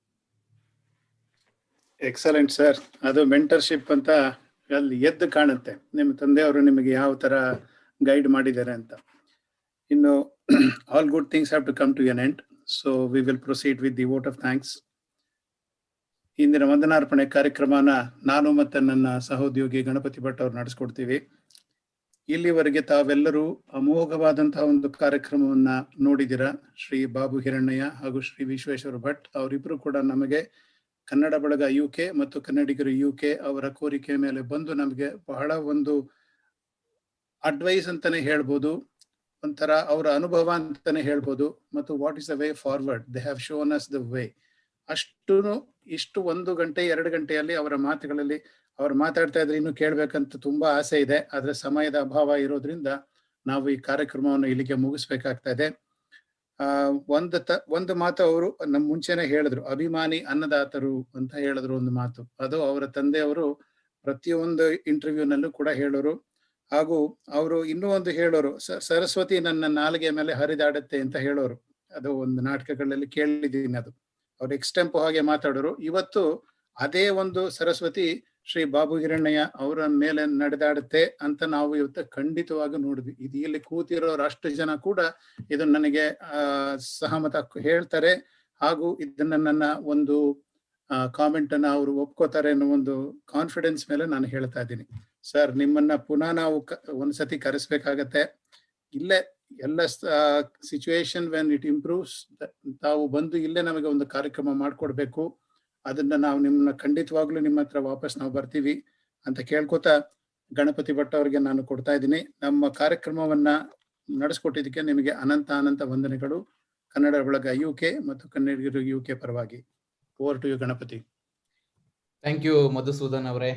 excellent sir ಅದು ಮೆಂಟರ್ಶಿಪ್ ಅಂತ ಅಲ್ಲಿ ಎದ್ದು ಕಾಣುತ್ತೆ ನಿಮ್ಮ ತಂದೆಯವರು ನಿಮಗೆ ಯಾವ ತರ ಗೈಡ್ ಮಾಡಿದ್ದಾರೆ ಅಂತ ಇನ್ನು all good things have to come to an end so we will proceed with the vote of thanks ಇಂದಿನ ವಂದನಾರ್ಪಣೆ ಕಾರ್ಯಕ್ರಮನ ನಾನು ಮತ್ತೆ ನನ್ನ ಸಹೋದ್ಯೋಗಿ ಗಣಪತಿ ಭಟ್ ಅವ್ರು ನಡೆಸ್ಕೊಡ್ತೀವಿ ಇಲ್ಲಿವರೆಗೆ ತಾವೆಲ್ಲರೂ ಅಮೋಘವಾದಂತಹ ಒಂದು ಕಾರ್ಯಕ್ರಮವನ್ನ ನೋಡಿದಿರ ಶ್ರೀ ಬಾಬು ಹಿರಣ್ಣಯ್ಯ ಹಾಗೂ ಶ್ರೀ ವಿಶ್ವೇಶ್ವರ ಭಟ್ ಅವರಿಬ್ರು ಕೂಡ ನಮಗೆ ಕನ್ನಡ ಬಳಗ ಯು ಕೆ ಮತ್ತು ಕನ್ನಡಿಗರು ಯು ಕೆ ಅವರ ಕೋರಿಕೆ ಮೇಲೆ ಬಂದು ನಮಗೆ ಬಹಳ ಒಂದು ಅಡ್ವೈಸ್ ಅಂತಾನೆ ಹೇಳ್ಬೋದು ಒಂಥರ ಅವರ ಅನುಭವ ಅಂತಾನೆ ಹೇಳ್ಬೋದು ಮತ್ತು what is the way forward they have shown us the way ಅಷ್ಟು ಇಷ್ಟು ಒಂದು ಗಂಟೆ ಎರಡು ಗಂಟೆಯಲ್ಲಿ ಅವರ ಮಾತುಗಳಲ್ಲಿ ಅವ್ರು ಮಾತಾಡ್ತಾ ಇದ್ರೆ ಇನ್ನು ಕೇಳ್ಬೇಕಂತ ತುಂಬಾ ಆಸೆ ಇದೆ ಆದ್ರೆ ಸಮಯದ ಅಭಾವ ಇರೋದ್ರಿಂದ ನಾವು ಈ ಕಾರ್ಯಕ್ರಮವನ್ನು ಇಲ್ಲಿಗೆ ಮುಗಿಸ್ಬೇಕಾಗ್ತಾ ಇದೆ ಆ ಒಂದು ತ ಒಂದು ಮಾತು ಅವರು ನಮ್ ಮುಂಚೆನೆ ಹೇಳಿದ್ರು ಅಭಿಮಾನಿ ಅನ್ನದಾತರು ಅಂತ ಹೇಳಿದ್ರು ಒಂದು ಮಾತು ಅದು ಅವರ ತಂದೆಯವರು ಪ್ರತಿಯೊಂದು ಇಂಟರ್ವ್ಯೂನಲ್ಲೂ ಕೂಡ ಹೇಳೋರು ಹಾಗೂ ಅವರು ಇನ್ನೂ ಒಂದು ಹೇಳೋರು ಸ- ಸರಸ್ವತಿ ನನ್ನ ನಾಲಿಗೆ ಮೇಲೆ ಹರಿದಾಡುತ್ತೆ ಅಂತ ಹೇಳೋರು ಅದು ಒಂದು ನಾಟಕಗಳಲ್ಲಿ ಕೇಳಿದ್ದೀನಿ ಅದು ಅವ್ರು ಎಕ್ಸ್ಟೆಂಪೋ ಹಾಗೆ ಮಾತಾಡೋರು ಇವತ್ತು ಅದೇ ಒಂದು ಸರಸ್ವತಿ ಶ್ರೀ ಬಾಬು ಹಿರಣ್ಣಯ್ಯ ಅವರ ಮೇಲೆ ನಡೆದಾಡುತ್ತೆ ಅಂತ ನಾವು ಇವತ್ತು ಖಂಡಿತವಾಗಿ ನೋಡಿದ್ವಿ ಇದು ಇಲ್ಲಿ ಕೂತಿರೋರು ಅಷ್ಟು ಜನ ಕೂಡ ಇದು ನನಗೆ ಆ ಸಹಮತ ಹೇಳ್ತಾರೆ ಹಾಗೂ ಇದನ್ನ ನನ್ನ ಒಂದು ಕಾಮೆಂಟ್ ಅನ್ನ ಅವರು ಒಪ್ಕೋತಾರೆ ಅನ್ನೋ ಒಂದು ಕಾನ್ಫಿಡೆನ್ಸ್ ಮೇಲೆ ನಾನು ಹೇಳ್ತಾ ಇದ್ದೀನಿ ಸರ್ ನಿಮ್ಮನ್ನ ಪುನಃ ನಾವು ಕ- ಒಂದ್ಸತಿ ಕರೆಸ್ಬೇಕಾಗತ್ತೆ ಇಲ್ಲೇ ಎಲ್ಲ ಸಿಚುವೇಶನ್ ವೆನ್ ಇಟ್ ಇಂಪ್ರೂವ್ಸ್ ತಾವು ಬಂದು ಇಲ್ಲೇ ನಮಗೆ ಒಂದು ಕಾರ್ಯಕ್ರಮ ಮಾಡ್ಕೊಡ್ಬೇಕು ಅದನ್ನ ನಾವು ನಿಮ್ಮನ್ನ ಖಂಡಿತವಾಗ್ಲೂ ನಿಮ್ಮ ಹತ್ರ ವಾಪಸ್ ನಾವು ಬರ್ತೀವಿ ಅಂತ ಕೇಳ್ಕೊತಾ ಗಣಪತಿ ಭಟ್ ಅವರಿಗೆ ನಾನು ಕೊಡ್ತಾ ಇದ್ದೀನಿ ನಮ್ಮ ಕಾರ್ಯಕ್ರಮವನ್ನ ನಡೆಸ್ಕೊಟ್ಟಿದ್ದಕ್ಕೆ ನಿಮಗೆ ಅನಂತ ಅನಂತ ವಂದನೆಗಳು ಕನ್ನಡ ಬಳಗ ಯು ಕೆ ಮತ್ತು ಕನ್ನಡಿಗರು ಯು ಕೆ ಪರವಾಗಿ over to you Ganapathi thank you Madhusudan ಅವರೇ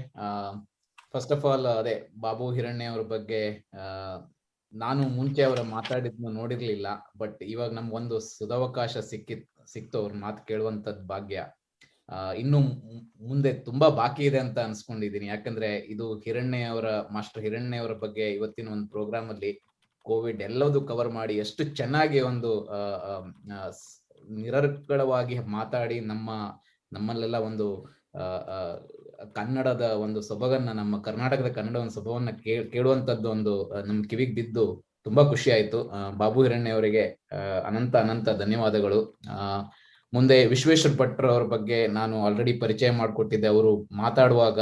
ಫಸ್ಟ್ ಆಫ್ ಆಲ್ ಅದೇ ಬಾಬು ಹಿರಣ್ಯ ಅವ್ರ ಬಗ್ಗೆ ಆ, ನಾನು ಮುಂಚೆ ಅವರ ಮಾತಾಡಿದ್ನ ನೋಡಿರ್ಲಿಲ್ಲ ಬಟ್ ಇವಾಗ ನಮ್ಗೊಂದು ಸದವಕಾಶ ಸಿಕ್ಕಿತ್ ಸಿಕ್ತು ಅವ್ರ ಮಾತು ಕೇಳುವಂತದ್ ಭಾಗ್ಯ ಆ, ಇನ್ನು ಮು- ಮುಂದೆ ತುಂಬಾ ಬಾಕಿ ಇದೆ ಅಂತ ಅನ್ಸ್ಕೊಂಡಿದೀನಿ ಯಾಕಂದ್ರೆ ಇದು ಹಿರಣ್ಯ ಅವರ ಮಾಸ್ಟರ್ ಹಿರಣ್ಯ ಅವರ ಬಗ್ಗೆ ಇವತ್ತಿನ ಒಂದು ಪ್ರೋಗ್ರಾಮ್ ಅಲ್ಲಿ ಕೋವಿಡ್ ಎಲ್ಲದೂ ಕವರ್ ಮಾಡಿ ಎಷ್ಟು ಚೆನ್ನಾಗಿ ಒಂದು ಆ, ಆ, ಆ, ಸ್- ನಿರರ್ಗಳವಾಗಿ ಮಾತಾಡಿ ನಮ್ಮ ನಮ್ಮಲ್ಲೆಲ್ಲ ಒಂದು ಆ, ಆ, ಕನ್ನಡದ ಒಂದು ಸೊಬಗನ್ನ ನಮ್ಮ ಕರ್ನಾಟಕದ ಕನ್ನಡ ಒಂದು ಸೊಬಗನ್ನ ಕೇ- ಕೇಳುವಂತದ್ದು ಒಂದು ಆ, ನಮ್ ಕಿವಿಗ್ ಬಿದ್ದು ತುಂಬಾ ಖುಷಿ ಆಯ್ತು ಆ, ಬಾಬು ಹಿರಣ್ಯ ಅವರಿಗೆ ಆ, ಅನಂತ ಅನಂತ ಧನ್ಯವಾದಗಳು ಆ ಮುಂದೆ ವಿಶ್ವೇಶ್ವರ ಭಟ್ರ ಅವ್ರ ಬಗ್ಗೆ ನಾನು ಆಲ್ರೆಡಿ ಪರಿಚಯ ಮಾಡಿಕೊಟ್ಟಿದ್ದೆ ಅವರು ಮಾತಾಡುವಾಗ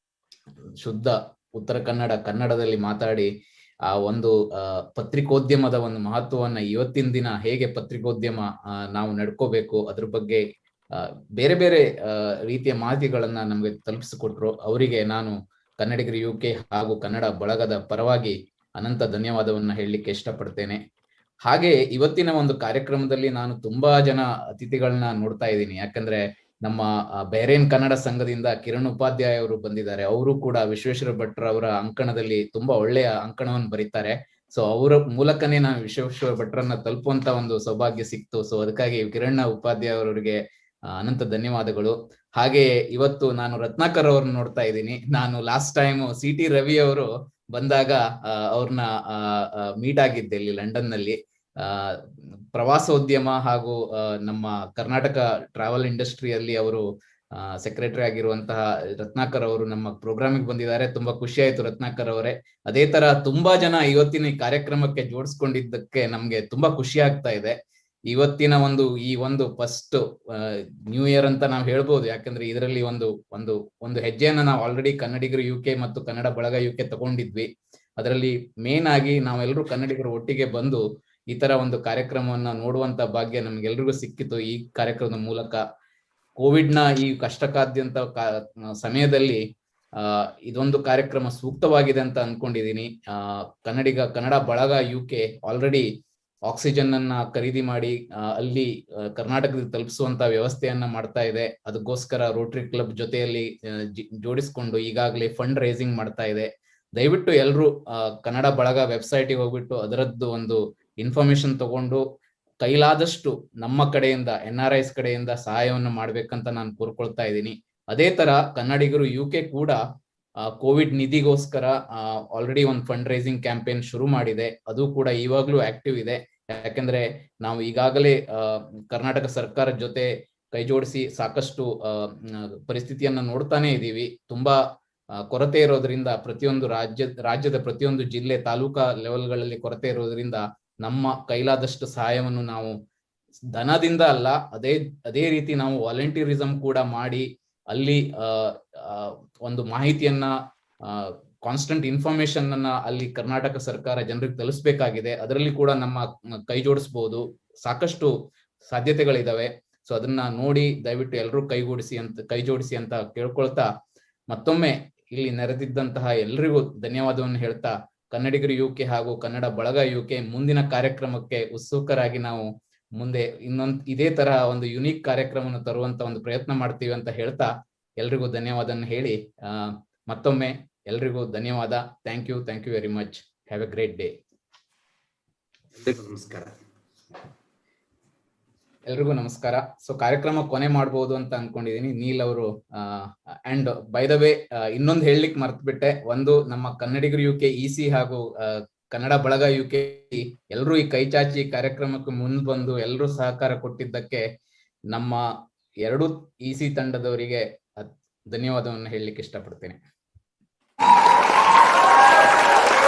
ಶುದ್ಧ ಉತ್ತರ ಕನ್ನಡ ಕನ್ನಡದಲ್ಲಿ ಮಾತಾಡಿ ಆ ಒಂದು ಆ, ಪತ್ರಿಕೋದ್ಯಮದ ಒಂದು ಮಹತ್ವವನ್ನ ಇವತ್ತಿನ ದಿನ ಹೇಗೆ ಪತ್ರಿಕೋದ್ಯಮ ಆ, ನಾವು ನಡ್ಕೋಬೇಕು ಅದ್ರ ಬಗ್ಗೆ ಆ, ಬೇರೆ ಬೇರೆ ಆ, ರೀತಿಯ ಮಾಹಿತಿಗಳನ್ನ ನಮ್ಗೆ ತಲುಪಿಸಿಕೊಟ್ರು ಅವರಿಗೆ ನಾನು ಕನ್ನಡಿಗರ ಯು ಕೆ ಹಾಗೂ ಕನ್ನಡ ಬಳಗದ ಪರವಾಗಿ ಅನಂತ ಧನ್ಯವಾದವನ್ನ ಹೇಳಲಿಕ್ಕೆ ಇಷ್ಟಪಡ್ತೇನೆ ಹಾಗೆ ಇವತ್ತಿನ ಒಂದು ಕಾರ್ಯಕ್ರಮದಲ್ಲಿ ನಾನು ತುಂಬಾ ಜನ ಅತಿಥಿಗಳನ್ನ ನೋಡ್ತಾ ಇದ್ದೀನಿ ಯಾಕಂದ್ರೆ ನಮ್ಮ ಆ, ಬೇರೇನ್ ಕನ್ನಡ ಸಂಘದಿಂದ ಕಿರಣ್ ಉಪಾಧ್ಯಾಯ ಅವರು ಬಂದಿದ್ದಾರೆ ಅವರು ಕೂಡ ವಿಶ್ವೇಶ್ವರ ಭಟ್ರ ಅವರ ಅಂಕಣದಲ್ಲಿ ತುಂಬಾ ಒಳ್ಳೆಯ ಅಂಕಣವನ್ನು ಬರೀತಾರೆ ಸೊ ಅವರ ಮೂಲಕನೇ ನಾನು ವಿಶ್ವೇಶ್ವರ ಭಟ್ರನ್ನ ತಲುಪುವಂತ ಒಂದು ಸೌಭಾಗ್ಯ ಸಿಕ್ತು ಸೊ ಅದಕ್ಕಾಗಿ ಕಿರಣ್ ಉಪಾಧ್ಯಾಯ ಅವರಿಗೆ ಆ, ಅನಂತ ಧನ್ಯವಾದಗಳು ಹಾಗೆ ಇವತ್ತು ನಾನು ರತ್ನಾಕರ್ ಅವ್ರನ್ನ ನೋಡ್ತಾ ಇದ್ದೀನಿ ನಾನು last time C T Ravi ಅವರು ಬಂದಾಗ ಅವ್ರನ್ನ ಮೀಟ್ ಆಗಿದ್ದೆ ಇಲ್ಲಿ ಲಂಡನ್ ನಲ್ಲಿ ಆ ಪ್ರವಾಸೋದ್ಯಮ ಹಾಗೂ ಆ, ನಮ್ಮ ಕರ್ನಾಟಕ ಟ್ರಾವೆಲ್ ಇಂಡಸ್ಟ್ರಿಯಲ್ಲಿ ಅವರು ಸೆಕ್ರೆಟರಿ ಆಗಿರುವಂತಹ ರತ್ನಾಕರ್ ಅವರು ನಮ್ಮ ಪ್ರೋಗ್ರಾಮಿಗೆ ಬಂದಿದ್ದಾರೆ ತುಂಬಾ ಖುಷಿ ಆಯ್ತು ರತ್ನಾಕರ್ ಅವರೇ ಅದೇ ತರ ತುಂಬಾ ಜನ ಇವತ್ತಿನ ಈ ಕಾರ್ಯಕ್ರಮಕ್ಕೆ ಜೋಡಿಸ್ಕೊಂಡಿದ್ದಕ್ಕೆ ನಮ್ಗೆ ತುಂಬಾ ಖುಷಿ ಆಗ್ತಾ ಇದೆ ಇವತ್ತಿನ ಒಂದು ಈ ಒಂದು ಫಸ್ಟ್ ನ್ಯೂ ಇಯರ್ ಅಂತ ನಾವು ಹೇಳ್ಬೋದು ಯಾಕಂದ್ರೆ ಇದರಲ್ಲಿ ಒಂದು ಒಂದು ಒಂದು ಹೆಜ್ಜೆಯನ್ನ ನಾವು ಆಲ್ರೆಡಿ ಕನ್ನಡಿಗರು ಯು ಕೆ ಮತ್ತು ಕನ್ನಡ ಬಳಗ ಯು ಕೆ ತಗೊಂಡಿದ್ವಿ ಅದರಲ್ಲಿ ಮೇನ್ ಆಗಿ ನಾವೆಲ್ಲರೂ ಕನ್ನಡಿಗರು ಒಟ್ಟಿಗೆ ಬಂದು ಈ ತರ ಒಂದು ಕಾರ್ಯಕ್ರಮವನ್ನ ನೋಡುವಂತ ಭಾಗ್ಯ ನಮ್ಗೆಲ್ರಿಗೂ ಸಿಕ್ಕಿತು ಈ ಕಾರ್ಯಕ್ರಮದ ಮೂಲಕ ಕೋವಿಡ್ ನ ಈ ಕಷ್ಟಕಾದ್ಯಂತ ಕಾ- ಸಮಯದಲ್ಲಿ ಆ ಇದೊಂದು ಕಾರ್ಯಕ್ರಮ ಸೂಕ್ತವಾಗಿದೆ ಅಂತ ಅನ್ಕೊಂಡಿದೀನಿ ಆ ಕನ್ನಡಿಗ ಕನ್ನಡ ಬಳಗ ಯು ಕೆ ಆಲ್ರೆಡಿ ಆಕ್ಸಿಜನ್ ಅನ್ನ ಖರೀದಿ ಮಾಡಿ ಆ, ಅಲ್ಲಿ ಆ, ಕರ್ನಾಟಕದಲ್ಲಿ ತಲುಪಿಸುವಂತ ವ್ಯವಸ್ಥೆಯನ್ನ ಮಾಡ್ತಾ ಇದೆ ಅದಕ್ಕೋಸ್ಕರ ರೋಟರಿ ಕ್ಲಬ್ ಜೊತೆಯಲ್ಲಿ ಆ, ಜಿ- ಜೋಡಿಸ್ಕೊಂಡು ಈಗಾಗಲೇ ಫಂಡ್ ರೈಸಿಂಗ್ ಮಾಡ್ತಾ ಇದೆ ದಯವಿಟ್ಟು ಎಲ್ಲರೂ ಕನ್ನಡ ಬಳಗ ವೆಬ್ಸೈಟ್ಗೆ ಹೋಗ್ಬಿಟ್ಟು ಅದರದ್ದು ಒಂದು ಇನ್ಫಾರ್ಮೇಶನ್ ತಗೊಂಡು ಕೈಲಾದಷ್ಟು ನಮ್ಮ ಕಡೆಯಿಂದ ಎನ್ ಆರ್ ಐಸ್ ಕಡೆಯಿಂದ ಸಹಾಯವನ್ನು ಮಾಡ್ಬೇಕಂತ ನಾನು ಕೋರ್ಕೊಳ್ತಾ ಇದ್ದೀನಿ ಅದೇ ತರ ಕನ್ನಡಿಗರು ಯು ಕೆ ಕೂಡ ಕೋವಿಡ್ ನಿಧಿಗೋಸ್ಕರ ಆಲ್ರೆಡಿ ಒಂದು ಫಂಡ್ ರೈಸಿಂಗ್ ಕ್ಯಾಂಪೇನ್ ಶುರು ಮಾಡಿದೆ ಅದು ಕೂಡ ಇವಾಗ್ಲೂ ಆಕ್ಟಿವ್ ಇದೆ ಯಾಕಂದ್ರೆ ನಾವು ಈಗಾಗಲೇ ಆ, ಕರ್ನಾಟಕ ಸರ್ಕಾರದ ಜೊತೆ ಕೈ ಜೋಡಿಸಿ ಸಾಕಷ್ಟು ಆ, ಮ್, ಪರಿಸ್ಥಿತಿಯನ್ನ ನೋಡ್ತಾನೆ ಇದ್ದೀವಿ ತುಂಬಾ ಆ, ಕೊರತೆ ಇರೋದ್ರಿಂದ ಪ್ರತಿಯೊಂದು ರಾಜ್ಯ ರಾಜ್ಯದ ಪ್ರತಿಯೊಂದು ಜಿಲ್ಲೆ ತಾಲೂಕಾ ಲೆವೆಲ್ಗಳಲ್ಲಿ ಕೊರತೆ ಇರೋದ್ರಿಂದ ನಮ್ಮ ಕೈಲಾದಷ್ಟು ಸಹಾಯವನ್ನು ನಾವು ಧನದಿಂದ ಅಲ್ಲ ಅದೇ ಅದೇ ರೀತಿ ನಾವು ವಾಲಂಟಿಯರಿಸಂ ಕೂಡ ಮಾಡಿ ಅಲ್ಲಿ ಆ, ಆ, ಒಂದು ಮಾಹಿತಿಯನ್ನ ಕಾನ್ಸ್ಟೆಂಟ್ ಇನ್ಫಾರ್ಮೇಶನ್ ಅನ್ನ ಅಲ್ಲಿ ಕರ್ನಾಟಕ ಸರ್ಕಾರ ಜನರಿಗೆ ತಲುಪಿಸಬೇಕಾಗಿದೆ ಅದರಲ್ಲಿ ಕೂಡ ನಮ್ಮ ಮ್, ಕೈ ಜೋಡಿಸಬಹುದು ಸಾಕಷ್ಟು ಸಾಧ್ಯತೆಗಳಿದಾವೆ ಸೊ ಅದನ್ನ ನೋಡಿ ದಯವಿಟ್ಟು ಎಲ್ಲರೂ ಕೈಗೂಡಿಸಿ ಅಂತ ಕೈ ಜೋಡಿಸಿ ಅಂತ ಕೇಳ್ಕೊಳ್ತಾ ಮತ್ತೊಮ್ಮೆ ಇಲ್ಲಿ ನೆರೆದಿದ್ದಂತಹ ಎಲ್ರಿಗೂ ಧನ್ಯವಾದವನ್ನು ಹೇಳ್ತಾ ಕನ್ನಡಿಗರು ಯುಕೆ ಹಾಗೂ ಕನ್ನಡ ಬಳಗ ಯುಕೆ ಮುಂದಿನ ಕಾರ್ಯಕ್ರಮಕ್ಕೆ ಉತ್ಸುಕರಾಗಿ ನಾವು ಮುಂದೆ ಇನ್ನೊಂದ್ ಇದೇ ತರ ಒಂದು ಯುನೀಕ್ ಕಾರ್ಯಕ್ರಮವನ್ನು ತರುವಂತ ಒಂದು ಪ್ರಯತ್ನ ಮಾಡ್ತೀವಿ ಅಂತ ಹೇಳ್ತಾ ಎಲ್ರಿಗೂ ಧನ್ಯವಾದವನ್ನು ಹೇಳಿ ಆ ಮತ್ತೊಮ್ಮೆ ಎಲ್ರಿಗೂ ಧನ್ಯವಾದ thank you thank you very much have a great day ಎಲ್ರಿಗೂ ನಮಸ್ಕಾರ ಎಲ್ರಿಗೂ ನಮಸ್ಕಾರ ಸೊ ಕಾರ್ಯಕ್ರಮ ಕೊನೆ ಮಾಡಬಹುದು ಅಂತ ಅನ್ಕೊಂಡಿದೀನಿ ನೀಲ್ ಅವರು ಅಂಡ್ ಬೈ ದ ವೇ ಇನ್ನೊಂದು ಹೇಳಲಿಕ್ಕೆ ಮರ್ತ್ಬಿಟ್ಟೆ ಒಂದು ನಮ್ಮ ಕನ್ನಡಿಗರು ಯು ಕೆ ಇ ಸಿ ಹಾಗೂ ಆ, ಕನ್ನಡ ಬಳಗ ಯು ಕೆ ಎಲ್ಲರೂ ಈ ಕೈ ಚಾಚಿ ಕಾರ್ಯಕ್ರಮಕ್ಕೆ ಮುಂದ್ ಬಂದು ಎಲ್ಲರೂ ಸಹಕಾರ ಕೊಟ್ಟಿದ್ದಕ್ಕೆ ನಮ್ಮ ಎರಡು ಇ ಸಿ ತಂಡದವರಿಗೆ ಅದ್- ಧನ್ಯವಾದವನ್ನು ಹೇಳಲಿಕ್ಕೆ ಇಷ್ಟಪಡ್ತೇನೆ